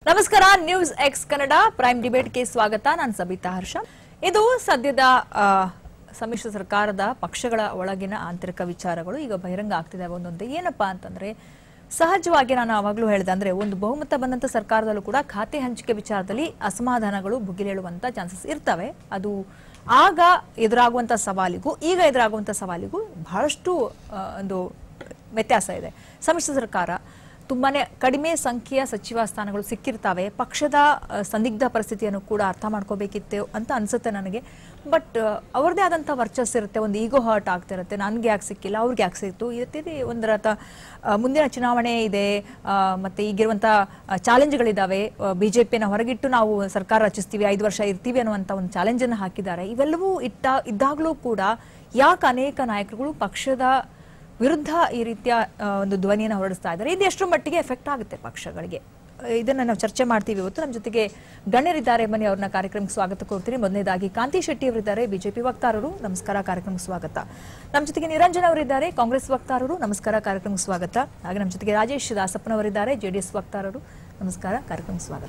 ನಮಸ್ಕಾರ news X Kannada prime ಡಿಬೇಟ್ಗೆ ಸ್ವಾಗತ ನಾನು ಸಬಿತಾ ಹರ್ಷ ಇದು ಸದ್ಯದ ಆ, ಸಮ್ಮಿಶ್ರ ಸರ್ಕಾರದ ಪಕ್ಷಗಳ ಒಳಗಿನ ಆಂತರಿಕ ವಿಚಾರಗಳು ಈಗ ಬಹಿರಂಗ ಆಗ್ತಿದೆ ಒಂದೊಂದು ಏನಪ್ಪಾ ಅಂತಂದ್ರೆ ಸಹಜವಾಗಿ ನಾನು ಆವಾಗಲೂ ಹೇಳಿದೆ ಅಂದ್ರೆ ಒಂದು ಬಹುಮತ ಬಂದಂತ ಸರ್ಕಾರದಲ್ಲೂ ಕೂಡ ಖಾತೆ ಹಂಚಿಕೆ ವಿಚಾರದಲ್ಲಿ ಅಸಮಾಧಾನಗಳು ಭುಗಿಲೇಳುವಂತ ಚಾನ್ಸಸ್ ಇರ್ತವೆ ಅದು ಆಗ ಎದುರಾಗುವಂತ ಸವಾಲಿಗೂ ಈಗ ಎದುರಾಗುವಂತ ಸವಾಲಿಗೂ ಬಹಳಷ್ಟು ಆ, ಒಂದು ವ್ಯತ್ಯಾಸ ಇದೆ ಸಮ್ಮಿಶ್ರ ಸರ್ಕಾರ ತುಂಬಾನೇ ಕಡಿಮೆ ಸಂಖ್ಯೆಯ ಸಚಿವ ಸ್ಥಾನಗಳು ಸಿಕ್ಕಿರ್ತಾವೆ ಪಕ್ಷದ ಆ, ಸಂದಿಗ್ಧ ಪರಿಸ್ಥಿತಿಯನ್ನು ಕೂಡ ಅರ್ಥ ಮಾಡ್ಕೋಬೇಕಿತ್ತು ಅಂತ ಅನ್ಸುತ್ತೆ ನನಗೆ ಬಟ್ ಅವ್ರದೇ ಆದಂಥ ವರ್ಚಸ್ ಇರುತ್ತೆ ಒಂದು ಈಗೋ ಹರ್ಟ್ ಆಗ್ತಿರುತ್ತೆ ನನಗೆ ಯಾಕೆ ಸಿಕ್ಕಿಲ್ಲ ಅವ್ರಿಗೆ ಯಾಕೆ ಸಿಕ್ತು ಈ ರೀತಿ ಒಂದರ ತ- ಆ, ಮುಂದಿನ ಚುನಾವಣೆ ಇದೆ ಆ, ಮತ್ತೆ ಈಗಿರುವಂಥ ಚಾಲೆಂಜ್ಗಳಿದ್ದಾವೆ ಬಿ ಜೆ ಪಿನ ಹೊರಗಿಟ್ಟು ನಾವು ಸರ್ಕಾರ ರಚಿಸ್ತೀವಿ ಐದು ವರ್ಷ ಇರ್ತೀವಿ ಅನ್ನುವಂಥ ಒಂದು ಚಾಲೆಂಜನ್ನು ಹಾಕಿದ್ದಾರೆ ಇವೆಲ್ಲವೂ ಇಟ್ಟ ಇದ್ದಾಗಲೂ ಕೂಡ ಯಾಕೆ ಅನೇಕ ನಾಯಕರುಗಳು ಪಕ್ಷದ ವಿರುದ್ಧ ಈ ರೀತಿಯ ಆ, ಒಂದು ಧ್ವನಿಯನ್ನು ಹೊರಡಿಸ್ತಾ ಇದ್ದಾರೆ ಇದು ಎಷ್ಟರ ಮಟ್ಟಿಗೆ ಎಫೆಕ್ಟ್ ಆಗುತ್ತೆ ಪಕ್ಷಗಳಿಗೆ ಆ, ಇದನ್ನ ನಾವು ಚರ್ಚೆ ಮಾಡ್ತೀವಿ ಇವತ್ತು ನಮ್ಮ ಜೊತೆಗೆ ಗಣ್ಯರಿದ್ದಾರೆ ಬನ್ನಿ ಅವ್ರನ್ನ ಕಾರ್ಯಕ್ರಮಕ್ಕೆ ಸ್ವಾಗತ ಕೋರ್ತೀನಿ ಮೊದಲನೇದಾಗಿ ಕಾಂತಿ ಶೆಟ್ಟಿ ಅವರಿದ್ದಾರೆ ಬಿಜೆಪಿ ವಕ್ತಾರರು ನಮಸ್ಕಾರ ಕಾರ್ಯಕ್ರಮಕ್ಕೆ ಸ್ವಾಗತ ನಮ್ಮ ಜೊತೆಗೆ ನಿರಂಜನ್ ಅವರಿದ್ದಾರೆ ಕಾಂಗ್ರೆಸ್ ವಕ್ತಾರರು ನಮಸ್ಕಾರ ಕಾರ್ಯಕ್ರಮಕ್ಕೆ ಸ್ವಾಗತ ಹಾಗೆ ನಮ್ಮ ಜೊತೆಗೆ ರಾಜೇಶ್ ದಾಸಪ್ಪನವರಿದ್ದಾರೆ ಜೆಡಿಎಸ್ ವಕ್ತಾರರು ನಮಸ್ಕಾರ ಕಾರ್ಯಕ್ರಮಕ್ಕೆ ಸ್ವಾಗತ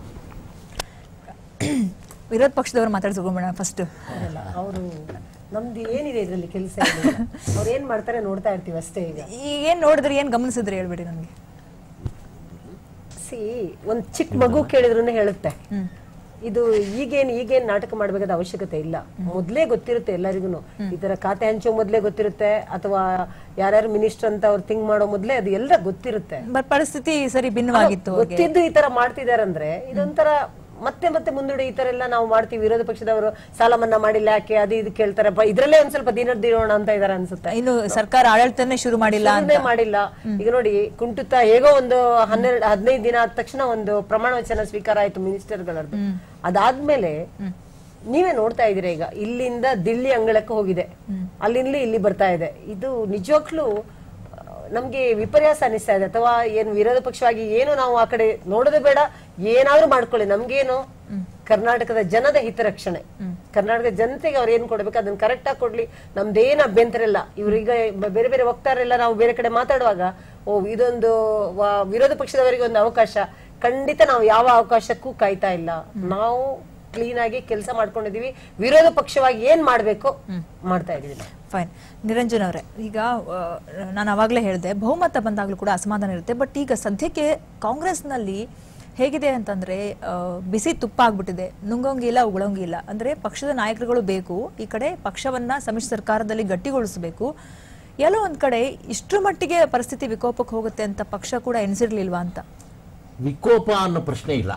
ವಿರೋಧ ಪಕ್ಷದವರು ಮಾತಾಡ್ಸ್ಕೊಂಬೋಣ ಫಸ್ಟ್ ಅಲ್ಲ ಅವರು ನಮ್ದು ಏನಿದೆ ಇದರಲ್ಲಿ ಕೆಲಸ ಅವ್ರು ಏನ್ ಮಾಡ್ತಾರೆ ನೋಡ್ತಾ ಇರ್ತೀವಿ ಅಷ್ಟೇ ಈಗ ಈಗ ಏನ್ ನೋಡಿದ್ರಿ ಏನ್ ಗಮನಿಸಿದ್ರಿ ಹೇಳ್ಬಿಡಿ ನನಗೆ ಸಿ ಒಂದ್ ಚಿಕ್ಕ ಮಗು ಕೇಳಿದ್ರು ಹೇಳುತ್ತೆ ಇದು ಈಗೇನ್ ಈಗೇನ್ ನಾಟಕ ಮಾಡ್ಬೇಕಾದ ಅವಶ್ಯಕತೆ ಇಲ್ಲ ಮೊದ್ಲೇ ಗೊತ್ತಿರುತ್ತೆ ಎಲ್ಲರಿಗೂ ಈ ತರ ಖಾತೆ ಹಂಚೋ ಮೊದ್ಲೇ ಗೊತ್ತಿರುತ್ತೆ ಅಥವಾ ಯಾರ್ಯಾರು ಮಿನಿಸ್ಟರ್ ಅಂತ ಅವ್ರು ಥಿಂಕ್ ಮಾಡೋ ಮೊದ್ಲೇ ಅದು ಎಲ್ಲ ಗೊತ್ತಿರುತ್ತೆ ಬಟ್ ಪರಿಸ್ಥಿತಿ ಸರಿ ಭಿನ್ನವಾಗಿತ್ತು ಅವ್ರಿಗೆ. ಗೊತ್ತಿದ್ದು ಈ ತರ ಮಾಡ್ತಿದಾರಂದ್ರೆ ಇದೊಂಥರ ಮತ್ತೆ ಮತ್ತೆ ಮುಂದೂಡಿ ಈ ತರ ಎಲ್ಲ ನಾವು ಮಾಡ್ತೀವಿ ವಿರೋಧ ಪಕ್ಷದವರು ಸಾಲ ಮನ್ನಾ ಮಾಡಿಲ್ಲ ಯಾಕೆ ಅದು ಇದು ಕೇಳ್ತಾರೆ ಪ- ಇದ್ರಲ್ಲೇ ಒಂದ್ ಸ್ವಲ್ಪ ದಿನ ದಿನೋಣ ಅಂತ ಇದಾರೆ ಅನ್ಸುತ್ತೆ ಇನ್ನು ಸರ್ಕಾರ ಆಡಳಿತನೇ ಶುರು ಮಾಡಿಲ್ಲ ಅಂತ ಸುಮ್ನೆ ಮಾಡಿಲ್ಲ ಈಗ ನೋಡಿ ಕುಂಟುತ್ತ ಹೇಗೋ ಒಂದು ಹನ್ನೆರಡು ಹದಿನೈದು ದಿನ ಆದ ತಕ್ಷಣ ಒಂದು ಪ್ರಮಾಣ ವಚನ ಸ್ವೀಕಾರ ಆಯ್ತು ಮಿನಿಸ್ಟರ್ಗಳದ್ದು ಅದಾದ್ಮೇಲೆ ನೀವೇ ನೋಡ್ತಾ ಇದೀರ ಈಗ ಇಲ್ಲಿಂದ ದಿಲ್ಲಿ ಅಂಗಳಕ್ಕೆ ಹೋಗಿದೆ ಅಲ್ಲಿಂದ ಇಲ್ಲಿ ಬರ್ತಾ ಇದೆ ಇದು ನಿಜವಾಗ್ಲೂ ಆ, ನಮ್ಗೆ ವಿಪರ್ಯಾಸ ಅನಿಸ್ತಾ ಇದೆ ಅಥವಾ ಏನು ವಿರೋಧ ಪಕ್ಷವಾಗಿ ಏನು ನಾವು ಆ ಕಡೆ ನೋಡೋದೇ ಬೇಡ ಏನಾದ್ರೂ ಮಾಡ್ಕೊಳ್ಳಿ ನಮ್ಗೇನು ಕರ್ನಾಟಕದ ಜನದ ಹಿತರಕ್ಷಣೆ ಕರ್ನಾಟಕದ ಜನತೆಗೆ ಅವ್ರು ಏನ್ ಕೊಡ್ಬೇಕು ಅದನ್ನ ಕರೆಕ್ಟ್ ಆಗಿ ಕೊಡ್ಲಿ ನಮ್ದೇನ್ ಅಭ್ಯಂತರ ಇಲ್ಲ ಇವ್ರೀಗ ಬ- ಬೇರೆ ಬೇರೆ ವಕ್ತಾರೆಲ್ಲ ನಾವು ಬೇರೆ ಕಡೆ ಮಾತಾಡುವಾಗ ಓ ಇದೊಂದು ವ- ವಿರೋಧ ಪಕ್ಷದವರಿಗೆ ಒಂದು ಅವಕಾಶ ಖಂಡಿತ ನಾವು ಯಾವ ಅವಕಾಶಕ್ಕೂ ಕಾಯ್ತಾ ಇಲ್ಲ ನಾವು ಕ್ಲೀನ್ ಆಗಿ ಕೆಲಸ ಮಾಡ್ಕೊಂಡಿದೀವಿ ವಿರೋಧ ಪಕ್ಷವಾಗಿ ಏನ್ ಮಾಡ್ಬೇಕು ಮಾಡ್ತಾ ಇದೀವಿ ನಾವು. ಫೈನ್ ನಿರಂಜನ್ ಅವರೇ ಈಗ ಆ, ನಾನು ಅವಾಗಲೇ ಹೇಳಿದೆ ಬಹುಮತ ಬಂದಾಗಲೂ ಕೂಡ ಅಸಮಾಧಾನ ಇರುತ್ತೆ ಬಟ್ ಈಗ ಸದ್ಯಕ್ಕೆ ಕಾಂಗ್ರೆಸ್ನಲ್ಲಿ ಹೇಗಿದೆ ಅಂತಂದ್ರೆ ಆ, ಬಿಸಿ ತುಪ್ಪ ಆಗ್ಬಿಟ್ಟಿದೆ ನುಂಗೋಂಗಿಲ್ಲ ಉಗುಳೋಂಗಿಲ್ಲ ಅಂದ್ರೆ ಪಕ್ಷದ ನಾಯಕರುಗಳು ಬೇಕು ಈ ಕಡೆ ಪಕ್ಷವನ್ನ ಸಮ್ಮಿಶ್ರ ಸರ್ಕಾರದಲ್ಲಿ ಗಟ್ಟಿಗೊಳಿಸಬೇಕು ಎಲ್ಲೋ ಒಂದ್ ಕಡೆ ಇಷ್ಟರ ಮಟ್ಟಿಗೆ ಪರಿಸ್ಥಿತಿ ವಿಕೋಪಕ್ಕೆ ಹೋಗುತ್ತೆ ಅಂತ ಪಕ್ಷ ಕೂಡ ಎನಿಸಿರ್ಲಿಲ್ವಾ ಅಂತ ವಿಕೋಪ ಅನ್ನೋ ಪ್ರಶ್ನೆ ಇಲ್ಲ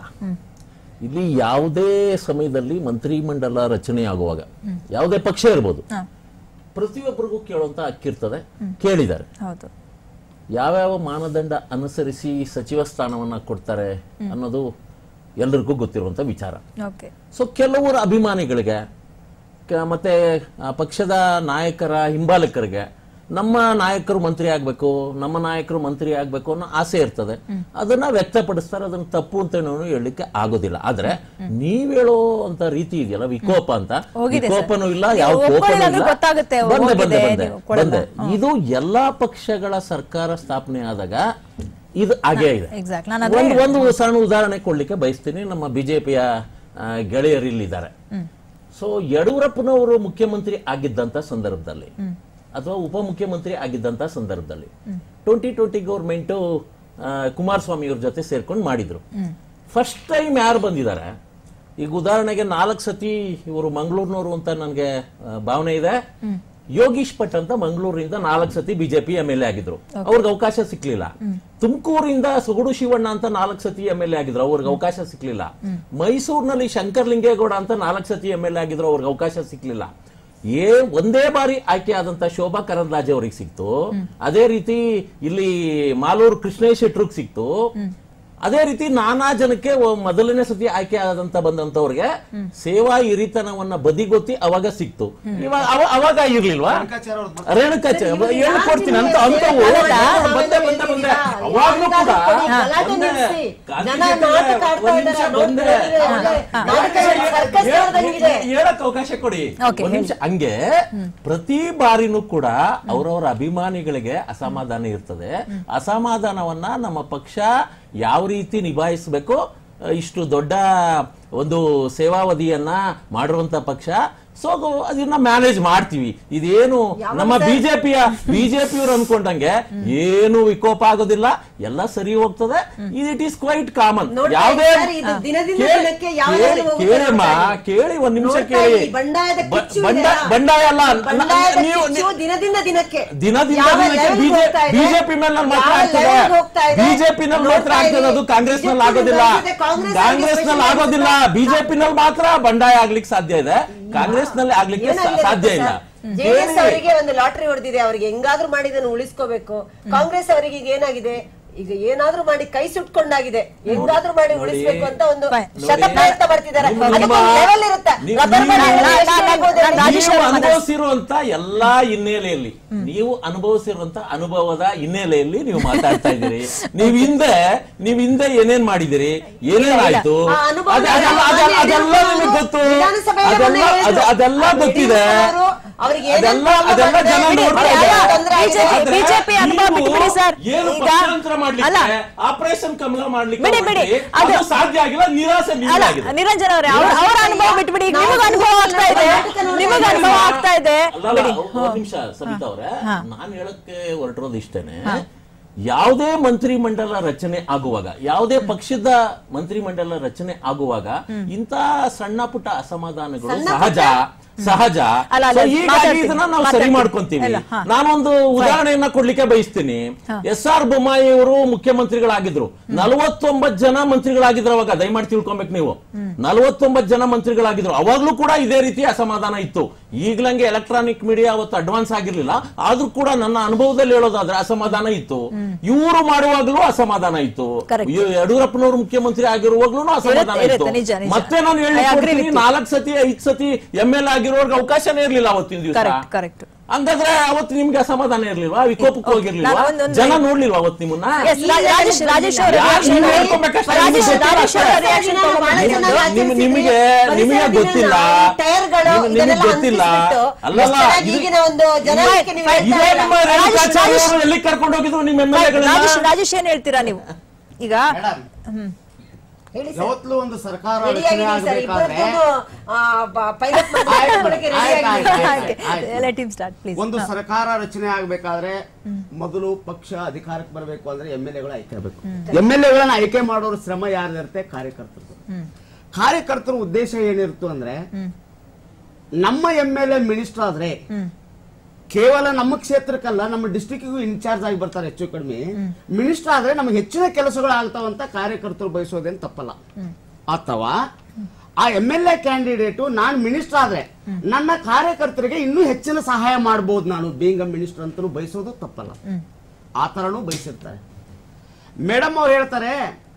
ಇಲ್ಲಿ ಯಾವುದೇ ಸಮಯದಲ್ಲಿ ಮಂತ್ರಿಮಂಡಲ ರಚನೆ ಆಗುವಾಗ ಯಾವುದೇ ಪಕ್ಷ ಇರ್ಬೋದು ಹಾ ಪ್ರತಿಯೊಬ್ಬರಿಗೂ ಕೇಳುವಂತ ಹಕ್ಕಿರ್ತದೆ ಕೇಳಿದ್ದಾರೆ ಹೌದು ಯಾವ್ಯಾವ ಮಾನದಂಡ ಅನುಸರಿಸಿ ಸಚಿವ ಸ್ಥಾನವನ್ನ ಕೊಡ್ತಾರೆ ಅನ್ನೋದು ಎಲ್ರಿಗೂ ಗೊತ್ತಿರುವಂತ ವಿಚಾರ ಓಕೆ ಸೊ ಕೆಲವರು ಅಭಿಮಾನಿಗಳಿಗೆ ಕ- ಮತ್ತೆ ಆ ಪಕ್ಷದ ನಾಯಕರ ಹಿಂಬಾಲಕರಿಗೆ ನಮ್ಮ ನಾಯಕರು ಮಂತ್ರಿ ಆಗ್ಬೇಕು ನಮ್ಮ ನಾಯಕರು ಮಂತ್ರಿ ಆಗ್ಬೇಕು ಅನ್ನೋ ಆಸೆ ಇರ್ತದೆ ಅದನ್ನ ವ್ಯಕ್ತಪಡಿಸ್ತಾರೆ ಅದನ್ನ ತಪ್ಪು ಅಂತ ನಾನು ಹೇಳಲಿಕ್ಕೆ ಆಗೋದಿಲ್ಲ ಆದ್ರೆ ನೀವ್ ಹೇಳೋ ಅಂತ ರೀತಿ ಇದೆಯಲ್ಲ ವಿಕೋಪ ಅಂತ ಹೋಗಿದೆ ವಿಕೋಪನೂ ಇಲ್ಲ ನೀವು ಯಾವ ಕೋಪನೂ ಒಪ್ಪಳಿಲ್ಲ ಅಂದ್ರೆ ಇಲ್ಲ ಗೊತ್ತಾಗುತ್ತೆ, ಬಂದೆ ಬಂದೆ ಹೋಗಿದೆ, ಬಂದೆ ನೀವು ಕೊಡಲ್ಲ. ಬಂದೆ ಇದು ಎಲ್ಲಾ ಪಕ್ಷಗಳ ಸರ್ಕಾರ ಸ್ಥಾಪನೆ ಆದಾಗ ಇದು ಹಾಗೇ ಇದೆ ಎಕ್ಸಾಕ್ಟ್ ನಾನು ಅದೇ ಒಂದು ಒಂದು ಸಣ್ಣ ಉದಾಹರಣೆ ಕೊಡ್ಲಿಕ್ಕೆ ಬಯಸ್ತೀನಿ ನಮ್ಮ ಬಿಜೆಪಿಯ ಗೆಳೆಯರು ಇಲ್ಲಿದ್ದಾರೆ ಸೊ ಯಡಿಯೂರಪ್ಪನವರು ಮುಖ್ಯಮಂತ್ರಿ ಆಗಿದ್ದಂತ ಸಂದರ್ಭದಲ್ಲಿ ಅಥವಾ ಉಪಮುಖ್ಯಮಂತ್ರಿ ಆಗಿದ್ದಂತ ಸಂದರ್ಭದಲ್ಲಿ ಟ್ವೆಂಟಿ ಟ್ವೆಂಟಿ ಗೌರ್ಮೆಂಟ್ ಕುಮಾರಸ್ವಾಮಿ ಅವ್ರ ಜೊತೆ ಸೇರ್ಕೊಂಡು ಮಾಡಿದ್ರು ಫಸ್ಟ್ ಟೈಮ್ ಯಾರು ಬಂದಿದ್ದಾರೆ ಈಗ ಉದಾಹರಣೆಗೆ ನಾಲ್ಕು ಸತಿ ಇವರು ಮಂಗಳೂರಿನವರು ಅಂತ ನನಗೆ ಭಾವನೆ ಇದೆ ಯೋಗೀಶ್ ಭಟ್ ಅಂತ ಮಂಗಳೂರಿಂದ ನಾಲ್ಕು ಸತಿ ಬಿಜೆಪಿ ಎಂ ಎಲ್ ಎ ಆಗಿದ್ರು ಅವ್ರಿಗೆ ಅವಕಾಶ ಸಿಕ್ಲಿಲ್ಲ ತುಮಕೂರಿಂದ ಸೊಗಡು ಶಿವಣ್ಣ ಅಂತ ನಾಲ್ಕು ಸತಿ ಎಂ ಎಲ್ ಎ ಆಗಿದ್ರು ಅವ್ರಿಗೆ ಅವಕಾಶ ಸಿಕ್ಲಿಲ್ಲ ಮೈಸೂರಿನಲ್ಲಿ ಶಂಕರ್ ಲಿಂಗೇಗೌಡ ಅಂತ ನಾಲ್ಕು ಸತಿ ಎಂ ಎಲ್ ಎ ಆಗಿದ್ರು ಅವ್ರಿಗೆ ಅವಕಾಶ ಸಿಕ್ಲಿಲ್ಲ ಏ ಒಂದೇ ಬಾರಿ ಆಯ್ಕೆ ಆದಂತ ಶೋಭಾ ಕರಂದ್ಲಾಜೆ ಅವ್ರಿಗೆ ಸಿಕ್ತು ಅದೇ ರೀತಿ ಇಲ್ಲಿ ಮಾಲೂರು ಕೃಷ್ಣೇಶ್ ಶೆಟ್ರಿಗೆ ಸಿಕ್ತು ಅದೇ ರೀತಿ ನಾನಾ ಜನಕ್ಕೆ ಒ- ಮೊದಲನೇ ಸತಿ ಆಯ್ಕೆ ಆದಂತ ಬಂದಂತವ್ರಿಗೆ ಸೇವಾ ಹಿರಿತನವನ್ನ ಬದಿಗೊತ್ತಿ ಅವಾಗ ಸಿಕ್ತು ಇವಾಗ ಅವ- ಅವಾಗ ಇರ್ಲಿಲ್ವಾ ರೇಣುಕಾಚಾರ್ಯ ಹೇಳ್ಕೊಡ್ತೀನಿ ಅಂತ ಅಂತವು ಬಂದೆ ಬಂದೆ ಬಂದೆ ಅವಾಗ್ಲೂ ಕೂಡ ಗಲಾಟೆ ಒಂದೇ ನಿಲ್ಸಿ. ಕಾರ್ತಿಕ್ ಜನ ಅವ್ರೆ, ನಾಟಕ ಆಡ್ತಾ ಒಂದ್ ನಿಮಿಷ ಇದ್ದಾರೆ, ಬಂದೆ. ನೋಡ್ತಾ ಇದ್ದಾರೆ. ನಾಟಕ ಸರ್ಕಸ್ ಹೇಳ್- ಆಡ್ದಂಗಿದೆ. ಹೇಳಕ್ ಅವಕಾಶ ಕೊಡಿ Okay, ಒಂದ್ ನಿಮಿಷ ಹಂಗೆ ಪ್ರತಿ ಬಾರಿನೂ ಕೂಡ ಅವರವರ ಅಭಿಮಾನಿಗಳಿಗೆ ಅಸಮಾಧಾನ ಇರ್ತದೆ ಅಸಮಾಧಾನವನ್ನ ನಮ್ಮ ಪಕ್ಷ ಯಾವ ರೀತಿ ನಿಭಾಯಿಸಬೇಕು ಆ, ಇಷ್ಟು ದೊಡ್ಡ ಒಂದು ಸೇವಾವಧಿಯನ್ನ ಮಾಡಿರುವಂತ ಪಕ್ಷ ಸೊ ಅದನ್ನ ಮ್ಯಾನೇಜ್ ಮಾಡ್ತೀವಿ ಇದೇನು ನಮ್ಮ ಬಿಜೆಪಿಯ ಬಿಜೆಪಿಯವ್ರು ಅನ್ಕೊಂಡಂಗೆ ಏನು ವಿಕೋಪ ಆಗೋದಿಲ್ಲ ಎಲ್ಲ ಸರಿ ಹೋಗ್ತದೆ ಇಟ್ ಈಸ್ ಕ್ವೈಟ್ ಕಾಮನ್ ನೋಡ್ತಾ ಯಾವುದೇ ಇದ್ದಾರೆ, ಇದು ದಿನದಿಂದ ಕೇಳಿ- ದಿನಕ್ಕೆ ಯಾವ ಕೇಳಿ- ಲೆವೆಲ್ಗೆ ಹೋಗುತ್ತೆ ಕೇಳಿಮ್ಮ ನೋಡ್ತಾ ಇದ್ದೀವಿ. ಕೇಳಿ ಒಂದ್ ನಿಮಿಷ ನೋಡ್ತಾ ಕೇಳಿ ಇದ್ದೀವಿ, ಬಂಡಾಯದ ಬ- ಕಿಚ್ಚು ಬಂಡ- ಇದೆಯಾ? ಬಂಡಾಯ ಅಲ್ಲ ನ- ಬಂಡಾಯದ ನೀವು ಕಿಚ್ಚು ದಿನದಿಂದ ದಿನಕ್ಕೆ ದಿನದಿಂದ ಯಾವ ದಿನಕ್ಕೆ level ಬಿಜೆ- ಹೋಗ್ತಾ ಇದೆ? ಬಿಜೆಪಿ ಮೇಲೆ ಮಾತ್ರ ಯಾವ ಆಗ್ತದೆ level ಹೋಗ್ತಾ ಇದೆ? ಬಿಜೆಪಿ ನಲ್ಲಿ ಮಾತ್ರ ನೋಡ್ತಾ ಆಗ್ತದೆ ಅದು ಇದ್ದೀವಿ. ಕಾಂಗ್ರೆಸ್ ನಲ್ಲಿ BJP ಆಗೋದಿಲ್ಲ ಬರ್ತಿದೆ, ಕಾಂಗ್ರೆಸ್ ಕಾಂಗ್ರೆಸ್ ಆಗಿ ನಲ್ಲಿ special ಆಗೋದಿಲ್ಲ ಆಗಿ ಬಿಜೆಪಿ ನಲ್ಲಿ ಮಾತ್ರ ಬಂಡಾಯ ಆಗ್ಲಿಕ್ಕೆ ಸಾಧ್ಯ ಇದೆ ಕಾಂಗ್ರೆಸ್ ನಲ್ಲಿ ಆಗ್ಲಿಕ್ಕೆ ಸಾ- ಏನಾಗಿದೆ ಸಾಧ್ಯ ಇಲ್ಲ ಜೆಡಿಎಸ್ ಹೇಳಿ. ಅವರಿಗೆ ಒಂದು ಲಾಟ್ರಿ ಹೊಡೆದಿದೆ ಅವ್ರಿಗೆ ಹೆಂಗಾದ್ರೂ ಮಾಡಿ ಇದನ್ನು ಉಳಿಸ್ಕೋಬೇಕು ಕಾಂಗ್ರೆಸ್ ಅವರಿಗೆ ಈಗ ಏನಾಗಿದೆ ಈಗ ಏನಾದ್ರೂ ಮಾಡಿ ಕೈ ಸುಟ್ಕೊಂಡಾಗಿದೆ ಹೆಂಗಾದ್ರೂ ಮಾಡಿ ಉಳಿಸ್ಬೇಕು ಅಂತ ಒಂದು Fine. ಶತ ಪ್ರಯತ್ನ ಬರ್ತಿದ್ದಾರೆ ನಿಮ್ಮ- ಅದಕ್ಕೊಂದು ಲೆವೆಲ್ ಇರುತ್ತೆ ನೀವು- ರಬ್ಬರ್ ನೀವು- ಬ್ಯಾಂಡ್ ಅಲ್ಲಿ ಎಷ್ಟು ನಾನು- ಆಗ್ಬೋದು ನಾನು ಹೇಳಿ? ರಾಜೇಶ್ ನೀವು ಅವ್ರ ಮಾತಾಡ್ಸಿ- ಅನುಭವಿಸಿರುವಂತ ಎಲ್ಲಾ ಹಿನ್ನೆಲೆಯಲ್ಲಿ ನೀವು ಅನುಭವಿಸಿರುವಂತ ಅನುಭವದ ಹಿನ್ನೆಲೆಯಲ್ಲಿ ನೀವು ಮಾತಾಡ್ತಾ ಇದ್ದೀರಿ ನೀವ್ ಹಿಂದೆ ನೀವ್ ಹಿಂದೆ ಏನೇನ್ ಮಾಡಿದಿರಿ ಏನೇನಾಯ್ತು ಆ ಅನುಭವ ಅದ- ಅದೆಲ್ಲ ಅದೆಲ್ಲ- ಅದೆಲ್ಲ ನಿಮಗೆ ಗೊತ್ತು ವಿಧಾನಸಭೆಯಲ್ಲಿ ಅದೆಲ್ಲ ಮೊನ್ನೆ ಹೇಳಿದ್ರು. ಅದು- ಅದೆಲ್ಲ ಆ ಗೊತ್ತಿದೆ ಯಡಿಯೂರಪ್ಪ ಅವರು ಅವ್ರಿಗೆ ಏನೇನ್ ಅದೆಲ್ಲ problem ಅದೆಲ್ಲ ಆಗಿದೆ, ಜನ ಬಿಡಿ, ನೋಡ್ತಾ ಅವ್ರಿಗೆ ಇದ್ದಾರೆ. ಯಾವ ತೊಂದ್ರೆ ಆಗಿದೆ? ಬಿಜೆಪಿ ಆದ್ರೆ ಬಿಜೆಪಿ ಅನುಭವ ನೀವು ಬಿಟ್ಬಿಡಿ ಸರ್. ಏನು ಈಗ- ಪಕ್ಷಾಂತರ ಅಲ್ಲ. ಮಾಡ್ಲಿಕ್ಕೆ ಆಪರೇಷನ್ ಕಮಲ ಮಾಡ್ಲಿಕ್ಕೆ ಬಿಡಿ, ಬಿಡಿ. ಹೊರಟ್ರಿ. ಅದು- ಅದು ಸಾಧ್ಯ ಆಗಿಲ್ಲ ನಿರಾಸೆ ಅಲ್ಲ ನಿಮ್ಗಾಗಿದೆ ನಿರಂಜನ್ ಅವರೇ ಅವ್ರ ಅವರ ಅನುಭವ ಬಿಟ್ಬಿಡಿ ಈಗ ನಿಮಗ ಅನುಭವ ಆಗ್ತಾ ಇದೆ ನಿಮಗ ಅನುಭವ ಆಗ್ತಾ ಇದೆ ಅಲ್ಲಲ್ಲ, ಬಿಡಿ ಒಂದ್ ನಿಮಿಷ ಸವಿತಾ ಅವ್ರೆ ನಾನ್ ಹೇಳಕ್ಕೆ ಹೊರಟಿರೋದು ಇಷ್ಟೇನೆ ಯಾವುದೇ ಮಂತ್ರಿಮಂಡಲ ರಚನೆ ಆಗುವಾಗ ಯಾವುದೇ ಪಕ್ಷದ ಮಂತ್ರಿಮಂಡಲ ರಚನೆ ಆಗುವಾಗ ಇಂತ ಸಣ್ಣ ಪುಟ್ಟ ಅಸಮಾಧಾನಗಳು ಸಹಜ ಸಹಜ ಅಲ್ಲ, ಅಲ್ಲ, So ಹೀಗಾಗಿ ಮಾತಾಡ್ತೀನಿ, ಇದನ್ನ ನಾವು ಸರಿ ಮಾತಾಡ್ತೀನಿ. ಮಾಡ್ಕೊಂತೀವಿ ಇಲ್ಲ, ಹಾ. ನಾನೊಂದು ಉದಾಹರಣೆಯನ್ನ ಕೊಡ್ಲಿಕ್ಕೆ ಬಯಸ್ತೀನಿ ಎಸ್ ಆರ್ ಬೊಮ್ಮಾಯಿ ಅವರು ಮುಖ್ಯಮಂತ್ರಿಗಳಾಗಿದ್ರು ನಲವತ್ತೊಂಬತ್ತು ಜನ ಮಂತ್ರಿಗಳಾಗಿದ್ರು ಅವಾಗ ದಯಮಾಡಿ ತಿಳ್ಕೊಬೇಕು ನೀವು ನಲವತ್ತೊಂಬತ್ತು ಜನ ಮಂತ್ರಿಗಳಾಗಿದ್ರು ಅವಾಗ್ಲೂ ಕೂಡ ಇದೇ ರೀತಿ ಅಸಮಾಧಾನ ಇತ್ತು ಈಗ್ಲಂಗೆ ಎಲೆಕ್ಟ್ರಾನಿಕ್ ಮೀಡಿಯಾ ಅವತ್ತು ಅಡ್ವಾನ್ಸ್ ಆಗಿರ್ಲಿಲ್ಲ ಆದ್ರೂ ಕೂಡ ನನ್ನ ಅನುಭವದಲ್ಲಿ ಹೇಳೋದಾದ್ರೆ ಅಸಮಾಧಾನ ಇತ್ತು ಇವರು ಮಾಡುವಾಗ್ಲೂ ಅಸಮಾಧಾನ ಇತ್ತು Correct. ಈ ಯಡಿಯೂರಪ್ಪನವರು ಮುಖ್ಯಮಂತ್ರಿ ಆಗಿರುವಾಗ್ಲೂ ಅಸಮಾಧಾನ ಇರುತ್ತೆ, ಇತ್ತು ನಿಜ, ನಿಜ. ಮತ್ತೆ ನಾನು I agree ಹೇಳಿ with you. ನಾಲ್ಕು ಸತಿ ಐದ್ ಸತಿ ಎಂ ಎಲ್ ಆಗಿರೋರ್ಗೆ ಅವಕಾಶನೇ ಇರ್ಲಿಲ್ಲ ಅವತ್ತಿನ ದಿವಸ ಕರೆಕ್ಟ್ ಕರೆಕ್ಟ್ ಹಂಗಾದ್ರೆ ಅವತ್ತು ನಿಮ್ಗೆ ಅಸಮಾಧಾನ ಇರ್ಲಿಲ್ವಾ ವಿಕೋಪಕ್ಕೆ ಹೋಗಿರ್ಲಿಲ್ವಾ ನಾನು ಒಂದು- ಒಂದು- ಜನ ನೋಡ್ಲಿಲ್ವಾ ಅವತ್ತು ನಿಮ್ಮನ್ನ ಎಸ್ ರಾಜೇಶ್ ರಾಜೇಶ್ ಅವರ ಯಾರು reaction ನೀವು ನೋಡಿ. ಹೇಳ್ಕೊಬೇಕಷ್ಟೇ, ರಾಜೇಶ್ ನಿಮ್ಗೆ ರಾಜೇಶ್ ಅವರ ಗೊತ್ತಿಲ್ಲ reaction ನಾವು ಬಹಳ ತಗೊಂಡು ಚೆನ್ನಾಗಿ ನಿಮ್- ಆಚರಿಸಿದ್ವಿ. ನಿಮಗೆ ನಿಮಗೆ ಪರಿಸರ ಗೊತ್ತಿಲ್ಲ ದಿನನ, ಈ ಟೈರ್ಗಳು ನಿಮ್- ನಿಮಗೆ ಇದನ್ನೆಲ್ಲ ಗೊತ್ತಿಲ್ಲ ಅಂಟಿಸ್ಬಿಟ್ಟು, ಅಲ್ಲಲ್ಲ ಎಷ್ಟು ಚೆನ್ನಾಗಿ ಇದು- ಈಗಿನ ಒಂದು ಜನರಿಗೆ ನೀವು ಹೇಳ್ತಾ ಇದೇ ಇಲ್ಲ. ನಿಮ್ಮ ರೇಣುಕಾಚಾರ್ಯ ಅವರು ಎಲ್ಲಿ ಕರ್ಕೊಂಡು ಹೋಗಿದ್ರು ನಿಮ್ಮ ಎಂ ಎಲ್ ರಾಜೇಶ್ ರಾಜೇಶ್ ಏನ್ ಹೇಳ್ತೀರಾ ನೀವು ಈಗ ಮೇಡಮ್ ಹೇಳಿ ಸರ್. ಯಾವತ್ತೂ ಒಂದು ಸರ್ಕಾರ ರೆಡಿ ರಚನೆ ಆಗಿದ್ದೀವಿ ಸರ್, ಆಗಬೇಕಾದ್ರೆ ಇಬ್ಬರದ್ದು, ಆ, ಬ- ಪೈಲಟ್ ಮಾಡಿ ಆಯ್ತು, ಹಾಕೊಳ್ಳೋಕೆ ರೆಡಿ ಆಯ್ತು, ಆಗಿದ್ದೀವಿ. ಆಯ್ತು, ಆಯ್ತು. ಲೆಟ್ ಹಿಮ್ ಸ್ಟಾರ್ಟ್ ಪ್ಲೀಸ್ ಒಂದು ಸರ್ಕಾರ ರಚನೆ ಆಗಬೇಕಾದ್ರೆ ಮೊದಲು ಪಕ್ಷ ಅಧಿಕಾರಕ್ಕೆ ಬರಬೇಕು ಅಂದ್ರೆ ಎಂ ಎಲ್ ಎಗಳು ಆಯ್ಕೆ ಆಗಬೇಕು ಎಂ ಎಲ್ ಎಗಳನ್ನ ಆಯ್ಕೆ ಮಾಡೋರು ಶ್ರಮ ಯಾರಿರುತ್ತೆ ಕಾರ್ಯಕರ್ತರು ಕಾರ್ಯಕರ್ತರ ಉದ್ದೇಶ ಏನಿರುತ್ತು ಅಂದ್ರೆ ನಮ್ಮ ಎಂ ಎಲ್ ಎ ಮಿನಿಸ್ಟರ್ ಆದ್ರೆ ಕೇವಲ ನಮ್ಮ ಕ್ಷೇತ್ರಕ್ಕಲ್ಲ ನಮ್ಮ ಡಿಸ್ಟಿಕ್ಗೂ ಇನ್ಚಾರ್ಜ್ ಆಗಿ ಬರ್ತಾರೆ ಹೆಚ್ಚು ಕಡಿಮೆ ಮಿನಿಸ್ಟರ್ ಆದ್ರೆ ನಮಗೆ ಹೆಚ್ಚಿನ ಕೆಲಸಗಳು ಆಗ್ತಾವಂತ ಕಾರ್ಯಕರ್ತರು ಬಯಸೋದೇನು ತಪ್ಪಲ್ಲ ಅಥವಾ ಆ ಎಂ ಎಲ್ ಎ ಕ್ಯಾಂಡಿಡೇಟು ನಾನು ಮಿನಿಸ್ಟರ್ ಆದ್ರೆ ನನ್ನ ಕಾರ್ಯಕರ್ತರಿಗೆ ಇನ್ನೂ ಹೆಚ್ಚಿನ ಸಹಾಯ ಮಾಡಬಹುದು ನಾನು ಬೀಂಗ್ ಮಿನಿಸ್ಟರ್ ಅಂತಲೂ ಬಯಸೋದು ತಪ್ಪಲ್ಲ ಆ ತರನೂ ಬಯಸಿರ್ತಾರೆ ಮೇಡಮ್ ಅವ್ರು ಹೇಳ್ತಾರೆ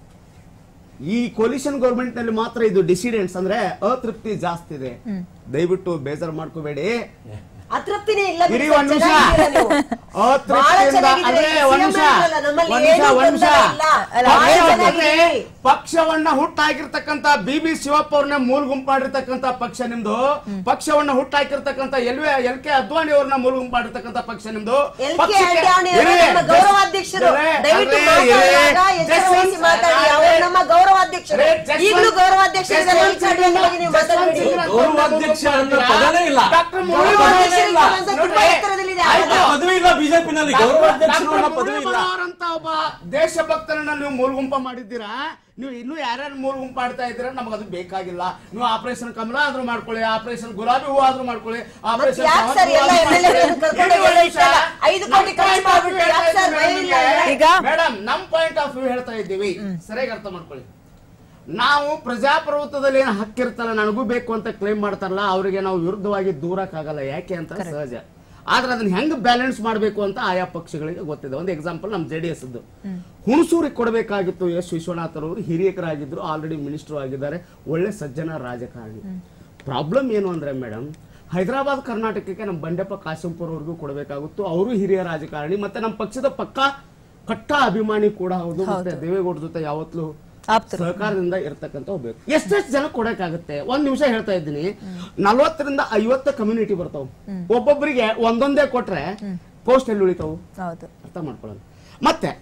ಈ ಕೊಲಿಷನ್ ಗೌರ್ಮೆಂಟ್ ನಲ್ಲಿ ಮಾತ್ರ ಇದು ಡಿಸಿಡೆಂಟ್ಸ್ ಅಂದ್ರೆ ಅತೃಪ್ತಿ ಜಾಸ್ತಿ ಇದೆ ದಯವಿಟ್ಟು ಬೇಜಾರು ಮಾಡ್ಕೋಬೇಡಿ ಅತೃಪ್ತಿನೇ ಇಲ್ಲ ಬಿಡಿ ಇರಿ ಸರ್, ಒಂದ್ ನಿಮಿಷ ಚೆನ್ನಾಗಿದ್ದೀರಾ ನೀವು. ಬಹಳ ಅತೃಪ್ತಿಯಿಂದ ಚೆನ್ನಾಗಿದ್ದೀರಾ. ಅಂದ್ರೆ ಒಂದ್ ನಿಮಿಷ CM ಇರಲ್ಲ, ನಮ್ಮಲ್ಲಿ ಒಂದ್ ನಿಮಿಷ ಏನೂ ಒಂದ್ ನಿಮಿಷ ಗೊಂದಲ ಇಲ್ಲ. ಅಲ್ಲ, ಬಹಳ ಪಕ್ಷ ಚೆನ್ನಾಗಿದ್ದೀರಿ. ಅಂದ್ರೆ ಪಕ್ಷವನ್ನ ಹುಟ್ಟಾಕಿರ್ತಕ್ಕಂತ ಬಿ ಬಿ ಶಿವಪ್ಪ ಅವ್ರನ್ನ ಮೂಲ ಗುಂಪು ಮಾಡಿರ್ತಕ್ಕಂತ ಪಕ್ಷ ನಿಮ್ದು ಪಕ್ಷವನ್ನ ಹುಟ್ಟಾಕಿರ್ತಕ್ಕಂತ ಎಲ್ ಎಲ್ ಕೆ ಅದ್ವಾನಿ ಅವ್ರನ್ನ ಮೂಲ ಗುಂಪು ಮಾಡಿರ್ತಕ್ಕಂತ ಪಕ್ಷ ನಿಮ್ದು ಎಲ್ ಕೆ ಪಕ್ಷಕ್ಕೆ- ಅಡ್ವಾಣಿ ಅವರು ಇರಿ, ನಮ್ಮ ಗೌರವಾಧ್ಯಕ್ಷರು ಇರಿ, ದಯವಿಟ್ಟು ಅರೆ, ಇರಿ, ಮಾತಾಡುವಾಗ ಎಚ್ಚರ just ವಹಿಸಿ one- ಮಾತಾಡಿ ಅರೆ, ಅವರು ನಮ್ಮ ಗೌರವಾಧ್ಯಕ್ಷರು ಅರೆ, just ಈಗಲೂ one- ಗೌರವಾಧ್ಯಕ್ಷರಿದ್ದಾರೆ just ಎಲ್ ಕೆ ಅಡ್ವಾಣಿ ಬಗ್ಗೆ ನೀವು just one ಮಾತಾಡಬೇಡಿ second. ಗೌರವಾಧ್ಯಕ್ಷ ಅನ್ನೋ ಪದನೇ ಇಲ್ಲ ಡಾಕ್ಟರ್ ಮುರಳಿ ಗೌರವಾಧ್ಯಕ್ಷರು ಮನೋಹರ್ ಅಂತ ತುಂಬಾ ನೋಡ್ರಿ, ಎತ್ತರದಲ್ಲಿದೆ. ಆಯ್ತು. ಪದವಿ ಇಲ್ಲ ಬಿಜೆಪಿನಲ್ಲಿ ಗೌರವಾಧ್ಯಕ್ಷರು ಅನ್ನೋ ಪದವಿ ಇಲ್ಲ ಅಂತ ಒಬ್ಬ ದೇಶಭಕ್ತರನ್ನ ನೀವು ಮೂಲಗುಂಪ ಮಾಡಿದ್ದೀರಾ ನೀವು ಇನ್ನೂ ಯಾರ್ಯಾರು ಮೂಲಗುಂಪ ಆಡ್ತಾ ಇದ್ದೀರಾ ನಮಗೆ ಅದು ಬೇಕಾಗಿಲ್ಲ ನೀವು ಆಪರೇಷನ್ ಕಮಲ ಆದ್ರೂ ಮಾಡ್ಕೊಳ್ಳಿ ಆಪರೇಷನ್ ಗುಲಾಬಿ ಹೂ ಆದ್ರೂ ಮಾಡ್ಕೊಳ್ಳಿ ಆಪರೇಷನ್ ಯಾಕ್ ಸರ್ ಎಲ್ಲ MLA ಗಳನ್ನು ಕರ್ಕೊಂಡು ಹೋಗಿ ಇಷ್ಟೆಲ್ಲ ಐದು ಕೋಟಿ ಖರ್ಚು ಮಾಡ್ಬಿಟ್ಟು ಯಾಕ್ ಸರ್ ಬೈಲಿಲ್ಲ ಅಂದ್ರೆ? ಈಗ- ಮೇಡಮ್ ನಮ್ ಪಾಯಿಂಟ್ ಆಫ್ ವ್ಯೂ ಹೇಳ್ತಾ ಇದ್ದೀವಿ ಸರಿಯಾಗಿ ಅರ್ಥ ಮಾಡ್ಕೊಳ್ಳಿ ನಾವು ಪ್ರಜಾಪ್ರಭುತ್ವದಲ್ಲಿ ಏನು ಹಕ್ಕಿರ್ತಲ್ಲ ನನಗೂ ಬೇಕು ಅಂತ ಕ್ಲೇಮ್ ಮಾಡ್ತಾರಲ್ಲ ಅವರಿಗೆ ನಾವು ವಿರುದ್ಧವಾಗಿ ದೂರಕ್ಕಾಗಲ್ಲ ಯಾಕೆ ಅಂತ ಸಹಜ ಆದ್ರೆ ಅದನ್ನ ಹೆಂಗ್ ಬ್ಯಾಲೆನ್ಸ್ ಮಾಡಬೇಕು ಅಂತ ಆಯಾ ಪಕ್ಷಗಳಿಗೆ ಗೊತ್ತಿದೆ ಒಂದು ಎಕ್ಸಾಂಪಲ್ ನಮ್ಮ ಜೆ ಡಿ ಎಸ್ ಹುಣಸೂರಿಗೆ ಕೊಡಬೇಕಾಗಿತ್ತು ಎಸ್ ವಿಶ್ವನಾಥ್ ಅವರು ಹಿರಿಯಕರಾಗಿದ್ರು ಆಲ್ರೆಡಿ ಮಿನಿಸ್ಟರ್ ಆಗಿದ್ದಾರೆ ಒಳ್ಳೆ ಸಜ್ಜನ ರಾಜಕಾರಣಿ ಪ್ರಾಬ್ಲಮ್ ಏನು ಅಂದ್ರೆ ಮೇಡಮ್ ಹೈದರಾಬಾದ್ ಕರ್ನಾಟಕಕ್ಕೆ ನಮ್ಮ ಬಂಡೆಪ್ಪ ಕಾಶಂಪುರ್ ಅವ್ರಿಗೂ ಕೊಡಬೇಕಾಗುತ್ತು ಅವರು ಹಿರಿಯ ರಾಜಕಾರಣಿ ಮತ್ತೆ ನಮ್ಮ ಪಕ್ಷದ ಪಕ್ಕ ಕಟ್ಟ ಅಭಿಮಾನಿ ಕೂಡ ಹೌದು ಮತ್ತೆ ದೇವೇಗೌಡ ಜೊತೆ ಯಾವತ್ತೂ ಆಪ್ತರು. ಸಹಕಾರದಿಂದ ಇರ್ತಕ್ಕಂಥ ಹೋಗ್ಬೇಕು ಎಷ್ಟೆಷ್ಟು ಜನ ಕೊಡಕ್ಕಾಗುತ್ತೆ ಒಂದ್ ನಿಮಿಷ ಹೇಳ್ತಾ ಇದ್ದೀನಿ ನಲ್ವತ್ತರಿಂದ ಐವತ್ತು ಕಮ್ಯುನಿಟಿ ಬರ್ತಾವ ಒಬ್ಬೊಬ್ಬರಿಗೆ ಒಂದೊಂದೇ ಕೊಟ್ರೆ ಪೋಸ್ಟ್ ಎಲ್ಲಿ ಉಳಿತಾವು ಹೌದು ಅರ್ಥ ಮಾಡ್ಕೊಳ್ಳೋಣ ಮತ್ತೆ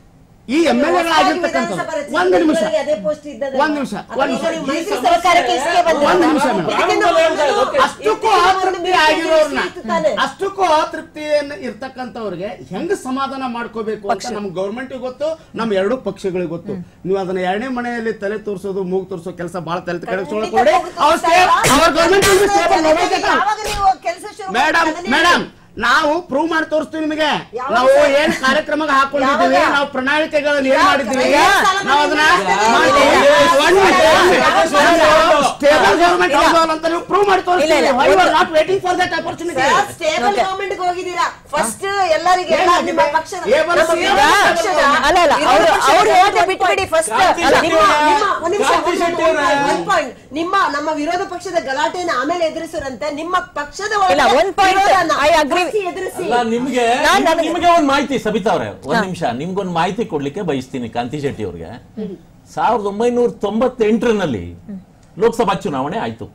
ಈ ಎಂ ಎಲ್ ಎಗಳಾಗಿರ್ತಕ್ಕಂಥದ್ದು ಒಂದು ನಿಮಿಷ ಅದೇ ಪೋಸ್ಟ್ ಇದ್ದದಲ್ಲ. ಒಂದ್ ನಿಮಿಷ ಒಂದ್ ನಿಮಿಷ ಈಗ ನೀವು ಮೈತ್ರಿ ಸರ್ಕಾರಕ್ಕೆ ಇಷ್ಟೇ ಬಂದಿರೋದು. ಒಂದ್ ನಿಮಿಷ ಮೇಡಮ್. ಇದಕ್ಕೆ ನಾವು ಒಂದು- ಅಷ್ಟಕ್ಕೂ ಅತೃಪ್ತಿ ಆಗಿರೋರ್ನ ಅಷ್ಟಕ್ಕೂ ಅತೃಪ್ತಿಯನ್ನು ಇರ್ತಕ್ಕಂಥವ್ರಿಗೆ ಹೆಂಗ್ ಸಮಾಧಾನ ಮಾಡ್ಕೋಬೇಕು ಅಂತ ನಮ್ ಗೌರ್ಮೆಂಟ್ ಗೊತ್ತು ನಮ್ ಎರಡೂ ಪಕ್ಷಗಳಿಗೆ ಗೊತ್ತು ನೀವು ಅದನ್ನ ಎರಡನೇ ಮನೆಯಲ್ಲಿ ತಲೆ ತೋರಿಸೋದು ಮೂಗ್ ತೋರಿಸೋ ಕೆಲಸ ಬಹಳ ತಲೆ ಕೆಡಿಸ್ಕೊಳಕ್ ಕೊಡಿ ಅವ್ರ ಗೌರ್ಮೆಂಟ್ ಯಾವಾಗ ನೀವು ಕೆಲಸ ಶುರು ಮೇಡಮ್ ಮಾಡ್ತೀರಿ? ಮೇಡಮ್ ನಾವು ಪ್ರೂವ್ ಮಾಡಿ ತೋರಿಸ್ತೀವಿ ನಿಮಗೆ ಯಾವಾಗ ನಾವು ಸರ್? ಏನ್ ಕಾರ್ಯಕ್ರಮ ಹಾಕೊಂಡಿದ್ದೀವಿ ಯಾವಾಗ? ನಾವು ಪ್ರಣಾಳಿಕೆಗಳನ್ನು ಏನ್ ಯಾವಾಗ? ಮಾಡಿದ್ದೀವಿ ಯಾವ ಸಾಲ ನಾವು ಅದನ್ನ ಮಾಡಿದ್ದೀವಿ? ಸ್ಟೇಬಲ್ ಗೌರ್ಮೆಂಟ್ ಅಂತ ನೀವು ಪ್ರೂವ್ ಮಾಡಿ ಇಲ್ಲ, ಇಲ್ಲ. ತೋರಿಸ್ತೀವಿ not waiting for that opportunity sir, stable government ಹೋಗಿದ್ದೀರಾ ಫಸ್ಟ್ ಎಲ್ಲರಿಗೆ ಎಲ್ಲ ನಿಮ್ಮ ಏನಾಗಿದೆ? ಪಕ್ಷದ ಏ ಬರೋ ನಮ್ಮ ಸಿ- ವಿರೋಧ ಪಕ್ಷದ ಅಲ್ಲ, ಅಲ್ಲ, ವಿರೋಧ ಅವ್ರು- ಪಕ್ಷದ ಅವ್ರು ಹೇಳೋದು ಒಂದು ಬಿಟ್ಬಿಡಿ first. point. ಅಲ್ಲ, ನಿಮ್ಮ- ನಿಮ್ಮ- ಒಂದ್ ನಿಮಿಷ, ಕ್ರಾಂತಿ ಒಂದ್ ಶೆಟ್ಟಿ point, ಅವರೇ. ಒಂದ್ point. ನಿಮ್ಮ ನಮ್ಮ ವಿರೋಧ ಪಕ್ಷದ ಗಲಾಟೆಯನ್ನು ಆಮೇಲೆ ಎದುರಿಸುರಂತೆ ನಿಮ್ಮ ಪಕ್ಷದ ಇಲ್ಲ, ಒಳಗೆ ಒಂದ್ point, ವಿರೋಧನ I agree. first ಎದುರಿಸಿ ಅಲ್ಲ ನಿಮ್ಗೆ ನಾನ್ ನಿಮ್- ನನಗೆ- ನಿಮ್ಗೆ ಒಂದ್ ಮಾಹಿತಿ ಸಬಿತಾ ಅವ್ರೆ ಒಂದ್ ನಿಮಿಷ ನಿಮ್ಗೊಂದ್ ಮಾಹಿತಿ ಕೊಡ್ಲಿಕ್ಕೆ ಬಯಸ್ತೀನಿ ಕಾಂತಿ ಶೆಟ್ಟಿ ಅವ್ರಿಗೆ ಸಾವಿರದ ಒಂಬೈನೂರ ತೊಂಬತ್ತೆಂಟರಲ್ಲಿ ಲೋಕಸಭಾ ಚುನಾವಣೆ ಆಯ್ತು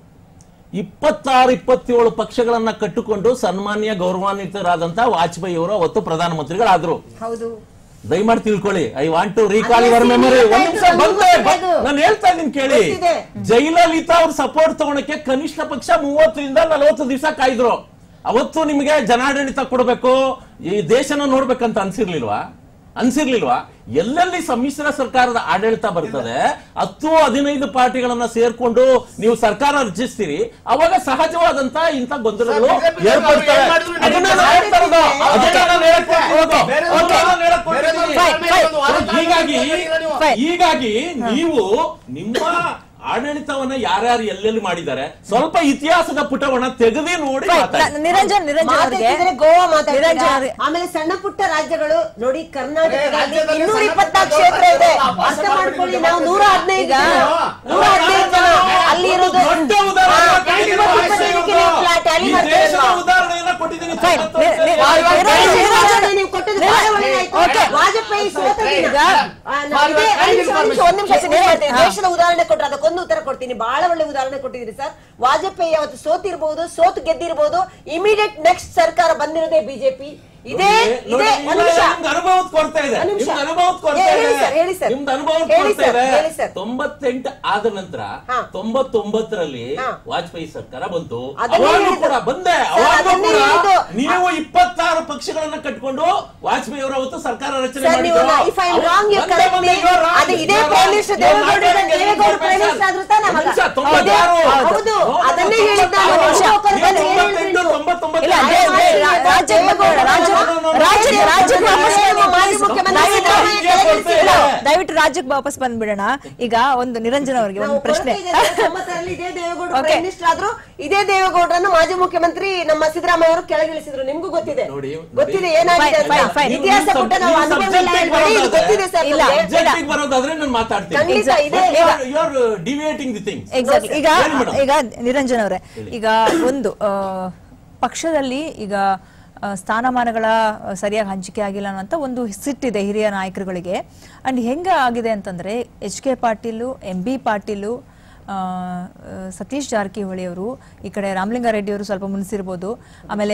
ಇಪ್ಪತ್ತಾರು ಇಪ್ಪತ್ತೇಳು ಪಕ್ಷಗಳನ್ನ ಕಟ್ಟಿಕೊಂಡು ಸನ್ಮಾನ್ಯ ಗೌರವಾನ್ವಿತರಾದಂತ ವಾಜಪೇಯಿ ಅವರು ಅವತ್ತು ಪ್ರಧಾನಮಂತ್ರಿಗಳಾದ್ರು ಹೌದು ದಯಮಾಡಿ ತಿಳ್ಕೊಳ್ಳಿ ಐ ವಾಂಟ್ ಟು ರೀಕಾಲ್ ಅದೇ ಯುವರ್ ಸೀನಿಯರ್ ಮೆಮೊರಿ ಒಂದ್ ಆಯ್ತು, ನಿಮಿಷ ನಮ್ಗೂ ಬಂದೆ ಗೊತ್ತಿದೆ. ನಾನು ಹೇಳ್ತಾ ಇದ್ದೀನಿ ಕೇಳಿ ಗೊತ್ತಿದೆ. ಜಯಲಲಿತಾ ಅವ್ರ ಸಪೋರ್ಟ್ ತಗೊಳಕ್ಕೆ ಕನಿಷ್ಠ ಪಕ್ಷ ಮೂವತ್ತರಿಂದ ನಲವತ್ತು ದಿವಸ ಕಾಯ್ದ್ರು ಅವತ್ತು ನಿಮಗೆ ಜನಾಡಳಿತ ಕೊಡಬೇಕು ಈ ದೇಶನ ನೋಡ್ಬೇಕಂತ ಅನ್ಸಿರ್ಲಿಲ್ವಾ ಅನ್ಸಿರ್ಲಿಲ್ವಾ ಎಲ್ಲೆಲ್ಲಿ ಸಮ್ಮಿಶ್ರ ಸರ್ಕಾರದ ಆಡಳಿತ ಬರ್ತದೆ ಹತ್ತು ಹದಿನೈದು ಪಾರ್ಟಿಗಳನ್ನ ಸೇರ್ಕೊಂಡು ನೀವು ಸರ್ಕಾರ ರಚಿಸ್ತೀರಿ ಅವಾಗ ಸಹಜವಾದಂತ ಇಂಥ ಗೊಂದಲಗಳು ಸರ್, BJP ಏರ್ಪಡ್ತವೆ ಏನ್ ಮಾಡಿದ್ರು ಅದನ್ನ ನಡೆಯುತ್ತೆ. ನಾನು ಹೇಳ್ತಾ ಇರೋದು. ಅದನ್ನ ನಾನು ಹೇಳಕ್ ಹೊರಟಿರೋದು. ಬೇರೆ ಅದನ್ನ ನಾನು ಹೇಳಕ್ ಬೇರೆ ಹೊರಟಿದ್ದೀನಿ. Fine, fine. ಹೀಗಾಗಿ Fine. ಹೀಗಾಗಿ ನೀವು ನಿಮ್ಮ ಆಡಳಿತವನ್ನ ಯಾರ್ಯಾರು ಎಲ್ಲೆಲ್ಲಿ ಮಾಡಿದ್ದಾರೆ ಸ್ವಲ್ಪ ಇತಿಹಾಸದ ಪುಟವನ್ನ ತೆಗೆದೇ ನೋಡಿ Fine. ಮಾತಾಡಿ. ನ- ನಿರಂಜನ್ ನಿರಂಜನ್ ಅವ್ರಿಗೆ ಮಾತಾಡ್ತಿದ್ರೆ ಗೋವಾ ನಿರಂಜನ್ ಮಾತಾಡ್ತೀರಾ ಅವ್ರಿಗೆ- ಆಮೇಲೆ ಸಣ್ಣ ಪುಟ್ಟ ರಾಜ್ಯಗಳು ನೋಡಿ ಏ, ಕರ್ನಾಟಕದಲ್ಲಿ ರಾಜ್ಯದಲ್ಲಿ ಇನ್ನೂರ ಸಣ್ಣ ಇಪ್ಪತ್ನಾಲ್ಕು ಪುಟ್ಟ ಕ್ಷೇತ್ರ ಇದೆ ದೊಡ್ಡ ಅರ್ಥ ದೊಡ್ಡ ಮಾಡ್ಕೊಳ್ಳಿ ದೊಡ್ಡ ನಾವು ನೂರ ಹದಿನೈದು ಈಗ- ಜನ ನೂರ ಹದಿನೈದು ಜನ ಅಲ್ಲಿ ಇರೋದು ದೊಡ್ಡ ಉದಾಹರಣೆ ಹಾ, ಕೊಟ್ಟಿದ್ದೀನಿ ಇಪ್ಪತ್ತು ವಾಯ್ಸ್ ಜನಕ್ಕೆ ಇರೋದು. ನೀವು ಫ್ಲಾಟ್ ಅಲ್ಲಿ ಈ ಮಾಡ್ತೀರಲ್ವಾ? ದೇಶದ ಉದಾಹರಣೆಯನ್ನ ಕೊಟ್ಟಿದ್ದೀನಿ Fine. ತೊಂಬತ್ತು ನಿ- ನಿ- ವರ್ಷದಲ್ಲಿ. ನಿರಂಜನ್- ಉದಾಹರಣೆ ನೀವು ಕೊಟ್ಟದ್ದು ಬಹಳ ಒಳ್ಳೆದಾಯ್ತು. Okay. ವಾಜಪೇಯಿ ಸೋತ ದಿನ. ಈಗ- ಆ, ನಾನು ಇದೇ- ಒಂದ್ ನಿಮಿಷ, ಒಂದ್ ನಿಮಿಷ, ಒಂದ್ ನಿಮಿಷ ಅಷ್ಟೇ ಹೇಳ್ತೀನಿ. ದೇಶದ ಉದಾಹರಣೆ ಕೊಟ್ರೆ ಅದಕ್ಕೊಂದು ಉತ್ತರ ಕೊಡ್ತೀನಿ ಬಹಳ ಒಳ್ಳೆ ಉದಾಹರಣೆ ಕೊಟ್ಟಿದ್ದೀರಿ ಸರ್ ವಾಜಪೇಯಿ ಅವತ್ತು ಸೋತಿರ್ಬೋದು ಸೋತು ಗೆದ್ದಿರ್ಬೋದು ಇಮಿಡಿಯೇಟ್ ನೆಕ್ಸ್ಟ್ ಸರ್ಕಾರ ಬಂದಿರೋದೇ ಬಿಜೆಪಿ ಇದೇ ನೋಡಿ, ಇದೇ ಇಲ್ಲ, ಒಂದ್ ನಿಮಿಷ ನಿಮ್ಗೆ ಅನುಭವದ ಕೊರತೆ ಇದೆ ಒಂದ್ ನಿಮಿಷ. ನಿಮ್ಗೆ ಅನುಭವದ ಕೊರತೆ ಹೇಳಿ ಇದೆ ಸರ್, ಹೇಳಿ ಸರ್. ನಿಮ್ದು ಅನುಭವದ ಹೇಳಿ ಕೊರತೆ ಸರ್, ಇದೆ ಹೇಳಿ ಸರ್. ತೊಂಬತ್ತೆಂಟು ಆದ ನಂತರ ಹಾ. ತೊಂಬತ್ತೊಂಬತ್ತರಲ್ಲಿ ಹಾ. ವಾಜಪೇಯಿ ಸರ್ಕಾರ ಬಂತು ಅದನ್ನೇ ಅವಾಗ್ಲೂ ಹೇಳಿದ್ದು. ಕೂಡ ಬಂದೆ ಸರ್, ಅವಾಗ್ಲೂ ಅದನ್ನೇ ಕೂಡ ಹೇಳಿದ್ದು. ನೀವು ಇಪ್ಪತ್ತಾರು ಪಕ್ಷಗಳನ್ನ ಕಟ್ಕೊಂಡು ವಾಜಪೇಯಿ ಅವರು ಅವತ್ತು ಸರ್ಕಾರ ರಚನೆ ಸರ್ ನೀವು ಮಾಡಿದ್ರು. ಇಫ್ ಐ ಅವಾಗ ರಾಂಗ್ ಯು ಬಂದೆ, ಕರೆಕ್ಟ್ ಬಂದೆ, you are wrong. ಅದು ಇದೇ You are prime wrong. Minister You are not Devegowda getting Devegowda information. Prime minister ಆದ್ರೂ ತಾನೇ ಒಂದ್ ಅವಾಗ? ನಿಮಿಷ, ತೊಂಬತ್ತಾರು. ಹೌದು ಹೌದು, ಅದನ್ನೇ ತೊಂಬತ್ತಾರು. ಹೇಳಿದ್ದು ನಾನು ನೀವು ಶಿವಕುಮಾರ್ ಏನು ತೊಂಬತ್ತೆಂಟು, ಹೇಳಿದ್ರು? ತೊಂಬತ್ತೊಂಬತ್ತು ಇಲ್ಲ, ಆಯ್ತು. ಅದೇ- ಅದೇ ರಾ- ರಾಜ್ಯಕ್ಕೆ ಬಂದ್ಬಿಡೋಣ. ರಾಜ್ಯ- ರಾಜ್ಯ- ರಾಜ್ಯಕ್ಕೆ ವಾಪಸ್ ಬನ್ನಿ. ಮಾಜಿ ಮುಖ್ಯಮಂತ್ರಿ ದಯವಿಟ್ಟು- ಸಿದ್ದರಾಮಯ್ಯ ಇಲ್ಲ, ಕೆಳಗಿಳಿಸಿದ್ರು. ದಯವಿಟ್ಟು ರಾಜ್ಯಕ್ಕೆ ವಾಪಸ್ ಬಂದ್ಬಿಡೋಣ ಈಗ ಒಂದು ನಿರಂಜನ್ ಅವರಿಗೆ ನಾವು ಒಂದು ಪ್ರಶ್ನೆ ಕೊರತೆ ಇದೆ ಸರ್, ತೊಂಬತ್ತರಲ್ಲಿ ಇದೇ ದೇವೇಗೌಡ Okay. ಪ್ರೈಮ್ ಮಿನಿಸ್ಟರ್ ಆದ್ರು ಇದೇ ದೇವೇಗೌಡರನ್ನು ಮಾಜಿ ಮುಖ್ಯಮಂತ್ರಿ ನಮ್ಮ ಸಿದ್ದರಾಮಯ್ಯ ಅವರು ಕೆಳಗಿಳಿಸಿದ್ರು ನಿಮ್ಗೂ ಗೊತ್ತಿದೆ ನೋಡಿ, ನೋಡಿ. ಗೊತ್ತಿದೆ ಏನಾಗಿದೆ Fine, ಅಂತ. fine. ಇತಿಹಾಸ ನೀವು ಕೊಟ್ಟ ನಾವು ನೀವು ಅನುಭವ ಎಲ್ಲ subject ಹೇಳ್ಬೇಡಿ, ಇದು ಬರೋದಾದ್ರೆ- ಗೊತ್ತಿದೆ ಸರ್ ಇಲ್ಲ. ನಮ್ಗೆ. Subject ಗೆ ಬರೋದಾದ್ರೆ ನಾನು ಮಾತಾಡ್ತೀನಿ ಖಂಡಿತ ಇದೆ. You are deviating the things exact ಈಗ ಹೇಳಿ madam. ಈಗ ನಿರಂಜನ್ ಅವರೇ ಈಗ ಒಂದು ಆ, ಪಕ್ಷದಲ್ಲಿ ಈಗ ಆ, ಸ್ಥಾನಮಾನಗಳ ಆ, ಸರಿಯಾಗಿ ಹಂಚಿಕೆ ಆಗಿಲ್ಲ ಅನ್ನೋಂಥ ಒಂದು ಸಿಟ್ಟಿದೆ ಹಿರಿಯ ನಾಯಕರುಗಳಿಗೆ ಅಂಡ್ ಹೆಂಗೆ ಆಗಿದೆ ಅಂತಂದ್ರೆ H K Patil M B Patil ಆ, ಆ, ಸತೀಶ್ ಜಾರಕಿಹೊಳಿ ಅವರು ಈ ಕಡೆ ರಾಮಲಿಂಗಾರೆಡ್ಡಿ ಅವರು ಸ್ವಲ್ಪ ಮುನ್ಸಿರ್ಬೋದು ಆಮೇಲೆ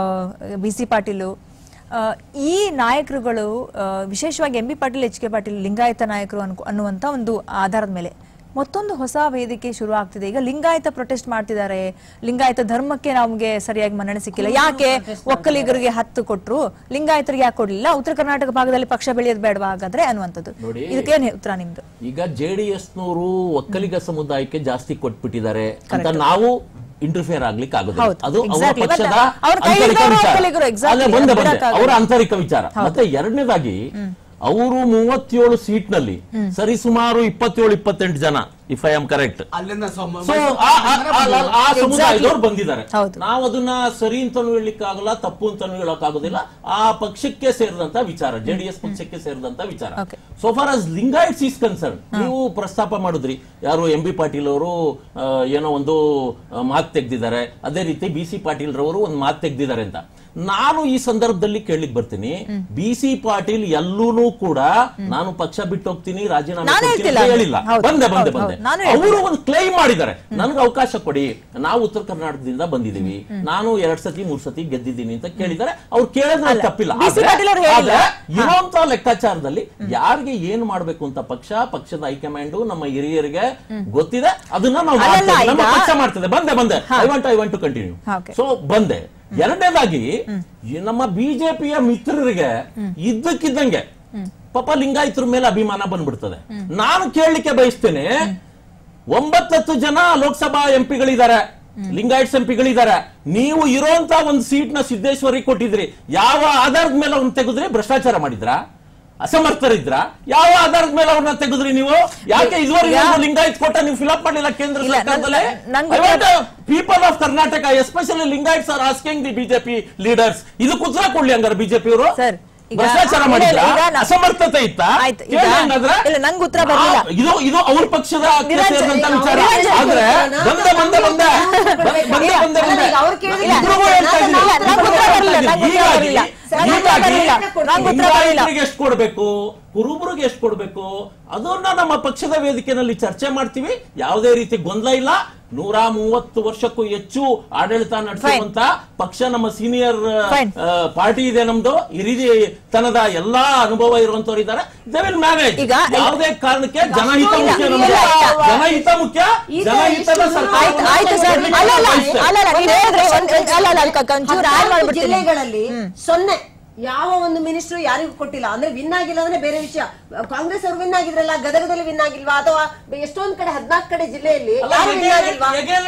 ಬಿ ಸಿ ಪಾಟೀಲು ಆ, ಈ ನಾಯಕರುಗಳು ಆ, ವಿಶೇಷವಾಗಿ M B Patil H K Patil Lingayat ನಾಯಕರು ಅನ್ಕೊ ಅನ್ನುವಂಥ ಒಂದು ಆಧಾರದ ಮೇಲೆ ಮತ್ತೊಂದು ಹೊಸ ವೇದಿಕೆ ಶುರು ಆಗ್ತಿದೆ ಈಗ ಲಿಂಗಾಯತ ಪ್ರೊಟೆಸ್ಟ್ ಮಾಡ್ತಿದ್ದಾರೆ ಲಿಂಗಾಯತ ಧರ್ಮಕ್ಕೆ ನಮಗೆ ಸರಿಯಾಗಿ ಮನ್ನಣೆ ಸಿಕ್ಕಿಲ್ಲ ಯಾಕೆ ಒಕ್ಕಲಿಗರಿಗೆ ಹತ್ತು ಕೊಟ್ರು ಲಿಂಗಾಯತರಿಗೆ ಯಾಕೆ ಕೊಡ್ಲಿಲ್ಲ ಉತ್ತರ ಕರ್ನಾಟಕ ಭಾಗದಲ್ಲಿ ಪಕ್ಷ ಬೆಳೆಯೋದು ಬೇಡವಾ ಹಾಗಾದ್ರೆ ಅನ್ನುವಂಥದ್ದು ನೋಡಿ. ಇದಕ್ಕೇನು ಉತ್ತರ ನಿಮ್ದು ಈಗ ಜೆ ಡಿ ಎಸ್ನವರು ಒಕ್ಕಲಿಗ ಸಮುದಾಯಕ್ಕೆ ಜಾಸ್ತಿ ಕೊಟ್ಬಿಟ್ಟಿದ್ದಾರೆ ಅಂತ ನಾವು ಇಂಟರ್ಫಿಯರ್ ಆಗ್ಲಿಕ್ಕೆ ಆಗುದಿಲ್ಲ ಹೌದು, ಅದು ಅವರ exactly. ಪಕ್ಷದ But ಅವ್ರ ಕೈ ಆಂತರಿಕ ಹಿಡಿದವರು ವಿಚಾರ ಒಕ್ಕಲಿಗರು, exactly. ಅಲ್ಲೇ ಬಂದೆ ಬಂದೆ ಬಿಡಕ್ಕಾಗಲ್ಲ. ಅವರ ಆಂತರಿಕ ವಿಚಾರ ಮತ್ತೆ ಎರಡನೇದಾಗಿ ಅವರು ಮೂವತ್ತೇಳು ಸೀಟ್ ನಲ್ಲಿ ಸರಿ ಸುಮಾರು ಇಪ್ಪತ್ತೇಳು ಇಪ್ಪತ್ತೆಂಟು ಜನ ಇಫ್ ಐ ಆಮ್ ಕರೆಕ್ಟ್ ಅಲ್ಲಿಂದ ಸಮ- ಸೊ ಆ ಸಮುದಾಯದವ್ರು ಬಂದಿದ್ದಾರೆ ಹೌದು. ನಾವು ಅದನ್ನ ಸರಿ ಅಂತಾನು ಹೇಳಲಿಕ್ಕಾಗಲ್ಲ ತಪ್ಪು ಅಂತಾನು ಹೇಳಕ್ಕಾಗೋದಿಲ್ಲ ಆ ಪಕ್ಷಕ್ಕೆ ಸೇರಿದಂತ ವಿಚಾರ ಜೆಡಿಎಸ್ ಪಕ್ಷಕ್ಕೆ ಸೇರಿದಂತ ವಿಚಾರ Okay. So far as Lingayats is concern ನೀವು ಪ್ರಸ್ತಾಪ ಮಾಡಿದ್ರಿ ಯಾರು ಎಂ ಬಿ ಪಾಟೀಲ್ ಅವರು ಆ, ಏನೋ ಒಂದು ಮಾತು ತೆಗ್ದಿದ್ದಾರೆ ಅದೇ ರೀತಿ ಬಿ ಸಿ ಪಾಟೀಲ್ ರವರು ಒಂದು ಮಾತು ತೆಗ್ದಿದ್ದಾರೆ ಅಂತ ನಾನು ಈ ಸಂದರ್ಭದಲ್ಲಿ ಕೇಳಲಿಕ್ ಬರ್ತೀನಿ ಬಿ ಸಿ ಪಾಟೀಲ್ ಎಲ್ಲೂನು ಕೂಡ ನಾನು ಪಕ್ಷ ಬಿಟ್ಟು ಹೋಗ್ತೀನಿ ರಾಜೀನಾಮೆ ನಾನು ಕೊಡ್ತೀನಿ ಹೇಳ್ತಿಲ್ಲ. ಅಂತ ಹೇಳಿಲ್ಲ ಹೌದು, ಬಂದೆ ಬಂದೆ ಹೌದು, ಬಂದೆ ನಾನು ಅವರು ಒಂದು ಕ್ಲೈಮ್ ಮಾಡಿದ್ದಾರೆ ನನ್ಗೆ ಅವಕಾಶ ಕೊಡಿ ನಾವು ಉತ್ತರ ಕರ್ನಾಟಕದಿಂದ ಬಂದಿದ್ದೀವಿ ನಾನು ಎರಡ್ ಸತಿ ಮೂರ್ ಸತಿ ಗೆದ್ದಿದ್ದೀನಿ ಅಂತ ಕೇಳಿದ್ದಾರೆ ಅವ್ರು ಕೇಳಿದ್ರೆ ಅಲ್ಲ, ತಪ್ಪಿಲ್ಲ ಬಿ ಸಿ ಆದ್ರೆ- ಪಾಟೀಲ್ ಅವ್ರು ಹೇಳಿಲ್ಲ. ಆದ್ರೆ ಇರುವಂತ ಲೆಕ್ಕಾಚಾರದಲ್ಲಿ ಯಾರಿಗೆ ಏನ್ ಮಾಡ್ಬೇಕು ಅಂತ ಪಕ್ಷ ಪಕ್ಷದ ಹೈಕಮಾಂಡ್ ನಮ್ಮ ಹಿರಿಯರಿಗೆ ಗೊತ್ತಿದೆ ಅದನ್ನ ನಾವು ಅಲ್ಲಲ್ಲ, ಮಾಡ್ತೇವೆ. ನಮ್ಮ ಈಗ- ಪಕ್ಷ ಮಾಡ್ತದೆ ಬಂದೆ ಬಂದೆ I want I want to continue ಹಾ, okay. ಸೊ ಬಂದೆ ಎರಡನೇದಾಗಿ ಈ ನಮ್ಮ ಬಿಜೆಪಿಯ ಮಿತ್ರರಿಗೆ ಇದ್ದಕ್ಕಿದ್ದಂಗೆ ಪಾಪ ಲಿಂಗಾಯತರ ಮೇಲೆ ಅಭಿಮಾನ ಬಂದ್ಬಿಡ್ತದೆ ನಾನು ಕೇಳಲಿಕ್ಕೆ ಬಯಸ್ತೇನೆ ಒಂಬತ್ತತ್ತು ಜನ ಲೋಕಸಭಾ ಎಂಪಿಗಳಿದ್ದಾರೆ ಲಿಂಗಾಯಟ್ಸ್ ಎಂಪಿಗಳಿದ್ದಾರೆ ನೀವು ಇರೋಂತ ಒಂದು ಸೀಟ್ ನ ಸಿದ್ದೇಶ್ವರಿಗೆ ಕೊಟ್ಟಿದ್ರಿ ಯಾವ ಆಧಾರದ ಮೇಲೆ ಅವ್ರನ್ನ ತೆಗೆದ್ರಿ ಭ್ರಷ್ಟಾಚಾರ ಮಾಡಿದ್ರ ಅಸಮರ್ಥರಿದ್ರ ಯಾವ ಆಧಾರದ ಮೇಲೆ ಅವ್ರನ್ನ ತೆಗೆದ್ರಿ ನೀವು ಯಾಕೆ ಇದುವರೆಗೆ ಈಗ- ಲಿಂಗಾಯತ್ ಕೋಟ ನೀವು ಫಿಲಪ್ ಮಾಡಿಲ್ಲ ಕೇಂದ್ರ ಇಲ್ಲ, ಸರ್ಕಾರದಲ್ಲಿ ನನ್- ನನ್ಗೆ people of Karnataka especially Lingayats are asking the BJP leaders ಇದು ಉತ್ತರ ಕೊಡ್ಲಿ ಹಂಗಾರೆ ಬಿಜೆಪಿ ಅವರು ಸರ್, ಈಗ- ಭ್ರಷ್ಟಾಚಾರ ಇಲ್ಲ, ಮಾಡಿದ್ರ ಇಲ್ಲ, ಈಗ ನಾ- ಅಸಮರ್ಥತೆ ಇತ್ತ ಆಯ್ತು, ಈಗ- ಇಲ್ಲ, ನಂಗ್ ಉತ್ತರ ಬರ್ಲಿಲ್ಲ. ಇದು ಇದು ಅವ್ರ ಪಕ್ಷದ ನಿರಂಜನ್, ಸೇರಿದಂತ ಈಗ ವಿಚಾರ ನಿರಂಜನ್ ಆದ್ರೆ ನಾನು- ಬಂದೆ ಬಂದೆ ಬಂದೆ ಬಂದೆ ಬಂದೆ ಬಂದೆ ಅಲ್ಲ, ಈಗ ಅವ್ರು ಕೇಳಿದ್ರೆ ಇಬ್ರಿಗೂ ಹೇಳ್ತಾ ಇದ್ದೀನಿ. ಇಲ್ಲ, ನಂಗ್ ಉತ್ತರ ಬರ್ಲಿಲ್ಲ, ನಂಗ್ ಉತ್ತರ ಹೀಗಾಗಿ- ಬರ್ಲಿಲ್ಲ. ನಂಗ್ ಉತ್ತರ ಹೀಗಾಗಿ ಬರ್ಲಿಲ್ಲ. ನಂಗ್ ಉತ್ತರ ಬರ್ಲಿಲ್ಲ. ಲಿಂಗಾಯತರಿಗೆ ಎಷ್ಟು ಕೊಡ್ಬೇಕು ಕುರುಬರಿಗೆ ಎಷ್ಟು ಕೊಡ್ಬೇಕು ಅದನ್ನ ನಮ್ಮ ಪಕ್ಷದ ವೇದಿಕೆಯಲ್ಲಿ ಚರ್ಚೆ ಮಾಡ್ತೀವಿ ಯಾವುದೇ ರೀತಿ ಗೊಂದಲ ಇಲ್ಲ ನೂರ ಮೂವತ್ತು ವರ್ಷಕ್ಕೂ ಹೆಚ್ಚು ಆಡಳಿತ ನಡೆಸುವಂತ ಪಕ್ಷ ನಮ್ಮ ಸೀನಿಯರ್ Fine. ಪಾರ್ಟಿ ಇದೆ ನಮ್ದು ಹಿರಿತನದ ಎಲ್ಲಾ ಅನುಭವ ಇರುವಂತವ್ರು ಇದ್ದಾರೆ ದೇ ವಿಲ್ ಮ್ಯಾನೇಜ್ ಈಗ- ಯಾವುದೇ ಕಾರಣಕ್ಕೆ ಜನಹಿತ ಇಲ್ಲ, ಮುಖ್ಯ ಇಲ್ಲ, ನಮ್ಗೆ ಇಲ್ಲ. ಜನಹಿತ ಮುಖ್ಯ ಈಗ ಜನಹಿತದ ಇಷ್ಟು ಸರ್ಕಾರ ಆಯ್ತು ಆಯ್ತು ಸರ್ ಅಲ್ಲ ಅಲ್ಲ ಅಲ್ಲ ಅಲ್ಲ ನೀವ್ ಹೇಳಿದ್ರೆ ಒಂದ್- ಒಂದ್- ಅಲ್ಲ ಅಲ್ಲ ಅಲ್ಲ ಒಂಚೂರು ಆಡ್ ಹದಿನಾಲ್ಕು ಮಾಡ್ಬಿಡ್ತೀನಿ ಜಿಲ್ಲೆಗಳಲ್ಲಿ ಸೊನ್ನೆ ಯಾವ ಒಂದು ಮಿನಿಸ್ಟ್ರು ಯಾರಿಗೂ ಕೊಟ್ಟಿಲ್ಲ ಅಂದ್ರೆ ವಿನ್ ಆಗಿಲ್ಲ ಅಂದ್ರೆ ಬೇರೆ ವಿಷಯ ಕಾಂಗ್ರೆಸ್ ಅವರು ವಿನ್ ಆಗಿದ್ರಲ್ಲ ಗದಗದಲ್ಲಿ ವಿನ್ ಆಗಿಲ್ವಾ ಅಥವಾ ಎಷ್ಟೊಂದ್ ಕಡೆ ಹದಿನಾಲ್ಕು ಕಡೆ ಜಿಲ್ಲೆಯಲ್ಲಿ ಯಾರು ವಿನ್ ಆಗಿಲ್ವಾ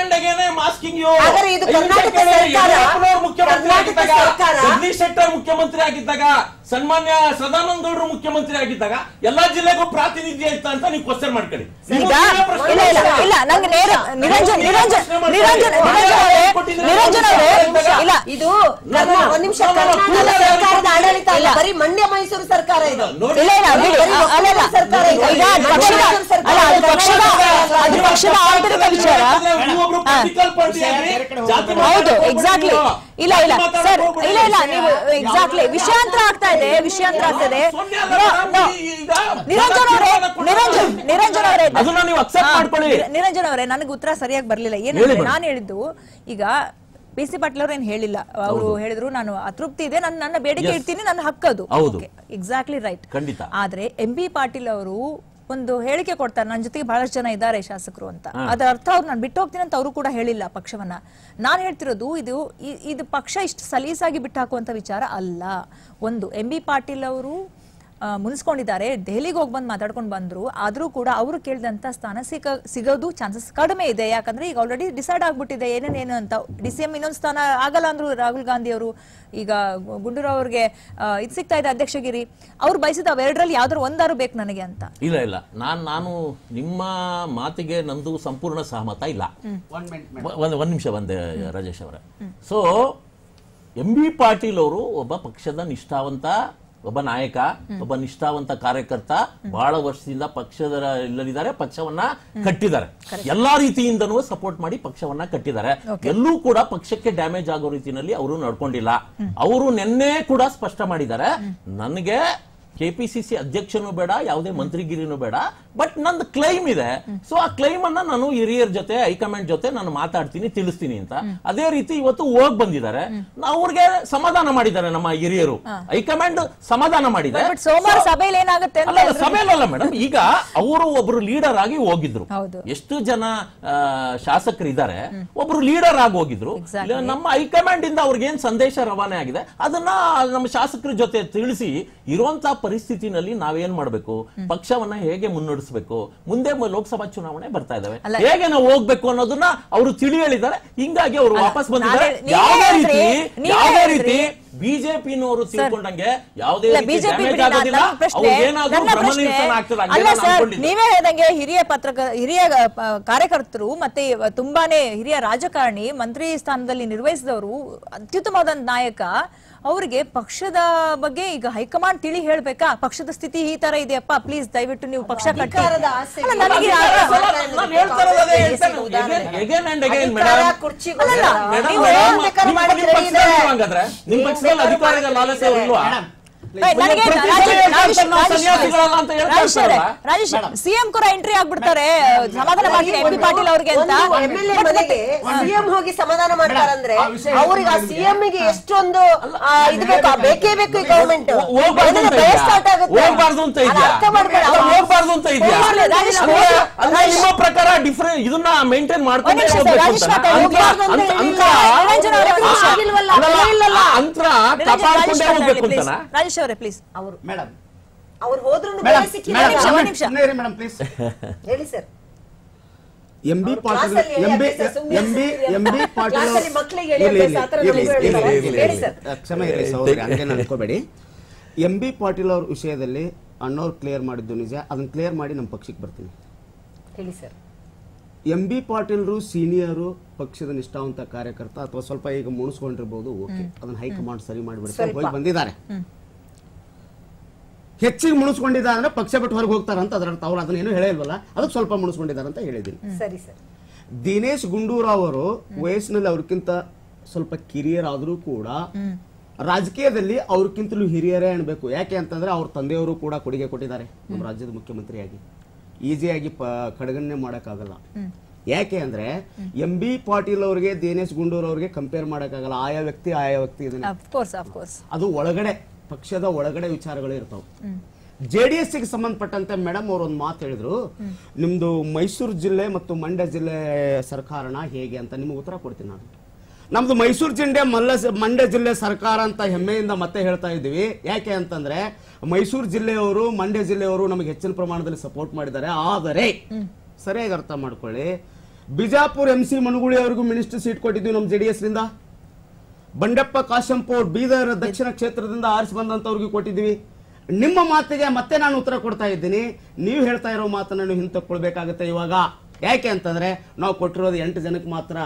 ಹಾಗಾದ್ರೆ ಇದು ಕರ್ನಾಟಕ ಸರ್ಕಾರ- ಮುಖ್ಯಮಂತ್ರಿ ಕರ್ನಾಟಕ ಆಗಿದ್ದಾಗ ಸರ್ಕಾರ- ಜಗದೀಶ್ ಶೆಟ್ಟರ್ ಮುಖ್ಯಮಂತ್ರಿ ಆಗಿದ್ದಾಗ ಸನ್ಮಾನ್ಯ ಸದಾನಂದ ಗೌಡರು ಮುಖ್ಯಮಂತ್ರಿ ಆಗಿದ್ದಾಗ ಎಲ್ಲಾ ಜಿಲ್ಲೆಗೂ ಪ್ರಾತಿನಿಧ್ಯ ಇತ್ತ ಅಂತ ನೀವು ಕ್ವಶನ್ ಮಾಡ್ಕೊಳ್ಳಿ ನೀವು ಈಗ ನೀವೇ ಪ್ರಶ್ನೆ ಇಲ್ಲ ಇಲ್ಲ ಮಾಡ್ತೀರಾ? ಇಲ್ಲ ನಂಗೆ ನೇರ ನಿರಂಜನ್ ನೀವೇ ನಿರಂಜನ್ ಪ್ರಶ್ನೆ ಮಾಡ್ತೀರಾ? ನಿರಂಜನ್ ನಿರಂಜನ್ ಅವರೇ ನಿರಂಜನ್ ಅವರೇ ಇಲ್ಲ ಇದು ನಮ್ಮ- ಕರ್ನಾ- ಒಂದ್ ನಿಮಿಷ ನಮ್ಮ ಕರ್ನಾಟಕ ಕೂಡಲೇ ಸರ್ಕಾರದ ಆಡಳಿತ ಅಲ್ಲ ಇಲ್ಲ. ಬರೀ ಮಂಡ್ಯ ಮೈಸೂರು ಸರ್ಕಾರ ಇದು ನೋಡಿ, ಇಲ್ಲ ಇಲ್ಲ ಬಿಡಿ ಬರೀ ಅ- ಅಲ್ಲ ಅಲ್ಲ ಸರ್ಕಾರ ಇದೆ. ಈಗ ಅದು ಪಕ್ಷದ ಅಲ್ಲ ಅದು ಪಕ್ಷದ ಅದು ಪಕ್ಷದ ಆಂತರಿಕ ವಿಚಾರ ನೀವೊಬ್ರು ಹಾ. political party ಆಗಿ ಜಾತಿ ಹೌದು ಮಾತಾಡಕ್ ಎಕ್ಸಾಕ್ಟ್ಲಿ ಹೋಗ್ಬೇಡಿ ಇಲ್ಲ ಇಲ್ಲ ಜಾತಿ ಸರ್ ಮಾತಾಡಕ್ ಹೋಗ್ಬೇಡಿ. ಇಲ್ಲ ಇಲ್ಲ ನೀವು ಎಕ್ಸಾಕ್ಟ್ಲಿ ವಿಷಯಾಂತರ ಆಗ್ತಾ ಇದೆ ವಿಷಯಾಂತರ ಆಗ್ತಾ ಇದೆ ಸೊನ್ನೆ ಅಲ್ಲ No, ಮೇಡಮ್, no. ಈ- ಈಗ ನಿರಂಜನ್ ಅವರೇ ನಿರಂಜನ್ ನಿರಂಜನ್ ಅವರೇ ಅದನ್ನ ನೀವು accept ಹಾ, ಮಾಡ್ಕೊಳ್ಳಿ. ನಿರ- ನಿರಂಜನ್ ಅವರೇ ನನಗೆ ಉತ್ತರ ಸರಿಯಾಗಿ ಬರ್ಲಿಲ್ಲ ಏನಂದ್ರೆ ಹೇಳಿ ಮೇಡಮ್. ನಾನು ಹೇಳಿದ್ದು ಈಗ ಬಿ ಸಿ ಪಾಟೀಲ್ ಅವ್ರು ಏನ್ ಹೇಳಿಲ್ಲ ಅವರು ಹೇಳಿದ್ರು ನಾನು ಅತೃಪ್ತಿ ಇದೆ ನಾನು ನನ್ನ ಬೇಡಿಕೆ Yes. ಇಡ್ತೀನಿ ನನ್ನ ಹಕ್ಕದು ಹೌದು. ಎಕ್ಸಾಕ್ಟ್ಲಿ ರೈಟ್ ಖಂಡಿತ. ಆದ್ರೆ ಎಂ ಬಿ ಪಾಟೀಲ್ ಅವರು ಒಂದು ಹೇಳಿಕೆ ಕೊಡ್ತಾರೆ ನನ್ನ ಜೊತೆಗೆ ಬಹಳಷ್ಟು ಜನ ಇದ್ದಾರೆ ಶಾಸಕರು ಅಂತ ಅದರ ಅರ್ಥ ಅವ್ರು ನಾನು ಬಿಟ್ಟು ಹೋಗ್ತೀನಿ ಅಂತ ಅವರು ಕೂಡ ಹೇಳಿಲ್ಲ ಪಕ್ಷವನ್ನ ನಾನು ಹೇಳ್ತಿರೋದು ಇದು ಇ- ಇದು ಪಕ್ಷ ಇಷ್ಟು ಸಲೀಸಾಗಿ ಬಿಟ್ಟು ಹಾಕುವಂತ ವಿಚಾರ ಅಲ್ಲ ಒಂದು ಎಂ ಬಿ ಪಾಟೀಲ್ ಅವರು ಆ, ಮುನ್ಸ್ಕೊಂಡಿದ್ದಾರೆ ದೆಹಲಿಗೆ ಹೋಗಿ ಬಂದು ಮಾತಾಡ್ಕೊಂಡು ಬಂದ್ರು ಆದ್ರೂ ಕೂಡ ಅವರು ಕೇಳಿದಂತ ಸ್ಥಾನ ಸಿಗ ಸಿಗೋದು ಚಾನ್ಸಸ್ ಕಡಿಮೆ ಇದೆ ಯಾಕಂದ್ರೆ ಈಗ ಆಲ್ರೆಡಿ ಡಿಸೈಡ್ ಆಗ್ಬಿಟ್ಟಿದೆ ಏನೇನೇನು ಅಂತ ಡಿ ಸಿ ಎಂ ಇನ್ನೊಂದು ಸ್ಥಾನ ಆಗಲ್ಲ ಅಂದ್ರು ರಾಹುಲ್ ಗಾಂಧಿ ಅವರು ಈಗ ಗುಂಡೂರಾವ್ ಅವ್ರಿಗೆ ಆ, ಇದು ಸಿಗ್ತಾ ಇದೆ ಅಧ್ಯಕ್ಷಗಿರಿ ಅವ್ರು ಬಯಸಿದ ಅವೆರಡರಲ್ಲಿ ಯಾವ್ದಾರು ಒಂದಾರು ಬೇಕು ನನಗೆ ಅಂತ ಇಲ್ಲ ಇಲ್ಲ ನಾನ್ ನಾನು ನಿಮ್ಮ ಮಾತಿಗೆ ನಂದು ಸಂಪೂರ್ಣ ಸಹಮತ ಇಲ್ಲ ಒನ್ ಮಿನಿಟ್ ಒ- ಒಂದ್ ಒಂದ್ ನಿಮಿಷ ಬಂದೆ ರಾಜೇಶ್ ಅವರೇ ಸೊ ಎಂ ಬಿ ಪಾಟೀಲ್ ಅವರು ಒಬ್ಬ ಪಕ್ಷದ ನಿಷ್ಠಾವಂತ ಒಬ್ಬ ನಾಯಕ ಒಬ್ಬ ನಿಷ್ಠಾವಂತ ಕಾರ್ಯಕರ್ತ ಬಹಳ ವರ್ಷದಿಂದ ಪಕ್ಷದ ಇಲ್ಲದಿದ್ದಾರೆ ಪಕ್ಷವನ್ನ ಕಟ್ಟಿದ್ದಾರೆ ಎಲ್ಲಾ ರೀತಿಯಿಂದನೂ ಸಪೋರ್ಟ್ ಮಾಡಿ ಪಕ್ಷವನ್ನ ಕಟ್ಟಿದ್ದಾರೆ ಎಲ್ಲೂ ಕೂಡ ಪಕ್ಷಕ್ಕೆ ಡ್ಯಾಮೇಜ್ ಆಗೋ ರೀತಿಯಲ್ಲಿ ಅವರು ನಡ್ಕೊಂಡಿಲ್ಲ ಅವರು ನಿನ್ನೆ ಕೂಡ ಸ್ಪಷ್ಟ ಮಾಡಿದ್ದಾರೆ ನನಗೆ ಕೆಪಿಸಿಸಿ ಅಧ್ಯಕ್ಷನೂ ಬೇಡ ಯಾವುದೇ ಮಂತ್ರಿಗಿರಿನೂ ಬೇಡ ಬಟ್ ನಂದು ಕ್ಲೈಮ್ ಇದೆ ಸೊ ಆ ಕ್ಲೈಮ್ ಅನ್ನ ನಾನು ಹಿರಿಯರ ಜೊತೆ ಹೈಕಮಾಂಡ್ ಜೊತೆ ನಾನು ಮಾತಾಡ್ತೀನಿ ತಿಳಿಸ್ತೀನಿ ಅಂತ ಅದೇ ರೀತಿ ಇವತ್ತು ಹೋಗ್ ಬಂದಿದ್ದಾರೆ ಅವ್ರಿಗೆ ಸಮಾಧಾನ ಮಾಡಿದ್ದಾರೆ ನಮ್ಮ ಹಿರಿಯರು ಹೈಕಮಾಂಡ್ ಸಮಾಧಾನ ಮಾಡಿದೆ ಬಟ್ ಸೋಮವಾರ ಸಭೆಯಲ್ಲಿ ಏನಾಗುತ್ತೆ ಅಂತ ಅಲ್ಲ ಅಲ್ಲ, ಸಭೆಯಲ್ಲ ಮೇಡಮ್ ಈಗ ಅವರು ಒಬ್ರು ಲೀಡರ್ ಆಗಿ ಹೋಗಿದ್ರು ಹೌದು. ಎಷ್ಟು ಜನ ಆ, ಶಾಸಕರು ಇದ್ದಾರೆ ಒಬ್ರು ಲೀಡರ್ ಆಗಿ ಹೋಗಿದ್ರು Exactly. ಇಲ್ಲ, ನಮ್ಮ ಹೈಕಮಾಂಡ್ ಇಂದ ಅವ್ರಿಗೆ ಏನ್ ಸಂದೇಶ ರವಾನೆ ಆಗಿದೆ ಅದನ್ನ ನಮ್ಮ ಶಾಸಕರ ಜೊತೆ ತಿಳಿಸಿ ಇರುವಂತ ಪರಿಸ್ಥಿತಿನಲ್ಲಿ ನಾವೇನ್ ಮಾಡ್ಬೇಕು ಪಕ್ಷವನ್ನ ಹೇಗೆ ಮುನ್ನಡೆಸಬೇಕು ಮುಂದೆ ಮ- ಲೋಕಸಭಾ ಚುನಾವಣೆ ಬರ್ತಾ ಇದಾವೆ ಅಲ್ಲ. ಹೇಗೆ ನಾವು ಹೋಗ್ಬೇಕು ಅನ್ನೋದನ್ನ ಅವರು ತಿಳಿ ಹೇಳಿದ್ದಾರೆ ಹಿಂಗಾಗಿ ಅವರು ವಾಪಸ್ ಬಂದಿದ್ದಾರೆ ನಾನೇ- ನೀವೇ ಯಾವುದೇ ಹೇಳಿದ್ರಿ, ರೀತಿ ನೀವೇ ಯಾವುದೇ ಹೇಳಿದ್ರಿ. ರೀತಿ ಬಿಜೆಪಿನವರು ತಿಳ್ಕೊಂಡಂಗೆ ಯಾವುದೇ ಇಲ್ಲ ರೀತಿ ಬಿಜೆಪಿ ಡ್ಯಾಮೇಜ್ ಬಿಡಿ, ಆಗೋದಿಲ್ಲ ನನ್ನ ಪ್ರಶ್ನೆ ಅವ್ರಿಗೇನಾದ್ರೂ ನನ್ನ ಭ್ರಮ ಪ್ರಶ್ನೆ ನಿರಸನ ಆಗ್ತದೆ ಅಲ್ಲ ಹಂಗೆಲ್ಲ ಸರ್ ಅನ್ಕೊಂಡಿದ್ದೆ. ನೀವೇ ಹೇಳ್ದಂಗೆ ಹಿರಿಯ ಪತ್ರಕ ಹಿರಿಯ ಆ, ಕಾರ್ಯಕರ್ತರು ಮತ್ತೆ ಇವ- ತುಂಬಾನೇ ಹಿರಿಯ ರಾಜಕಾರಣಿ ಮಂತ್ರಿ ಸ್ಥಾನದಲ್ಲಿ ನಿರ್ವಹಿಸಿದವರು ಅತ್ಯುತ್ತಮವಾದ ನಾಯಕ ಅವರಿಗೆ ಪಕ್ಷದ ಬಗ್ಗೆ ಈಗ ಹೈಕಮಾಂಡ್ ತಿಳಿ ಹೇಳ್ಬೇಕಾ ಪಕ್ಷದ ಸ್ಥಿತಿ ಈ ತರ ಇದೆಯಪ್ಪ ಪ್ಲೀಸ್ ದಯವಿಟ್ಟು ನೀವು ಪಕ್ಷ ಕಟ್ಟಿ ಅಧಿಕಾರದ ಆಸೆ ಅಲ್ಲ, ನನಗೆ ಅಲ್ಲ, ಅರ್ಥ- ಅಲ್ಲ, ನಾನು ಹೇಳ್ತಾ ಇರೋದು ಅದೇ ಹೇಳ್ತೇನೆ. Again- again and again, ಅಧಿಕಾರ, madam. ಕುರ್ಚಿಗೋಸ್ಕರ. ಅಲ್ಲ, madam, ನೀವು madam, ಏನ್ ಬೇಕಾದ್ರೂ ನಿಮ್ಮ- ಮಾಡಕ್ಕೆ ನಿಮ್ಮ ready ಪಕ್ಷದಲ್ಲಿ ಇದೆ. ಇಲ್ವಾ ಹಂಗಾದ್ರೆ? ನಿಮ್ಮ ಏನ್ ಪಕ್ಷದಲ್ಲಿ ಬೇಕಾದ್ರೂ ಅಧಿಕಾರದ ಮಾಡಕ್ಕೆ ಲಾಲಸೆ ready ಇದೆ. ಇಲ್ವಾ ಮೇಡಮ್ Right, ನನಗೆ ಪ್ರತಿ ರಾಜೇಶ್- ಸರಿ ಹೇಳ್ತಾ ರಾಜೇಶ್- ಇರ್ತಾರೆ ನಾವು ರಾಜೇಶ್ ಸನ್ಯಾಸಿಗಳಲ್ಲ ಅಂತ ಹೇಳ್ತಾ ರಾಜೇಶ್ ಅವರೇ, ಇರ್ತಾರಲ್ಲ? ರಾಜೇಶ್ ಸಿಎಂ ಕೂಡ ಎಂಟ್ರಿ ಆಗ್ಬಿಡ್ತಾರೆ ಸಮಾಧಾನ ಮಾಡ್ತೀನಿ ಎಂ ಪಿ ಪಾಟೀಲ್ ಅವ್ರಿಗೆ ಅಂತ ಎಂ ಎಲ್ ಎ ಮನೆಗೆ ಸಿಎಂ ಹೋಗಿ ಸಮಾಧಾನ ಮಾಡ್ತಾರಂದ್ರೆ ಆ ವಿಷಯ ಅವ್ರಿಗೆ ಆ ಸಿಎಂ ಗೆ ಎಷ್ಟೊಂದು ಆ, ಇದು ಬೇಕು ಆ ಬೇಕೇ ಬೇಕು ಈ ಗವರ್ಮೆಂಟ್ ಹೋಗ್ಬಾರ್ದು ಅಂತ ಇದೆಯಾ? ಸ್ಟಾರ್ಟ್ ಆಗುತ್ತೆ ಹೋಗ್ಬಾರ್ದು ಅಂತ ಅದು ಇದೆಯಾ? ಅರ್ಥ ಮಾಡ್ಬೇಡ ಅಲ್ಲ, ಹೋಗ್ಬಾರ್ದು ಅಂತ ಇದೆಯಾ? ಹೋಗ್ಬಾರ್ದು, ರಾಜೇಶ್ ಅಂದ್ರೆ- ಹೋಗಿ- ಅಂದ್ರೆ ನಿಮ್ಮ ಪ್ರಕಾರ ಡಿಫ್ರೆಂಟ್ ಇದನ್ನ ಮೇಂಟೈನ್ ಮಾಡ್ಕೊಂಡು ಒಂದ್ ನಿಮಿಷ ಸರ್, ಹೋಗ್ಬೇಕು ರಾಜೇಶ್ ಅಂತನಾ? ಮಾತಾಡಿ, ಅಂತರ- ಹೋಗ್ಬಾರ್ದು ಅಂತ ಅಂತರ- ಹೇಳಿಲ್ಲ. ಅಂತರ- ನಿರಂಜನ್ ಅವರೇ ಒಂದ್ ನಿಮಿಷ. ಆಗಿಲ್ವಲ್ಲ, ಅಲ್ಲಲ್ಲ, ಹೇಳಿಲ್ಲಲ್ಲ. ಆ ಅಂತರ ಕಾಪಾಡ್ಕೊಂಡೇ ಹೋಗ್ಬೇಕು ಅಂತನಾ ರಾಜೇಶ್ ಅವರೇ ಪ್ಲೀಸ್ ಅವರು ಮೇಡಮ್ ಅವ್ರು ಹೋದ್ರು ಮೇಡಮ್ ಬೆಲೆ ಸಿಕ್ಕಿಲ್ಲ ನಿಮಿಷ, ಒಂದ್ ನಿಮಿಷ. ಮೇಡಮ್ ಪ್ಲೀಸ್ ಹೇಳಿ ಸರ್ ಎಂ ಬಿ ಅವ್ರು ಪಾಟೀಲ್ ಕ್ಲಾಸಲ್ಲಿ ಎಂ ಬಿ ಅಭ್ಯಾಸ ಸುಮ್ನೆ ಎಂ ಬಿ ಇರ್ತೀರಿ ಎಂ ಬಿ ಅಲ್ವಾ? ಪಾಟೀಲ್ ಕ್ಲಾಸಲ್ಲಿ ಮಕ್ಳಿಗೆ ಹೇಳಿ ಇರ್ಲಿ, ಅಭ್ಯಾಸ, ಆ ಥರ ಇರ್ಲಿ, ನಮಗೂ ಇರ್ಲಿ, ಹೇಳ್ತಾರೆ. ಇರ್ಲಿ, ಹೇಳಿ ಇರ್ಲಿ. ಸರ್. ಅಹ್, ಕ್ಷಮೆ ಇರಲಿ ಸಹೋದರಿ ಹಂಗೇನು ಅನ್ಕೋಬೇಡಿ ಎಂ ಬಿ ಪಾಟೀಲ್ ಅವ್ರ ವಿಷಯದಲ್ಲಿ ಅಣ್ಣವ್ರು ಕ್ಲಿಯರ್ ಮಾಡಿದ್ದು ನಿಜ ಅದನ್ನ ಕ್ಲಿಯರ್ ಮಾಡಿ ನಮ್ಮ ಪಕ್ಷಕ್ಕೆ ಬರ್ತೀನಿ ಹೇಳಿ ಸರ್ ಎಂ ಬಿ ಪಾಟೀಲ್ರು ಸೀನಿಯರು ಪಕ್ಷದ ನಿಷ್ಠಾವಂತ ಕಾರ್ಯಕರ್ತ ಅಥವಾ ಸ್ವಲ್ಪ ಈಗ ಮುಣಿಸ್ಕೊಂಡಿರ್ಬೋದು ಓಕೆ ಅದನ್ನ ಹೈಕಮಾಂಡ್ ಸರಿ ಮಾಡಿಬಿಡ್ತಾರೆ ಸ್ವಲ್ಪ. ಹೋಗಿ ಬಂದಿದ್ದಾರೆ ಹೆಚ್ಚಿಗೆ ಮುಣಿಸ್ಕೊಂಡಿದ್ದಾರೆ ಅಂದ್ರೆ ಪಕ್ಷ ಬಿಟ್ಟು ಹೊರಗೆ ಹೋಗ್ತಾರ ಅಂತ ಅದರ ಅವ್ರು ಅದನ್ನ ಏನು ಹೇಳಿಲ್ವಲ್ಲ ಅದಕ್ಕೆ ಸ್ವಲ್ಪ ಮುಣಿಸ್ಕೊಂಡಿದ್ದಾರೆ ಅಂತ ಹೇಳಿದ್ದೀನಿ ಸರಿ ಸರ್ ದಿನೇಶ್ ಗುಂಡೂರಾವ್ ಅವರು ವಯಸ್ಸಿನಲ್ಲಿ ಅವ್ರಕ್ಕಿಂತ ಸ್ವಲ್ಪ ಕಿರಿಯರಾದರೂ ಕೂಡ ರಾಜಕೀಯದಲ್ಲಿ ಅವ್ರಕ್ಕಿಂತಲೂ ಹಿರಿಯರೇ ಅನ್ಬೇಕು ಯಾಕೆ ಅಂತಂದ್ರೆ ಅವ್ರ ತಂದೆಯವರು ಕೂಡ ಕೊಡುಗೆ ಕೊಟ್ಟಿದ್ದಾರೆ ನಮ್ಮ ರಾಜ್ಯದ ಮುಖ್ಯಮಂತ್ರಿಯಾಗಿ ಈಸಿಯಾಗಿ ಪ ಕಡೆಗಣನೆ ಮಾಡೋಕ್ಕಾಗಲ್ಲ ಯಾಕೆ ಅಂದ್ರೆ ಎಂ ಬಿ ಪಾಟೀಲ್ ಅವರಿಗೆ ದಿನೇಶ್ ಗುಂಡೂರಾವ್ ಅವರಿಗೆ ಕಂಪೇರ್ ಮಾಡೋಕ್ಕಾಗಲ್ಲ ಆಯಾ ವ್ಯಕ್ತಿ ಆಯಾ ವ್ಯಕ್ತಿ ಇದನ್ನ ಆಫ್ ಕೋರ್ಸ್ ಆಫ್ ಕೋರ್ಸ್ ಅದು ಒಳಗಡೆ ಪಕ್ಷದ ಒಳಗಡೆ ವಿಚಾರಗಳು ಇರ್ತಾವೆ ಜೆ ಡಿ ಎಸ್ ಗೆ ಸಂಬಂಧಪಟ್ಟಂತೆ ಮೇಡಮ್ ಅವ್ರು ಒಂದು ಮಾತು ಹೇಳಿದ್ರು ನಿಮ್ದು ಮೈಸೂರು ಜಿಲ್ಲೆ ಮತ್ತು ಮಂಡ್ಯ ಜಿಲ್ಲೆ ಸರ್ಕಾರನ ಹೇಗೆ ಅಂತ ನಿಮ್ಗೆ ಉತ್ತರ ಕೊಡ್ತೀನಿ ನಾನು ನಮ್ದು ಮೈಸೂರು ಜಿಲ್ಲೆ ಮಲ್ಲ ಮಂಡ್ಯ ಜಿಲ್ಲೆ ಸರ್ಕಾರ ಅಂತ ಹೆಮ್ಮೆಯಿಂದ ಮತ್ತೆ ಹೇಳ್ತಾ ಇದ್ದೀವಿ ಯಾಕೆ ಅಂತಂದ್ರೆ ಮೈಸೂರು ಜಿಲ್ಲೆಯವರು ಮಂಡ್ಯ ಜಿಲ್ಲೆಯವರು ನಮಗೆ ಹೆಚ್ಚಿನ ಪ್ರಮಾಣದಲ್ಲಿ ಸಪೋರ್ಟ್ ಮಾಡಿದ್ದಾರೆ ಆದರೆ ಸರಿಯಾಗಿ ಅರ್ಥ ಮಾಡ್ಕೊಳ್ಳಿ ಬಿಜಾಪುರ ಎಂ ಸಿ ಮನುಗುಳಿ ಅವರಿಗೂ ಮಿನಿಸ್ಟರ್ ಸೀಟ್ ಕೊಟ್ಟಿದ್ವಿ ನಮ್ಮ ಜೆ ಡಿ ಎಸ್ ರಿಂದ ಬಂಡೆಪ್ಪ ಕಾಶಂಪುರ್ ಬೀದರ್ ದಕ್ಷಿಣ ಕ್ಷೇತ್ರದಿಂದ ಆರಿಸಿ ಬಂದಂತವ್ರಿಗೆ ಕೊಟ್ಟಿದ್ದೀವಿ ನಿಮ್ಮ ಮಾತಿಗೆ ಮತ್ತೆ ನಾನು ಉತ್ತರ ಕೊಡ್ತಾ ಇದ್ದೀನಿ ನೀವು ಹೇಳ್ತಾ ಇರೋ ಮಾತನ್ನ ನೀವು ಹಿಂತಕ್ಕೊಳ್ಬೇಕಾಗುತ್ತೆ ಇವಾಗ ಯಾಕೆ ಅಂತಂದ್ರೆ ನಾವು ಕೊಟ್ಟಿರೋದು ಎಂಟು ಜನಕ್ಕೆ ಮಾತ್ರ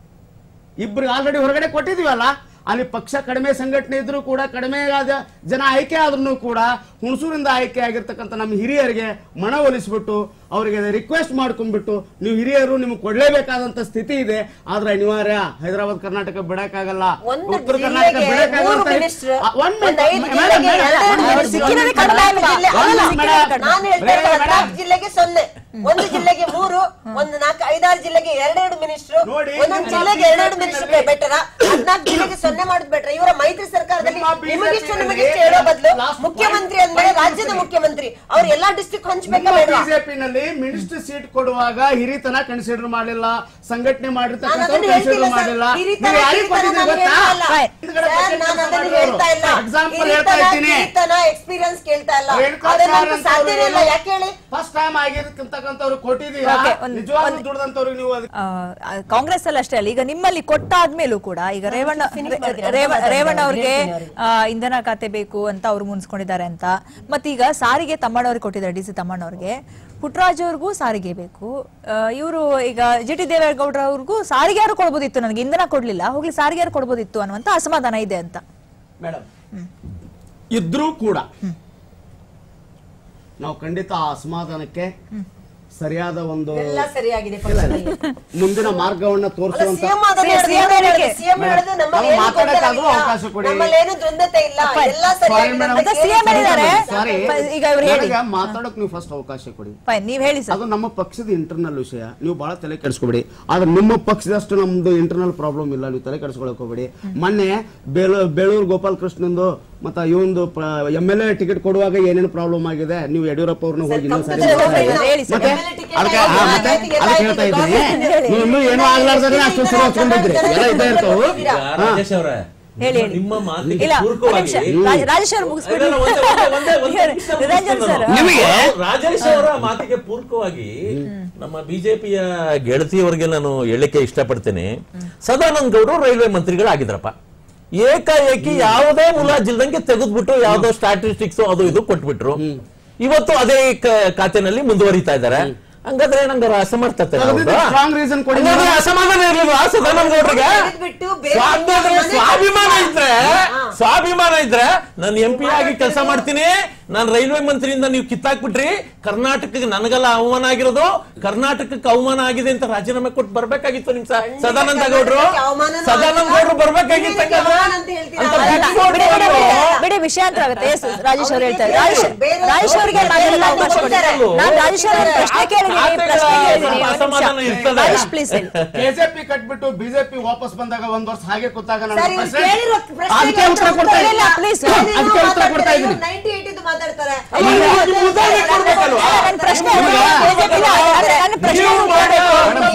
ಇಬ್ರಿಗೆ ಆಲ್ರೆಡಿ ಹೊರಗಡೆ ಕೊಟ್ಟಿದೀವಲ್ಲ ಅಲ್ಲಿ ಪಕ್ಷ ಕಡಿಮೆ ಸಂಘಟನೆ ಇದ್ರೂ ಕೂಡ ಕಡಿಮೆ ಆದ ಜನ ಆಯ್ಕೆ ಆದ್ರೂ ಕೂಡ ಹುಣಸೂರಿಂದ ಆಯ್ಕೆ ಆಗಿರ್ತಕ್ಕಂಥ ನಮ್ಮ ಹಿರಿಯರಿಗೆ ಮನವೊಲಿಸ್ಬಿಟ್ಟು ಅವರಿಗೆ ರಿಕ್ವೆಸ್ಟ್ ಮಾಡ್ಕೊಂಡ್ಬಿಟ್ಟು ನೀವು ಹಿರಿಯರು ನಿಮ್ಗೆ ಕೊಡ್ಲೇಬೇಕಾದಂತ ಸ್ಥಿತಿ ಇದೆ ಆದ್ರೆ ಅನಿವಾರ್ಯ ಹೈದರಾಬಾದ್ ಕರ್ನಾಟಕ ಬಿಡಕ್ಕಾಗಲ್ಲ ಒಂದು ಉತ್ತರ ಕರ್ನಾಟಕ ಜಿಲ್ಲೆಗೆ ಬಿಡಕ್ಕಾಗಲ್ಲ ಮೂರು ಅಂತ- minister, ಆ, one minute, ಒಂದು ಐದು madam, ಜಿಲ್ಲೆಗೆ madam, ಎರಡೆರಡು one minute, minister. ಸಿಕ್ಕಿರೋದೇ one ಕಡಿಮೆ minute, ಅಲ್ವಾ? ಜಿಲ್ಲೆ- one ಅಲ್ಲ, minute, madam. ನಾನು ಹೇಳ್ತಾ ಬೇರೆ ಇರೋದು madam. ನಾಲ್ಕು ಜಿಲ್ಲೆಗೆ ಸೊನ್ನೆ ಒಂದು ಜಿಲ್ಲೆಗೆ ಮೂರು ಒಂದು ನಾಲ್ಕು ಐದಾರು ಜಿಲ್ಲೆಗೆ ಎರಡೆರಡು ಮಿನಿಸ್ಟ್ರು ನೋಡಿ, ಒಂದೊಂದು ನಿಮ್ಮ ಜಿಲ್ಲೆಗೆ ಎರಡೆರಡು ಮಿನಿಸ್ಟ್ರು BJP ಬೆಟರ ಹದಿನಾಲ್ಕು ಜಿಲ್ಲೆಗೆ ಸೊನ್ನೆ ಮಾಡೋದು ಬೆಟರ್ ಇವರ ಮೈತ್ರಿ ಸರ್ಕಾರದಲ್ಲಿ ನಿಮ್ಮ BJP ನಿಮಗಿಷ್ಟು ನಲ್ಲಿ ನಿಮಗಿಷ್ಟು ಹೇಳೋ ಬದಲು last ಮುಖ್ಯಮಂತ್ರಿ point- ಅಂದ್ರೆ point ರಾಜ್ಯದ ಮುಗಿಸ್ತೀನಿ. ಮುಖ್ಯಮಂತ್ರಿ ಅವ್ರು ಎಲ್ಲಾ ಡಿಸ್ಟ್ರಿಕ್ಟ್ ಹಂಚ್ಬೇಕಾ ಬೇಡವಾ ಬಿಜೆಪಿ ನಲ್ಲಿ ಮಿನಿಸ್ಟರ್ ಸೀಟ್ ಕೊಡುವಾಗ ಹಿರಿತನ ಕನ್ಸಿಡರ್ ಮಾಡಲಿಲ್ಲ ಸಂಘಟನೆ ನಾನು ಮಾಡಿರ್ತಕ್ಕಂಥ ಅದನ್ನ ಹೇಳ್ತಿಲ್ಲ ಕನ್ಸಿಡರ್ ಸರ್. ಮಾಡಿಲ್ಲ ಹಿರಿತನ, ನೀವು ಯಾರಿಗೆ ಹಿರಿತನ ಕೊಟ್ಟಿದ್ದೀರಿ ನಾನು ಗೊತ್ತಾ ಹೇಳ್ತಾ ಇಲ್ಲ. Right. ಹಿಂದ್ಗಡೆ ಸರ್, ಪಕ್ಷಕ್ಕೆ ನಾನು ಅದನ್ನ ಮಾಡಿರೋರು. ಹೇಳ್ತಾ ಇಲ್ಲ. Example ಹೇಳ್ತಾ ಹಿರಿತನ, ಇದ್ದೀನಿ ಹಿರಿತನ, experience ಕೇಳ್ತಾ ಇಲ್ಲ ರೇಣುಕಾ ಅದನ್ನಂತೂ ಸಾಧ್ಯನೇ ಇಲ್ಲ ಯಾಕೆ ಹೇಳಿ ಫಸ್ಟ್ ಟೈಮ್ ಆಗಿರ್ತಕ್ಕಂಥವ್ರು ಕೊಟ್ಟಿದ್ದೀರಾ Okay, ಒಂದ್- ನಿಜವಾಗ್ಲೂ ಒಂದ್- ದುಡ್ದಂತವ್ರಿಗೆ ನೀವು ಅದಕ್ಕೆ ಆ, ಕಾಂಗ್ರೆಸ್ ಅಲ್ಲಿ ಅಷ್ಟೇ ಅಲ್ಲ ಈಗ ನಿಮ್ಮಲ್ಲಿ ಕೊಟ್ಟಾದ್ಮೇಲೂ ಕೂಡ ಈಗ ರೇವಣ್ಣ finish ಮಾಡ್ತೀನಿ, ರೇವ- ಅರ್ಧ ರೇವಣ್ಣ ಮಾತಾಡ್ತೀನಿ, ಅವ್ರಿಗೆ ಹೇಳ್ತೀನಿ ಆ, ಇಂಧನ ಖಾತೆ ಬೇಕು ಅಂತ ಅವ್ರು ಮುನ್ಸ್ಕೊಂಡಿದ್ದಾರೆ ಅಂತ ಮತ್ತೀಗ ಸಾರಿಗೆ ತಮ್ಮಣ್ಣವ್ರಿಗೆ ಕೊಟ್ಟಿದ್ದಾರೆ ಡಿ ಸಿ ತಮ್ಮಣ್ಣವ್ರಿಗೆ ಪುಟ್ಟರಾಜ್ ಅವ್ರಿಗೂ ಸಾರಿಗೆ ಬೇಕು ಇವರು ಈಗ ಜಿ ಟಿ ದೇವೇಗೌಡರ ಅವ್ರಿಗೂ ಸಾರಿಗೆ ಯಾರು ಕೊಡ್ಬೋದಿತ್ತು ನನಗೆ ಇಂಧನ ಕೊಡ್ಲಿಲ್ಲ ಹೋಗ್ಲಿ ಸಾರಿಗೆ ಯಾರು ಕೊಡ್ಬೋದಿತ್ತು ಅನ್ನುವಂತ ಅಸಮಾಧಾನ ಇದೆ ಅಂತ ಮೇಡಮ್ ಇದ್ರೂ ಕೂಡ ನಾವು ಖಂಡಿತ ಆ ಅಸಮಾಧಾನಕ್ಕೆ ಸರಿಯಾದ ಒಂದು ಎಲ್ಲ ಸರಿಯಾಗಿದೆ ಪಕ್ಷದಲ್ಲಿ. ಮುಂದಿನ ಮಾರ್ಗವನ್ನ ಅಲ್ಲ, ತೋರಿಸುವಂತ CM ಅದನ್ನೇ CM ಹೇಳಿದ್ರು, ಹೇಳಿಕೆ. CM ಹೇಳಿದ್ರು ನಮ್ಮಲ್ಲಿ ನಾವು ಏನು ಮಾತಾಡಕ್ಕಾದ್ರೂ ಗೊಂದಲ ಇಲ್ಲ. ಅವಕಾಶ ಕೊಡಿ. ನಮ್ಮಲ್ಲಿ ಏನು ದ್ವಂದ್ವತೆ ಇಲ್ಲ ಎಲ್ಲ Sorry ಸರಿಯಾಗಿದೆ madam. ಅಂತ ಮತ್ತೆ CM ಹೇಳಿದ್ದಾರೆ. ಸಾರಿ ಈಗ ಇವ್ರು ಹೇಳಿ. ಮಾತಾಡಕ್ ನೀವು ಫಸ್ಟ್ ಅವಕಾಶ ಕೊಡಿ ಫೈನ್ ನೀವ್ ಹೇಳಿ ಸರ್ ಅದು ನಮ್ಮ ಪಕ್ಷದ ಇಂಟರ್ನಲ್ ವಿಷಯ ನೀವು ಬಹಳ ತಲೆ ಕೆಡಿಸ್ಕೊಬೇಡಿ ಆದ್ರೆ ನಿಮ್ಮ ಪಕ್ಷದಷ್ಟು ನಮ್ದು ಇಂಟರ್ನಲ್ ಪ್ರಾಬ್ಲಮ್ ಇಲ್ಲ ನೀವು ತಲೆ ಕೆಡಿಸ್ಕೊಳಕ್ ಹೋಗ್ಬೇಡಿ ಮೊನ್ನೆ ಬೇಲೂರು ಬೇಳೂರು ಗೋಪಾಲ್ ಕೃಷ್ಣಂದು ಮತ್ತ ಇವಂದು ಎಂ ಎಲ್ ಎ ಟಿಕೆಟ್ ಕೊಡುವಾಗ ಏನೇನು ಪ್ರಾಬ್ಲಮ್ ಆಗಿದೆ ನೀವು ಯಡಿಯೂರಪ್ಪ ಅವ್ರನ್ನ ಹೋಗಿ ಇನ್ನೊಂದ್ ಸರಿ ಸರ್, ಮಾತಾಡಿ. ಸರ್, ಹೇಳಿ ಸರ್. ಮತ್ತೆ MLA ticket ಅದಕ್ಕೆ ಆಯ್ತು, ಹಾ, ಮತ್ತೆ ಆಯ್ತು, ಎಲ್ಲ ಅದಕ್ಕೆ ಆಯ್ತು, ಹೇಳ್ತಾ ಇದ್ದೀನಿ ಹೇಳಿ. ನೀವು ಇನ್ನೂ ಏನೂ ಆಗ್ಲಾರ್ದ್ರೆ ಅಷ್ಟು ಶುರು ಹಚ್ಕೊಂಡಿದ್ರಿ ಎಲ್ಲ ಇದ್ದೇ ಇರ್ತಾವು ಈಗ ರಾಜೇಶ್ ಅವರೇ ಹೇಳಿ, ಹೇಳಿ. ನಿಮ್ಮ ಮಾತಿಗೆ ಇಲ್ಲ ಒಂದ್ ಪೂರಕವಾಗಿ ನಿಮಿಷ ರಾಜ್- ರಾಜೇಶ್ ಅವ್ರು ಮುಗಿಸ್ಬಿಡಿ ಇಲ್ಲ, ಒಂದೇ- ಒಂದೇ- ಒಂದೇ- ಒಂದೇ ನಿಮಿಷ ನಿರಂಜನ್ ಸರ್ ಮುಗಿಸ್ತೀನಿ ನಿಮಗೆ- ನಾನು. ರಾಜೇಶ್ ಅವರ ಮಾತಿಗೆ ಪೂರಕವಾಗಿ ನಮ್ಮ ಬಿಜೆಪಿಯ ಗೆಳತಿಯವರಿಗೆ ನಾನು ಹೇಳಲಿಕ್ಕೆ ಇಷ್ಟಪಡ್ತೇನೆ ಸದಾನಂದ ಗೌಡರು ರೈಲ್ವೆ ಮಂತ್ರಿಗಳಾಗಿದ್ರಪ್ಪ ಏಕಾಏಕಿ ಯಾವುದೇ ಮುಲಾಜಿಲ್ದಂಗೆ ತೆಗೆದ್ಬಿಟ್ಟು ಯಾವ್ದೋ ಸ್ಟಾಟಿಸ್ಟಿಕ್ಸ್ ಅದು ಇದು ಕೊಟ್ಬಿಟ್ರು ಇವತ್ತು ಅದೇ ಕ- ಖಾತೆನಲ್ಲಿ ಮುಂದುವರಿತಾ ಇದ್ದಾರೆ ಹಂಗಾದ್ರೆ ನಂಗಾರ ಅಸಮರ್ಥತೆ ತೆಗ್ದಿದ್ದು strong reason ಕೊಡಿ. ಹಂಗಾದ್ರೆ ಅಸಮಾಧಾನ ಇರ್ಲಿಲ್ವಾ ಸದಾನಂದ ಗೌಡ್ರಿಗೆ ತೆಗೆದ್ಬಿಟ್ಟು ಬೇರೆ ಸ್ವಾತಂತ್ರ್ಯ ಮನೆ ಸ್ವಾಭಿಮಾನ ಕಟ್ಟಿ ಇದ್ರೆ ಹಾ. ಸ್ವಾಭಿಮಾನ ಇದ್ರೆ ನಾನು ಎಂ ಪಿ ಆಗಿ ಕೆಲಸ ಮಾಡ್ತೀನಿ ನಾನು ರೈಲ್ವೆ ಮಂತ್ರಿಯಿಂದ ನೀವು ಕಿತ್ತಾಕ್ಬಿಟ್ರಿ ಕರ್ನಾಟಕಕ್ಕೆ ನನಗೆಲ್ಲ ಅವಮಾನ ಆಗಿರೋದು ಕರ್ನಾಟಕಕ್ಕೆ ಅವಮಾನ ಆಗಿದೆ ಅಂತ ರಾಜೀನಾಮೆ ಕೊಟ್ಟು ಬರ್ಬೇಕಾಗಿತ್ತು ನಿಮ್ ಸ- ಸದಾನಂದ ಗೌಡ್ರು ಕರ್ನಾಟಕಕ್ಕೆ ಅವಮಾನನೂ ಸದಾನಂದ ಆಗಿಲ್ಲ. ಗೌಡ್ರು ಬರ್ಬೇಕಾಗಿತ್ತು ನೀವೇನಕ್ಕೆ ಹಂಗಾದ್ರೆ? ಅವಮಾನ ಅಂತ ಹೇಳ್ತೀರಾ? ಅಂತ ಅಲ್ಲ, ಬಿಟ್ಟು ಬಿಡಿ, ಬಿಡಿ, ಬಿಡಿ, ಕೊಡ್ಬಾರ್ದು. ಬಿಡಿ ವಿಷಯಾಂತರ ಆಗುತ್ತೆ ಎಸ್ ರಾಜೇಶ್ ಅವ್ರು ಹೇಳ್ತಾರೆ ಬೇರೆ- ರಾಜೇಶ್ ಬೇರೆ- ರಾಜೇಶ್ ಅವರಿಗೆ ಮಾತಾಡಲು ಅವಕಾಶ ಕೊಡಿ ನಾನು ರಾಜೇಶ್ ಅವರ ಪ್ರಶ್ನೆ ಕೇಳಿದ್ದೀನಿ ಪ್ರಶ್ನೆ ಕೇಳಿದ್ದೀನಿ ಒಂದ್ ಅಸಮಾಧಾನ ನಿಮಿಷ. ಇರ್ತದೆ. ರಾಜೇಶ್ ಪ್ಲೀಸ್ ಹೇಳಿ ಕೆಜೆಪಿ ಕಟ್ಬಿಟ್ಟು ಬಿಜೆಪಿ ವಾಪಸ್ ಬಂದಾಗ ಒಂದ್ ವರ್ಷ ಹಾಗೆ ಕೂತಾಗ ನನ್ನ ಸರ್, ಇವ್ರು ಪ್ರಶ್ನೆ- ಕೇಳಿರೋ ಪ್ರಶ್ನೆಗೆ ಅದಕ್ಕೆ ಉತ್ತರ ಕೊಡ್ತಾ ಇಲ್ಲ, ಇದ್ದೀನಿ. please. ಕೇಳಿರೋ ಅದಕ್ಕೆ ಉತ್ತರ ಕೊಡ್ತಾ ಮಾತಾಡ್ತಾರೆ, ಇದ್ದೀನಿ ಇವ್ರು 98 ಇದು ಮಾತಾಡ್ತಾರೆ ಅಲ್ಲ, ಇದು ಉದಾಹರಣೆ ಕೊಡ್ಬೇಕಲ್ವಾ? ನನ್ನ ಪ್ರಶ್ನೆ ಈಗ BJP ನ- ನನ್ನ- ನನ್ನ ಪ್ರಶ್ನೆ ನೀವು ಮಾಡಬೇಕು.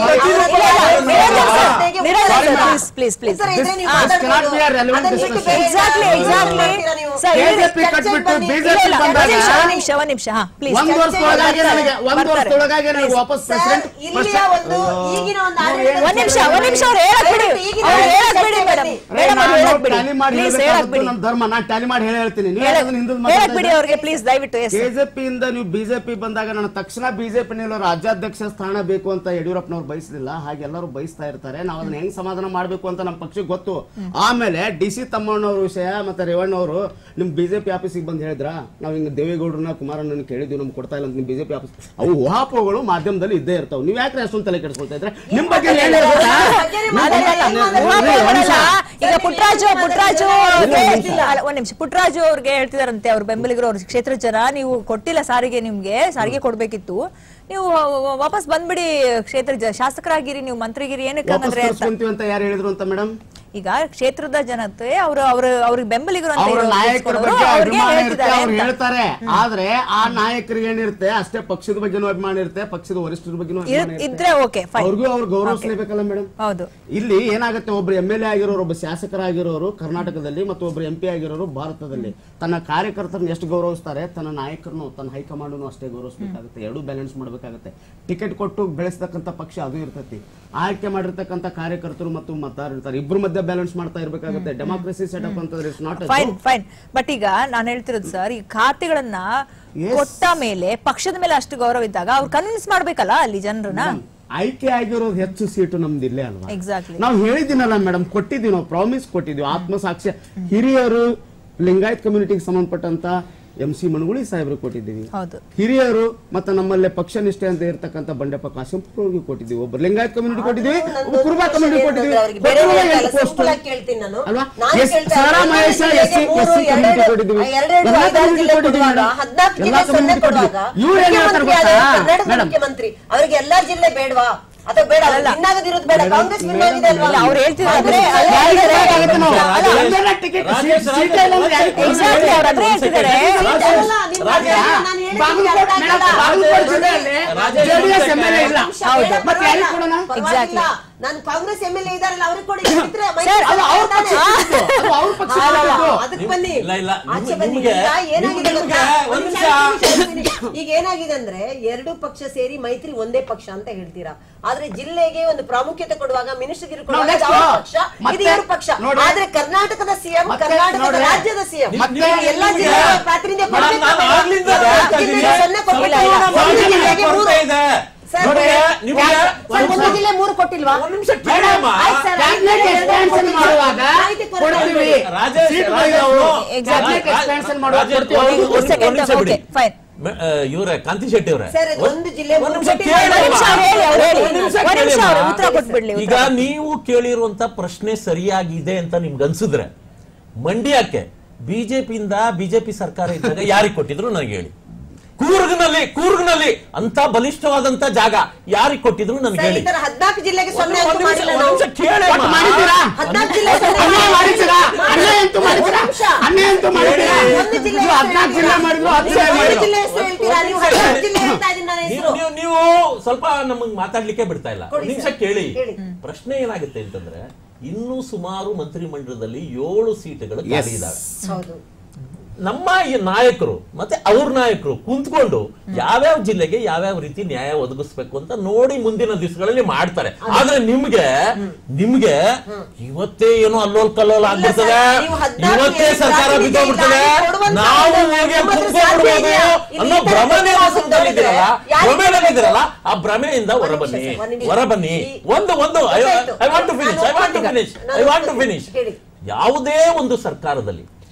ಪ್ಲೀಸ್ ಪ್ಲೀಸ್ ಪ್ಲೀಸ್ ಉತ್ತರ ಇದ್ರೆ ನೀವು ಆ, This cannot be a relevant ಅದನ್ನ ಬಿಟ್ಟು discussion. ಬೇರೆ ಎಕ್ಸಾಕ್ಟ್ಲಿ ಏನಾದ್ರು ಎಕ್ಸಾಕ್ಟ್ಲಿ ಮಾಡ್ತೀರಾ ನೀವು? ಸರ್ KJP ಕಟ್ಬಿಟ್ಟು ಇಲ್ಲ, ಬಿಜೆಪಿ ಇಲ್ಲ, ಬಂದಾಗ ಒಂದ್ ನಿಮಿಷ ಒಂದ್ ನಿಮಿಷ ಒಂದ್ ನಿಮಿಷ ಹಾ ಪ್ಲೀಸ್ ಒಂದ್ ವರ್ಷದೊಳಗಾಗಿ ನನಗೆ ಒಂದ್ ಬರ್ತಾರೆ. ವರ್ಷದೊಳಗಾಗಿ ನನಗೆ ವಾಪಸ್ ಸರ್, ಪ್ರೆಸಿಡೆಂಟ್ ಇಲ್ಲಿಯ ಒಂದು ಈಗಿನ ಒಂದು ಆಡಳಿತ ಒಂದ್ ನಿಮಿಷ ಒಂದ್ ನಿಮಿಷ ಅವ್ರು ಹೇಳಕ್ ಬಿಡಿ ಈಗಿನ ಅವ್ರು ಹೇಳಕ್ ಚರ್ಚೆ ಬಿಡಿ ಮೇಡಮ್ ಬನ್ನಿ. ಮೇಡಮ್ ಅವ್ರು ಹೇಳಕ್ ಬಿಡಿ ಟ್ಯಾಲಿ ಮಾಡಿ ಪ್ಲೀಸ್ ಹೇಳಕ್ ಹೇಳ್ಬೇಕಾದ್ದು ಬಿಡಿ ನಮ್ಮ ಧರ್ಮ ನಾನ್ ಟ್ಯಾಲಿ ಮಾಡಿ ಹೇಳಿ ಹೇಳ್ತೀನಿ ನೀವು ಹೇಳಕ್ ಅದನ್ನ ಹಿಂದೂ ಹೇಳಕ್ ಬಿಡಿ ಅವ್ರಿಗೆ ಪ್ಲೀಸ್ ದಯವಿಟ್ಟು ಎಸ್ ಕೆಜೆಪಿ ಇಂದ ನೀವು ಬಿಜೆಪಿ ಬಂದಾಗ ನಾನು ತಕ್ಷಣ ಬಿಜೆಪಿ ರಾಜ್ಯಾಧ್ಯಕ್ಷ ಸ್ಥಾನ ಬೇಕು ಅಂತ ಯಡಿಯೂರಪ್ಪನವ್ರು ಬಯಸಲಿಲ್ಲ ಹಾಗೆ ಎಲ್ಲರೂ ಬಯಸ್ತಾ ಇರ್ತಾರೆ ನಾವು ಅದನ್ನ ಹೆಂಗ್ ಸಮಾಧಾನ ಮಾಡ್ಬೇಕು ಅಂತ ನಮ್ಮ ಪಕ್ಷಕ್ಕೆ ಗೊತ್ತು ಆಮೇಲೆ ಡಿ ಸಿ ತಮ್ಮಣ್ಣವ್ರ ವಿಷಯ ಮತ್ತೆ ರೇವಣ್ಣವರು ನಿಮ್ ಬಿಜೆಪಿ ಆಫೀಸಿಗೆ ಬಂದು ಹೇಳಿದ್ರ ನಾವು ಹಿಂಗ ದೇವೇಗೌಡರನ್ನ ಕುಮಾರಣ್ಣನ ಕೇಳಿದ್ವಿ ನಮ್ಗೆ ಕೊಡ್ತಾ ಇಲ್ಲ ಅಂತ ನಿಮ್ ಬಿಜೆಪಿ ಆಫೀಸ್ ಅವು ಊಹಾಪೋಹಗಳು ಮಾಧ್ಯಮದಲ್ಲಿ ಇದ್ದೇ ಇರ್ತಾವೆ ನೀವ್ ಯಾಕೆ ಅಷ್ಟೊಂದು ತಲೆ ಕೆಡಿಸ್ಕೊಳ್ತಾ ಇದ್ರೆ ನಿಮ್ ಬಗ್ಗೆ ಏನ್ ಹೇಳಿ ಗೊತ್ತಾ? ನಿಮ್ ಅಲ್ಲ, ಬಗ್ಗೆ- ಅಲ್ಲ, ಅಲ್ಲ, ಊಹಾಪೋಹಗಳಲ್ಲ. ಈಗ ಸರಿ, ಪುಟ್ಟರಾಜು ನೀವು ಪುಟ್ಟರಾಜು ಮಾತಾಡ್ತಾ ಅವ್ರಿಗೆ ಇದ್ದೀರಾ? ಅಲ್ಲ, ಒಂದ್ ನಿಮಿಷ ಪುಟ್ಟರಾಜು ಅವ್ರಿಗೆ ಹೇಳ್ತಿದಾರಂತೆ ಅವ್ರ ಬೆಂಬಲಿಗರು ಅವ್ರ ಕ್ಷೇತ್ರ ಜನ ನೀವು ಕೊಟ್ಟಿಲ್ಲ ಸಾರಿಗೆ ನಿಮ್ಗೆ ಸಾರಿಗೆ ಕೊಡ್ಬೇಕಿತ್ತು ನೀವು ವ- ವಾಪಸ್ ಬಂದ್ಬಿಡಿ ಕ್ಷೇತ್ರ ಜ- ಶಾಸಕರಾಗಿರಿ ನೀವು ಮಂತ್ರಿಗಿರಿ ಏನಕ್ಕೆ ವಾಪಸ್ ಹಂಗಂದ್ರೆ ಅಂತ ಕರ್ಸ್ಕೊಂತೀವಿ ಅಂತ ಯಾರು ಹೇಳಿದ್ರು ಅಂತ ಮೇಡಮ್ ಈಗ ಕ್ಷೇತ್ರದ ಜನತೆ ಅವರು ಅವ್ರ ಅವ್ರಿಗೆ ಬೆಂಬಲಿಗರು ಅಂತ ಅವರ ಇರೋ ನಾಯಕರ ನಿಲ್ಸ್ಕೊಂಡವ್ರು ಬಗ್ಗೆ ಅವ್ರಿಗೆ ಅಭಿಮಾನ ಇರುತ್ತೆ ಹೇಳ್ತಿದ್ದಾರೆ ಅವ್ರು ಅಂತ. ಹೇಳ್ತಾರೆ ಆದ್ರೆ ಆ ನಾಯಕರಿಗೆ ಏನಿರುತ್ತೆ ಅಷ್ಟೇ ಪಕ್ಷದ ಬಗ್ಗೆನೂ ಅಭಿಮಾನ ಇರುತ್ತೆ ಪಕ್ಷದ ವರಿಷ್ಠರ ಬಗ್ಗೆನೂ ಅಭಿಮಾನ ಇರ್- ಇರುತ್ತೆ ಇದ್ರೆ ಓಕೆ ಫೈನ್ ಅವ್ರಿಗೂ ಅವ್ರು ಗೌರವಿಸಲೇಬೇಕಲ್ಲ ಮೇಡಮ್ ಹೌದು ಇಲ್ಲಿ ಏನಾಗುತ್ತೆ ಒಬ್ರು ಎಂ ಎಲ್ ಎ ಆಗಿರೋರು ಒಬ್ಬ ಶಾಸಕರಾಗಿರೋರು ಕರ್ನಾಟಕದಲ್ಲಿ ಮತ್ತು ಒಬ್ರು ಎಂ ಪಿ ಆಗಿರೋರು ಭಾರತದಲ್ಲಿ ತನ್ನ ಕಾರ್ಯಕರ್ತರನ್ನ ಎಷ್ಟು ಗೌರವಿಸ್ತಾರೆ ತನ್ನ ನಾಯಕರನ್ನು ತನ್ನ ಹೈಕಮಾಂಡನ್ನು ಅಷ್ಟೇ ಗೌರವಿಸಬೇಕಾಗುತ್ತೆ ಎರಡೂ ಬ್ಯಾಲೆನ್ಸ್ ಮಾಡಬೇಕಾಗುತ್ತೆ ಟಿಕೆಟ್ ಕೊಟ್ಟು ಬೆಳೆಸ್ತಕ್ಕಂಥ ಪಕ್ಷ ಅದು ಇರ್ತೈತಿ ಆಯ್ಕೆ ಮಾಡಿರ್ತಕ್ಕಂಥ ಕಾರ್ಯಕರ್ತರು ಮತ್ತು ಮತದಾರರು ಇರ್ತಾರೆ ಇಬ್ರು ಮಧ್ಯೆ ಬ್ಯಾಲೆನ್ಸ್ ಮಾಡ್ತಾ ಇರಬೇಕಾಗುತ್ತೆ ಡೆಮಾಕ್ರಸಿ ಸೆಟಪ್ ಅಂತಂದ್ರೆ it's not fine fine but ಈಗ ನಾನು ಹೇಳ್ತಿರೋದು ಸರ್ ಈ ಖಾತೆಗಳನ್ನ Yes. ಕೊಟ್ಟ ಮೇಲೆ ಪಕ್ಷದ ಮೇಲೆ ಅಷ್ಟು ಗೌರವ ಇದ್ದಾಗ ಅವ್ರು ಕನ್ವಿನ್ಸ್ ಮಾಡ್ಬೇಕಲ್ಲ ಅಲ್ಲಿ ಜನರನ್ನ ಆಯ್ಕೆ ಆಗಿರೋದು ಹೆಚ್ಚು ಸೀಟು ನಮ್ದು ಇಲ್ಲೇ ಅಲ್ವಾ ಎಕ್ಸಾಕ್ಟ್ಲಿ ನಾವು ಹೇಳಿದ್ದೀನಲ್ಲ ಮೇಡಮ್ ಕೊಟ್ಟಿದ್ದೀವಿ ನಾವು ಪ್ರಾಮಿಸ್ ಕೊಟ್ಟಿದ್ದೀವಿ ಆತ್ಮಸಾಕ್ಷ್ಯ ಹಿರಿಯರು ಲಿಂಗಾಯತ್ ಕಮ್ಯುನಿಟಿಗೆ ಸಂಬಂಧಪಟ್ಟಂತ ಎಂ ಸಿ ಮಣಗುಳಿ ಸಾಹೇಬ್ರು ಕೊಟ್ಟಿದ್ದೀವಿ ಹೌದು ಹಿರಿಯರು ಮತ್ತೆ ನಮ್ಮಲ್ಲಿ ಪಕ್ಷ ನಿಷ್ಠೆ ಅಂತ ಇರ್ತಕ್ಕಂಥ ಬಂಡೆಪ್ಪ ಕಾಶಂಪುರವ್ರಿಗೆ ಕೊಟ್ಟಿದ್ದೀವಿ ಒಬ್ಬರು ಲಿಂಗಾಯತ್ ಕಮ್ಯುನಿಟಿ ಕೊಟ್ಟಿದ್ದೀವಿ ಒಬ್ಬ ಕುರುಬಾ ಕಮ್ಯುನಿಟಿ ಕೊಟ್ಟಿದ್ದೀವಿ ಅವ್ರಿಗೆ ಬೇರೆ ಕೊಟ್ಟಿರುವ ಬೇರೆ ಎಂಟು ಅಲ್ಲ, post. simple ಆಗಿ ಕೇಳ್ತೀನಿ ನಾನು. ಅಲ್ವಾ ನಾನು ಎಸ್ ಕೇಳ್ತಾ ಸಾರಾ ಇರೋದು ಮಹೇಶ ಜಿಲ್ಲೆಗೆ ಎಸ್ ಸಿ ಮೂರು, ಎಸ್ ಸಿ ಕಮ್ಯುನಿಟಿ ಎರಡೆರಡು, ಕೊಟ್ಟಿದ್ದೀವಿ ಎರಡೆರಡು, ಎಲ್ಲ ಐದಾರು ಕಮ್ಯುನಿಟಿ ಜಿಲ್ಲೆ ಕೊಟ್ಟಿದ್ದೀವಿ ಕೊಡುವಾಗ, ಮೇಡಮ್. ಹದ್ನಾಲ್ಕು ಎಲ್ಲ ಜಿಲ್ಲೆ ಸೊನ್ನೆ ಕಮ್ಯುನಿಟಿ ಕೊಟ್ಟಿದ್ದೀವಿ ಕೊಡುವಾಗ, ಇವ್ರು ಏನ್ ಹೇಳ್ತಾರೆ ಮುಖ್ಯಮಂತ್ರಿ ಗೊತ್ತಾ ಆದ್ರೆ ಕರ್ನಾಟಕದ ಮೇಡಮ್ ಮುಖ್ಯಮಂತ್ರಿ ಅವ್ರಿಗೆ ಎಲ್ಲಾ ಜಿಲ್ಲೆ ಬೇಡವಾ ಅಥವಾ ಬೇಡ ಅಲ್ಲ. ಇನ್ನಾಗದಿರೋದು ಬೇಡ ಮೇಡಮ್, ಕಾಂಗ್ರೆಸ್ ವಿನ್ ಮೇಡಮ್, ಆಗಿದೆ ಅಲ್ವಾ ಇಲ್ಲ, ಅವ್ರು ಹೇಳ್ತಿದ್ದಾರೆ ಅಂದ್ರೆ ಕಾಂಗ್ರೆಸ್ ಅಲ್ಲ, ಯಾರಿಗೆ ಹೇಳ್ತಿದ್ದಾರೆ, ಬೇಕಾಗುತ್ತೆ ನಾವು? ಅಲ್ಲ, ಒಂದೆಲ್ಲ ಟಿಕೆಟ್ ರಾಜೇಶ್, ಸೀಟ್ ಇಲ್ಲ ಅಂದ್ರೆ ಯಾರಿಗೆ ಕೊಡ್ಬೇಕು? Exactly, ಅವ್ರು ಅದೇ ಹೇಳ್ತಿದ್ದಾರೆ. ಸೀಟ್ ಅಲ್ಲ, ನಿಮ್ಮ ರಾಜೇಶ್, ಮಾತನ್ನ ನಾನು ಹೇಳಿದ್ದು ಬಾಗಲಕೋಟೆ ಅರ್ಥ ಮೇಡಮ್, ಆಗಲ್ಲ. ಬಾಗಲಕೋಟೆ ಜಿಲ್ಲೆಯಲ್ಲಿ ರಾಜೇಶ್ JDS MLA ಇಲ್ಲ. ಹೌದು. ಮತ್ತೆ ಯಾರಿಗೆ ಕೊಡೋಣ ಪರವಾಗಿಲ್ಲ. Exactly. ನಾನು ಕಾಂಗ್ರೆಸ್ ಎಂ ಎಲ್ ಎ ಇದಾರಲ್ಲ ಅವ್ರಿಗೆ ಕೊಡಿ ಇದ್ರೆ ಮೈತ್ರಿ ಸರ್, ಅದು ಅವ್ರ ಪಕ್ಷ ತಾನೇ. ಇದ್ದು. ಅದು ಅವ್ರ ಪಕ್ಷ ಅಲ್ಲ, ಅಲ್ಲ, ಇದ್ದು. ಅದಕ್ಕೆ ಬನ್ನಿ ಇಲ್ಲ, ಇಲ್ಲ, ಆಚೆ ನಿಮ್ಗೆ- ಬನ್ನಿ. ನಿಮ್ಗೆ- ಈಗ ಏನಾಗಿದೆ ನಿಮ್ಗೆ ಗೊತ್ತಾ? ಒಂದ್ ಒಂದ್ ನಿಮಿಷ. ನಿಮಿಷ, ಒಂದ್ ನಿಮಿಷ ಹೇಳ್ತೀನಿ. ಈಗ ಏನಾಗಿದೆ ಅಂದ್ರೆ ಎರಡು ಪಕ್ಷ ಸೇರಿ ಮೈತ್ರಿ ಒಂದೇ ಪಕ್ಷ ಅಂತ ಹೇಳ್ತೀರಾ ಆದ್ರೆ ಜಿಲ್ಲೆಗೆ ಒಂದು ಪ್ರಾಮುಖ್ಯತೆ ಕೊಡುವಾಗ ಮಿನಿಸ್ಟರ್ಗಿರಿ ಕೊಡುವಾಗ next. ಅದು ಅವ್ರ ಪಕ್ಷ ಇದು ಮತ್ತೆ ಇವ್ರ ಪಕ್ಷ ನೋಡ್ರಿ. ಆದ್ರೆ ಕರ್ನಾಟಕದ ಸಿಎಂ ಮತ್ತೆ ಕರ್ನಾಟಕದ ನೋಡ್ರಿ. ರಾಜ್ಯದ ಸಿಎಂ ಮತ್ತೆ ಎಲ್ಲಾ ನಿಮ್ಗೆ- ಜಿಲ್ಲೆಗಳ ಪ್ರಾತಿನಿಧ್ಯ ಮೇಡಮ್, ಕೊಡ್ಬೇಕು ನಾನು ಬೇಡ? ಆಗ್ಲಿಂದ ಈಗ ಹೇಳ್ತಾ ಜಿಲ್ಲೆಗೆ ಇದ್ದೀನಿ. ಸೊನ್ನೆ ಕೊಟ್ಟಿಲ್ಲ. ಸಂಪೂರ್ಣ ಒಂದು ಮಾಹಿತಿ ಜಿಲ್ಲೆಗೆ ಮೂರು. ಕೊರತೆ ಇದೆ. ಸರ್, ನಿಮ್ಗೆ ನಿಮ್ಗೆ ಸರ್, ಒಂದು ಜಿಲ್ಲೆ ಮೂರು ಕೊಟ್ಟಿಲ್ವಾ ಒಂದ್ ನಿಮಿಷ ಕೇಳಮ್ಮ. ಆಯ್ತು ಸರ್, ಕ್ಯಾಬಿನೆಟ್ ಎಕ್ಸ್ಪಾನ್ಷನ್ ಮಾಡುವಾಗ ಮಾಹಿತಿ ಕೊಡ್ತಾ ಕೊಡ್ತೀವಿ ರಾಜೇಶ್, ಸೀಟ್ ರಾಜೇಶ್ ನಾವು Exactly. ಕ್ಯಾಬಿನೆಟ್ ಎಕ್ಸ್ಪಾನ್ಷನ್ ಮಾಡುವಾಗ ರಾಜೇಶ್, ಕೊಡ್ತೀವಿ ಒಂದು- ಒಂದು ಒಂದು second, ನಿಮಿಷ ಬಿಡಿ. okay, fine. ಮ- ಆ, ಇವ್ರೆ ಕಾಂತಿ ಶೆಟ್ಟಿ ಅವರೇ ಸರ್, ಒಂದು ಜಿಲ್ಲೆ ಒಂದ್ ನಿಮಿಷ ಮೂರು ಕೇಳಿ ಒಂದ್ ನಿಮಿಷ ಅವ್ರು ಹೇಳಿ ಅವ್ರು ಹೇಳಿ ಒಂದ್ ನಿಮಿಷ ಒಂದ್ ನಿಮಿಷ ಕೇಳಿ ಅವ್ರು ಅಮ್ಮ. ಉತ್ತರ ಕೊಟ್ಬಿಡ್ಲಿ ಈಗ ಉತ್ತರ. ನೀವು ಕೇಳಿರುವಂತ ಪ್ರಶ್ನೆ ಸರಿಯಾಗಿದೆ ಅಂತ ನಿಮ್ಗೆ ಅನ್ಸಿದ್ರೆ ಮಂಡ್ಯಕ್ಕೆ ಬಿಜೆಪಿಯಿಂದ ಬಿಜೆಪಿ ಸರ್ಕಾರ ಇದ್ದಾಗ ಯಾರಿಗೆ ಕೊಟ್ಟಿದ್ರು ನನಗೆ ಹೇಳಿ ಕೂರ್ಗ್ನಲ್ಲಿ ಕೂರ್ಗ್ನಲ್ಲಿ ಅಂತ ಬಲಿಷ್ಠವಾದಂತ ಜಾಗ ಯಾರಿಗೆ ಕೊಟ್ಟಿದ್ರು ನನಗೆ ಸರ್, ಹೇಳಿ ಈ ತರ ಹದ್ನಾಲ್ಕು ಜಿಲ್ಲೆಗೆ ಸೊನ್ನೆ ಒಂದ್ ಅಂತೂ ನಿಮಿಷ, ಮಾಡಿಲ್ಲ ಒಂದ್ ನಾವು. ನಿಮಿಷ ಕೇಳಿ ಅಮ್ಮ. ಒಟ್ಟು ಮಾಡಿದ್ದೀರಾ? ಹದ್ನಾಲ್ಕು ಜಿಲ್ಲೆ ಸೊನ್ನೆ ಅನ್ಯಾಯ ಮಾಡಿದ್ದೀರಾ? ಅನ್ಯಾಯ ಅಂತೂ ಮಾಡಿದ್ದೀರಾ? ನಿಮಿಷ. ಅನ್ಯಾಯ ಅಂತೂ ಮಾಡಿದ್ದೀರಾ? ಒಂದು ಜಿಲ್ಲೆ ನೀವು ಹದ್ನಾಲ್ಕು ಜಿಲ್ಲೆ ಮಾಡಿದ್ರು ಹತ್ತು ನೀವು ಜಿಲ್ಲೆ ಒಂದು ಮಾಡಿದ್ರು ಜಿಲ್ಲೆ ಹೆಸರು ಹೇಳ್ತೀರಾ ನೀವು ಹದಿನಾರು ಜಿಲ್ಲೆ ಹೇಳ್ತಾ ಇದ್ದೀನಿ ನನ್ನ ನೀವು ಹೆಸರು ನೀವು ನೀವು ಸ್ವಲ್ಪ ನಮಗ್ ಮಾತಾಡ್ಲಿಕ್ಕೆ ಬಿಡ್ತಾ ಇಲ್ಲ ಕೊಡಿ ಒಂದ್ ನಿಮಿಷ ಸರ್. ಕೇಳಿ ಹೇಳಿ. ಪ್ರಶ್ನೆ ಏನಾಗುತ್ತೆ ಅಂತಂದ್ರೆ ಇನ್ನೂ ಸುಮಾರು ಮಂತ್ರಿಮಂಡಲದಲ್ಲಿ ಏಳು ಸೀಟುಗಳು ಖಾಲಿ ಇದಾವೆ ಹೌದು ನಮ್ಮ ಈ ನಾಯಕರು ಮತ್ತೆ ಅವ್ರ ನಾಯಕರು ಕುಂತ್ಕೊಂಡು ಯಾವ್ಯಾವ ಜಿಲ್ಲೆಗೆ ಯಾವ್ಯಾವ ರೀತಿ ನ್ಯಾಯ ಒದಗಿಸ್ಬೇಕು ಅಂತ ನೋಡಿ ಮುಂದಿನ ದಿವಸಗಳಲ್ಲಿ ಮಾಡ್ತಾರೆ ಆದ್ರೆ ನಿಮ್ಗೆ ನಿಮ್ಗೆ ಇವತ್ತೇ ಏನೋ ಅಲ್ಲೋಲ್ ಕಲ್ಲೋಲ್ ಆಗ್ಬಿಡ್ತದೆ ಸರ್, ನೀವು ಹದ್ನಾಲ್ಕು ಇವತ್ತೇ ಏನು ಸರ್ಕಾರ ಪ್ರಾತಿನಿಧ್ಯ ಬಿದ್ದೋಗ್ಬಿಡ್ತದೆ ಇಲ್ಲ, ಕೊಡುವಂತ ನಾವು ಒಂದು ಹೋಗಿ ನಿಮ್ಮ ಹತ್ರ ಕುತ್ಕೊಂಡ್ಬಿಡ್ಬೋದು ಸಾಧ್ಯ ಇದೆಯಾ? ಇಲ್ಲಿ ಅನ್ನೋ ಈ ತರ ಭ್ರಮೆ ಕುತ್ಕೊಂಡಿದ್ರೆ ಯಾರಿಗೆ ಭ್ರಮೆಯಲ್ಲಿದ್ದೀರಲ್ಲ ಆ ಭ್ರಮೆಯಿಂದ ಒಂದ್ ಹೊರಬನ್ನಿ ನಿಮಿಷ, ಒಂದ್ ನಿಮಿಷ. ಹೊರಬನ್ನಿ ಈ- ಒಂದು ಒಂದು ಗೊತ್ತಾಯ್ತು. I want to finish I want to ನಾನು ಫಿನಿಶ್ ಐ ಒಪ್ಪಿಗೆ. ವಾಂಟ್ ಟು ಫಿನಿಶ್ ಹೇಳಿ. ಯಾವುದೇ ಒಂದು ಸರ್ಕಾರದಲ್ಲಿ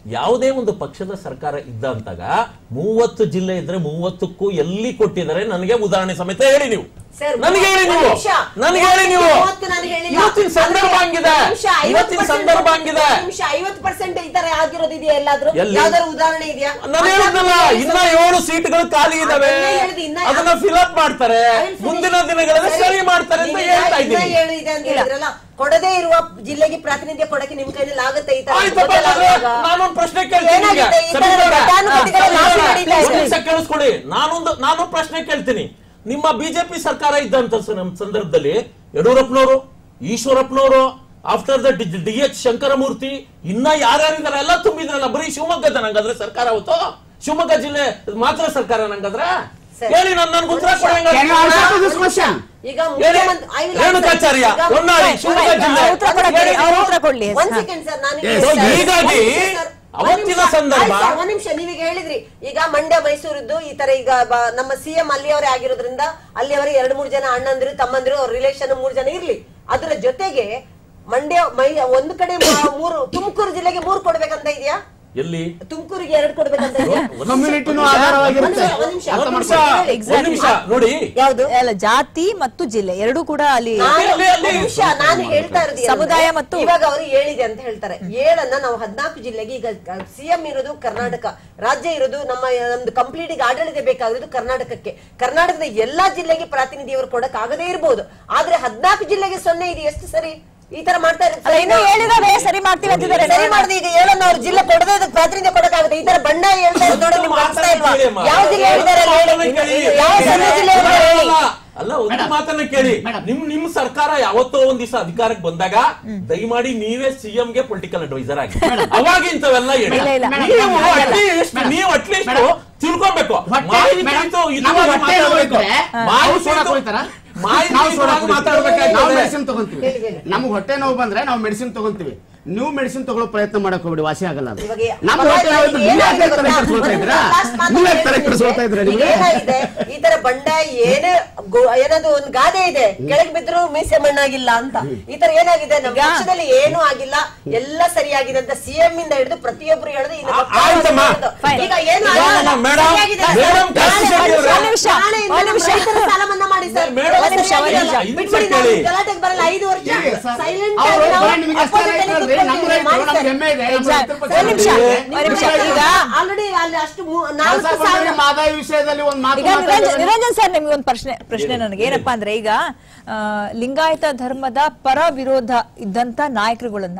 ಯಾವುದೇ ಒಂದು ಪಕ್ಷದ ಸರ್ಕಾರ ಇದ್ದಂತಾಗ ಮೂವತ್ತು ಜಿಲ್ಲೆ ಇದ್ರೆ ಮೂವತ್ತಕ್ಕೂ ಎಲ್ಲಿ ಕೊಟ್ಟಿದ್ದಾರೆ ನನಗೆ ಉದಾಹರಣೆ ಸಮೇತ ಹೇಳಿ ನೀವು ಸರ್, ನನಗೆ ಹೇಳಿ ನೀವು ಒಂದು ನಿಮಿಷ. ನನಗೆ ಹೇಳಿ ನೀವು ಮೂವತ್ತು ನಾನು ಹೇಳಿಲ್ಲ. ಇವತ್ತಿನ ಸಂದರ್ಭ ಅಂದ್ರೆ ಹಂಗಿದೆ ಒಂದು ನಿಮಿಷ, ಇವತ್ತಿನ 50% ಸಂದರ್ಭ ಹಂಗಿದೆ ಒಂದು ನಿಮಿಷ ಐವತ್ತು ಪರ್ಸೆಂಟ್ ಈ ತರ ಆಗಿರೋದು ಇದೆಯಾ ಎಲ್ಲಾದ್ರೂ ಎಲ್ಲಿ? ಯಾವ್ದಾದ್ರು ಉದಾಹರಣೆ ಇದೆಯಾ ನಾನು ಹೇಳಿದ್ನಲ್ಲ ಇನ್ನ ಏಳು ಸೀಟ್ಗಳು ಖಾಲಿ ಇದಾವೆ ಅದನ್ನೇ ಹೇಳಿದ್ದು, ಇನ್ನ- ಅದನ್ನ ಫಿಲಪ್ ಮಾಡ್ತಾರೆ I will finish. ಮುಂದಿನ ದಿನಗಳಲ್ಲಿ ಸರಿ, ಸರಿ ಮಾಡ್ತಾರೆ ಅಂತ ನೀವೀಗ ಹೇಳ್ತಾ ಇನ್ನ ಇದ್ದೀನಿ ಏಳು ಇದೆ ಅಂತ ಹೇಳಿದ್ರಲ್ಲ ಕೊಡದೇ ಇರುವ ಜಿಲ್ಲೆಗೆ ಪ್ರಾತಿನಿಧ್ಯ ಕೊಡಕ್ಕೆ ನಿಮ್ ಕೈಯಲ್ಲಿ ಆಗುತ್ತೆ ಈ ತರ ಆಯ್ತಪ್ಪ ಬದಲಾಗುವಾಗ? ನಾನೊಂದು ಪ್ರಶ್ನೆ ಕೇಳ್ತೀನಿ ನಿಮ್ಗೆ. ಏನಾಗಿದೆ? ಈ ತರ ಸಬೀರ್ ಅವರೇ, ಘಟಾನುಘಟಿಗಳ ಸಬೀರ್ ಲಾಭ ಅವರೇ, ನಡೀತಾ ಒಂದ್ ಇದೆ. ನಿಮಿಷ ಕೇಳಿಸ್ಕೊಳ್ಳಿ ನಾನೊಂದು ನಾನು ಪ್ರಶ್ನೆ ಕೇಳ್ತೀನಿ ನಿಮ್ಮ ಬಿಜೆಪಿ ಸರ್ಕಾರ ಇದ್ದಂತ ಸ- ನಮ್ಮ ಸಂದರ್ಭದಲ್ಲಿ ಯಡಿಯೂರಪ್ಪನವರು ಈಶ್ವರಪ್ಪನವರು after the D H Shankaramurthy ಇನ್ನ ಯಾರ್ಯಾರಿದ್ದಾರೆ ಎಲ್ಲ ತುಂಬಿದ್ರಲ್ಲ ಬರೀ ಶಿವಮೊಗ್ಗದ ನಂಗಾದ್ರೆ ಸರ್ಕಾರ ಅವತ್ತು ಶಿವಮೊಗ್ಗ ಜಿಲ್ಲೆ ಮಾತ್ರ ಸರ್ಕಾರ ನಂಗಾದ್ರೆ ಸರಿ. ಹೇಳಿ ನಾನು ನನ್ಗೆ ಉತ್ತರ ಕೊಡಿ Can you ಹಂಗಾದ್ರೆ. answer to this question? ಈಗ ಹೇಳಿ. ಮುಖ್ಯಮಂತ್ರಿ I will answer. ರೇಣುಕಾಚಾರ್ಯ ಈಗ- ಹೊನ್ನಾಳಿ ಶಿವಮೊಗ್ಗ ಈಗ ಜಿಲ್ಲೆ ಉತ್ತರ ಕೊಡಕ್ಕೆ ಹೇಳಿ, ಅವ್ರು ಉತ್ತರ ಕೊಡ್ಲಿ ಒಂದ್ ಹಾ. ಸೆಕೆಂಡ್ ಸರ್ ನಾನು Yes. So, ಹೀಗಾಗಿ ಅವತ್ತಿನ ಸಂದರ್ಭ ಒಂದ್ ನಿಮಿಷ ನೀವೀಗ ಹೇಳಿದ್ರಿ ಈಗ ಮಂಡ್ಯ ಮೈಸೂರಿದ್ದು ಈ ತರ ಈಗ ಬ- ನಮ್ಮ ಸಿಎಂ ಅಲ್ಲಿಯವರೇ ಆಗಿರೋದ್ರಿಂದ ಅಲ್ಲಿಯವರೇ ಎರಡು ಮೂರು ಜನ ಅಣ್ಣಂದಿರು ತಮ್ಮಂದಿರು ಅವ್ರ ರಿಲೇಷನ್ ಮೂರು ಜನ ಇರ್ಲಿ ಅದರ ಜೊತೆಗೆ ಮಂಡ್ಯ ಮೈ ಒಂದು ಕಡೆ ಮ- ಮೂರು ತುಮಕೂರು ಜಿಲ್ಲೆಗೆ ಮೂರು ಕೊಡ್ಬೇಕಂತ ಇದೆಯಾ ಎಲ್ಲಿ ತುಮಕೂರಿಗೆ ಎರಡು ಕೊಡ್ಬೇಕಂತ ಇದೆಯಾ ಕಮ್ಯುನಿಟಿನೂ ಆಧಾರವಾಗಿರುತ್ತೆ ಒಂದ್ ನಿಮಿಷ, ಅರ್ಥ ಒಂದ್ ನಿಮಿಷ ಮಾಡ್ಕೊಳ್ಳಿ. ಒಂದ್ ನಿಮಿಷ ನೋಡಿ ಯಾವ್ದು ಅಲ್ಲ ಜಾತಿ ಮತ್ತು ಜಿಲ್ಲೆ ಎರಡೂ ಕೂಡ ಅಲ್ಲಿ ನಾನು ಅಲ್ಲಿ- ಅಲ್ಲಿ- ಒಂದ್ ನಿಮಿಷ, ನಾನು ಹೇಳ್ತಾ ಇರೋದು ಏನಂದ್ರೆ, ಸಮುದಾಯ ಮತ್ತು- ಇವಾಗ ಅವರು ಏಳಿದೆ ಅಂತ ಹೇಳ್ತಾರೆ ಏಳನ್ನ ನಾವು ಹದ್ನಾಲ್ಕು ಜಿಲ್ಲೆಗೆ ಈಗ ಸಿಎಂ ಇರೋದು ಕರ್ನಾಟಕ ರಾಜ್ಯ ಇರೋದು ನಮ್ಮ ನಮ್ದು ಕಂಪ್ಲೀಟ್ ಈಗ ಆಡಳಿತ ಬೇಕಾಗಿರೋದು ಕರ್ನಾಟಕಕ್ಕೆ ಕರ್ನಾಟಕದ ಎಲ್ಲಾ ಜಿಲ್ಲೆಗೆ ಪ್ರಾತಿನಿಧ್ಯವರು ಕೊಡಕ್ ಆಗದೇ ಇರ್ಬೋದು ಆದ್ರೆ ಹದ್ನಾಲ್ಕು ಜಿಲ್ಲೆಗೆ ಸೊನ್ನೆ ಇದೆ ಎಷ್ಟು ಸರಿ ಈ ತರ ಮಾಡ್ತಾ ಇರೋದು ಅಲ್ಲ ಇನ್ನು ಹೇಳಿದಾರೆ ಸರಿ ಮಾಡ್ತೀವಿ ಅಂತಿದ್ದಾರೆ ಸರಿ ಮಾಡಿದೆ ಈಗ ಏಳನ್ನ ಅವ್ರ ಜಿಲ್ಲೆ ಕೊಡದೇ ಇದಕ್ಕೆ ಪ್ರಾತಿನಿಧ್ಯ ಕೊಡಕ್ಕಾಗುತ್ತೆ ಈ ತರ ಬಣ್ಣ ಹೇಳ್ತಾ ಇರೋದು ನೋಡಿ ನಿಮ್ಗೆ ಅರ್ಥ ಇಲ್ವಾ ಯಾವ ಜಿಲ್ಲೆ ಹೇಳಿದ್ದಾರೆ ಅಲ್ಲಿ ಹೇಳಿ ಯಾವ ಸಣ್ಣ ಜಿಲ್ಲೆ ಹೇಳಿದ್ದಾರೆ ಹೇಳಿ ಅಲ್ಲ, ಅಲ್ಲ ಒಂದು ಮಾತನ್ನ ಕೇಳಿ ನಿಮ್ ನಿಮ್ ಸರ್ಕಾರ ಯಾವತ್ತೋ ಒಂದ್ ದಿವಸ ಅಧಿಕಾರಕ್ಕೆ ಬಂದಾಗ ದಯಮಾಡಿ ನೀವೇ ಸಿಎಂ ಗೆ ಪೊಲಿಟಿಕಲ್ ಅಡ್ವೈಸರ್ ಆಗಿ ಅವಾಗ ಇಂಥವೆಲ್ಲ ಹೇಳಿ ಇಲ್ಲ, ಇಲ್ಲ. ನೀವು ಆಗಲ್ಲ. ಅಟ್ಲೀಸ್ಟ್ ನೀವು ಅಟ್ಲೀಸ್ಟ್ ತಿಳ್ಕೊಬೇಕು ಹೊಟ್ಟೆ- ಮಾಹಿತಿ ಮೇಡಮ್, ಇತ್ತು, ಇದು ನಮ್ಮ ಮಾಡಿ ಹೊಟ್ಟೆ ಮಾತಾಡ್ಬೇಕು. ನೋವಿದ್ರೆ ಮಾಹಿತಿ ನಾವು ಸೋಡಾ ಇತ್ತು. ಕೊಯ್ತಾರಾ? ಮಾಹಿತಿ ನಾವು ಇತ್ತು, ಸೋಡಾ ನಾವು ಕುಡಿತೀವಿ. ಮಾತಾಡ್ಬೇಕಾಗ್ತದೆ. ನಾವು ಮೆಡಿಸಿನ್ ತಗೊಂತೀವಿ ಹೇಳಿ, ಹೇಳಿ. ನಮ್ಗೆ ಹೊಟ್ಟೆ ನೋವು ಬಂದ್ರೆ ನಾವು ಮೆಡಿಸಿನ್ ತಗೊಂತೀವಿ ನೀವು ಮೆಡಿಸಿನ್ ತಗೊಳ್ಳೋ ಪ್ರಯತ್ನ ಮಾಡಕ್ ಹೋಗ್ಬಿಡಿ ವಾಸಿ ಆಗಲ್ಲ ಅದು ಇವಾಗ ನಮ್ಮ ಅವಾಗ ಹೊಟ್ಟೆ ನೋವು ಇದ್ರೆ ನೀವ್ ಯಾಕೆ ಏನಾಗಿದೆ ತಲೆ ಕೆಡಿಸ್ಕೊಳ್ತಾ ಗೊತ್ತಾ? ಇದ್ದೀರಾ last ಮಾತು ನೀವ್ ಯಾಕೆ ತಲೆ ಹೇಳ್ತೀನಿ. ಕೆಡಿಸ್ಕೊಳ್ತಾ ಇದ್ದೀರಾ ಈಗ ನಿಮ್ಗೆ ಏನಾಗಿದೆ ಈ ತರ ಬಂಡಾಯ ಏನೇ ಗೋ- ಏನದು ಒಂದು ಗಾದೆ ಇದೆ ಕೆಳಗೆ ಬಿದ್ರು ಮೀಸೆ ಮಣ್ಣಾಗಿಲ್ಲ ಅಂತ ಈ ತರ ಏನಾಗಿದೆ ನಮ್ಮ ಈಗ- ಪಕ್ಷದಲ್ಲಿ ಏನೂ ಆಗಿಲ್ಲ ಎಲ್ಲ ಸರಿಯಾಗಿದೆ ಅಂತ ಸಿಎಂ ಇಂದ ಹಿಡಿದು ಪ್ರತಿಯೊಬ್ರು ಹೇಳಿದ್ರು ಇನ್ನು ಆ- ಭಕ್ತ ಆಯ್ತಮ್ಮ. ಹೇಳಿದ್ರು. Fine. ಈಗ ಏನು ಈಗ ಆಗಿಲ್ಲ. ನಮ್ಮ ಮೇಡಮ್- ಸರಿಯಾಗಿದೆ ಸರ್. ಮೇಡಮ್ ಕಾಶಿ ನಾಳೆ- ಶೆಟ್ಟಿ ಅವರೇ. ಒಂದ್ ನಿಮಿಷ, ನಾಳೆಯಿಂದ ಒಂದ್ ನಮ್ಮ ನಿಮಿಷ. ರೈತರ ಸಾಲ ಮನ್ನಾ ಮಾಡಿ ಸರ್ ಮೇಡಮ್, ಎಲ್ಲ ಒಂದ್ ನಿಮಿಷ, ಒಂದ್ ಸರಿಯಾಗಿಲ್ಲ. ನಿಮಿಷ. ಬಿಟ್ಬಿಡಿ, ಕೇಳಿ. ನಾವು ಗಲಾಟೆಗೆ ಬರಲ್ಲ ಐದು ವರ್ಷ ಇರಿ ಸರ್. ಸೈಲೆಂಟ್ ಅವ್ರು ಆಗಿ ನಾವು ಬರೀ ನಿಮಗೆ ಅಷ್ಟೇ opposite ಅಲ್ಲಿ ರೈತರು, ನಮ್ಗೆ ಕೂತ್ಕೊಳ್ತೀವಿ. ರೈತರು, ಮಾಡಿ ನಮ್ಗೆ ಸರ್. ಹೆಮ್ಮೆ ಇದೆ, ನಮ್ಮ Exact. ರೈತರ ಪಕ್ಷ ಒಂದ್ ನಿಮಿಷ, ಇದೆ. ಒಂದ್ ನಿಮಿಷ. ಈಗ ಆಲ್ರೆಡಿ ಅಲ್ಲಿ ಅಷ್ಟು ಮೂ- ನಾವು ನಾಲ್ಕು ಸ್ವಲ್ಪ ಸಾವಿರ ನಿಮ್ಮ ಆದಾಯ ವಿಷಯದಲ್ಲಿ ಒಂದು ಮಾತು ಈಗ ನಿರಂಜನ್ ಮಾತಾಡಿದ್ರೆ- ನಿರಂಜನ್ ಸರ್ ನಿಮ್ಗೆ ಒಂದು ಪ್ರಶ್ನೆ ಪ್ರಶ್ನೆ ನನಗೆ ಏನಪ್ಪಾ ಅಂದ್ರೆ ಈಗ ಆ, ಲಿಂಗಾಯತ ಧರ್ಮದ ಪರ ವಿರೋಧ ಇದ್ದಂತ ನಾಯಕರುಗಳನ್ನ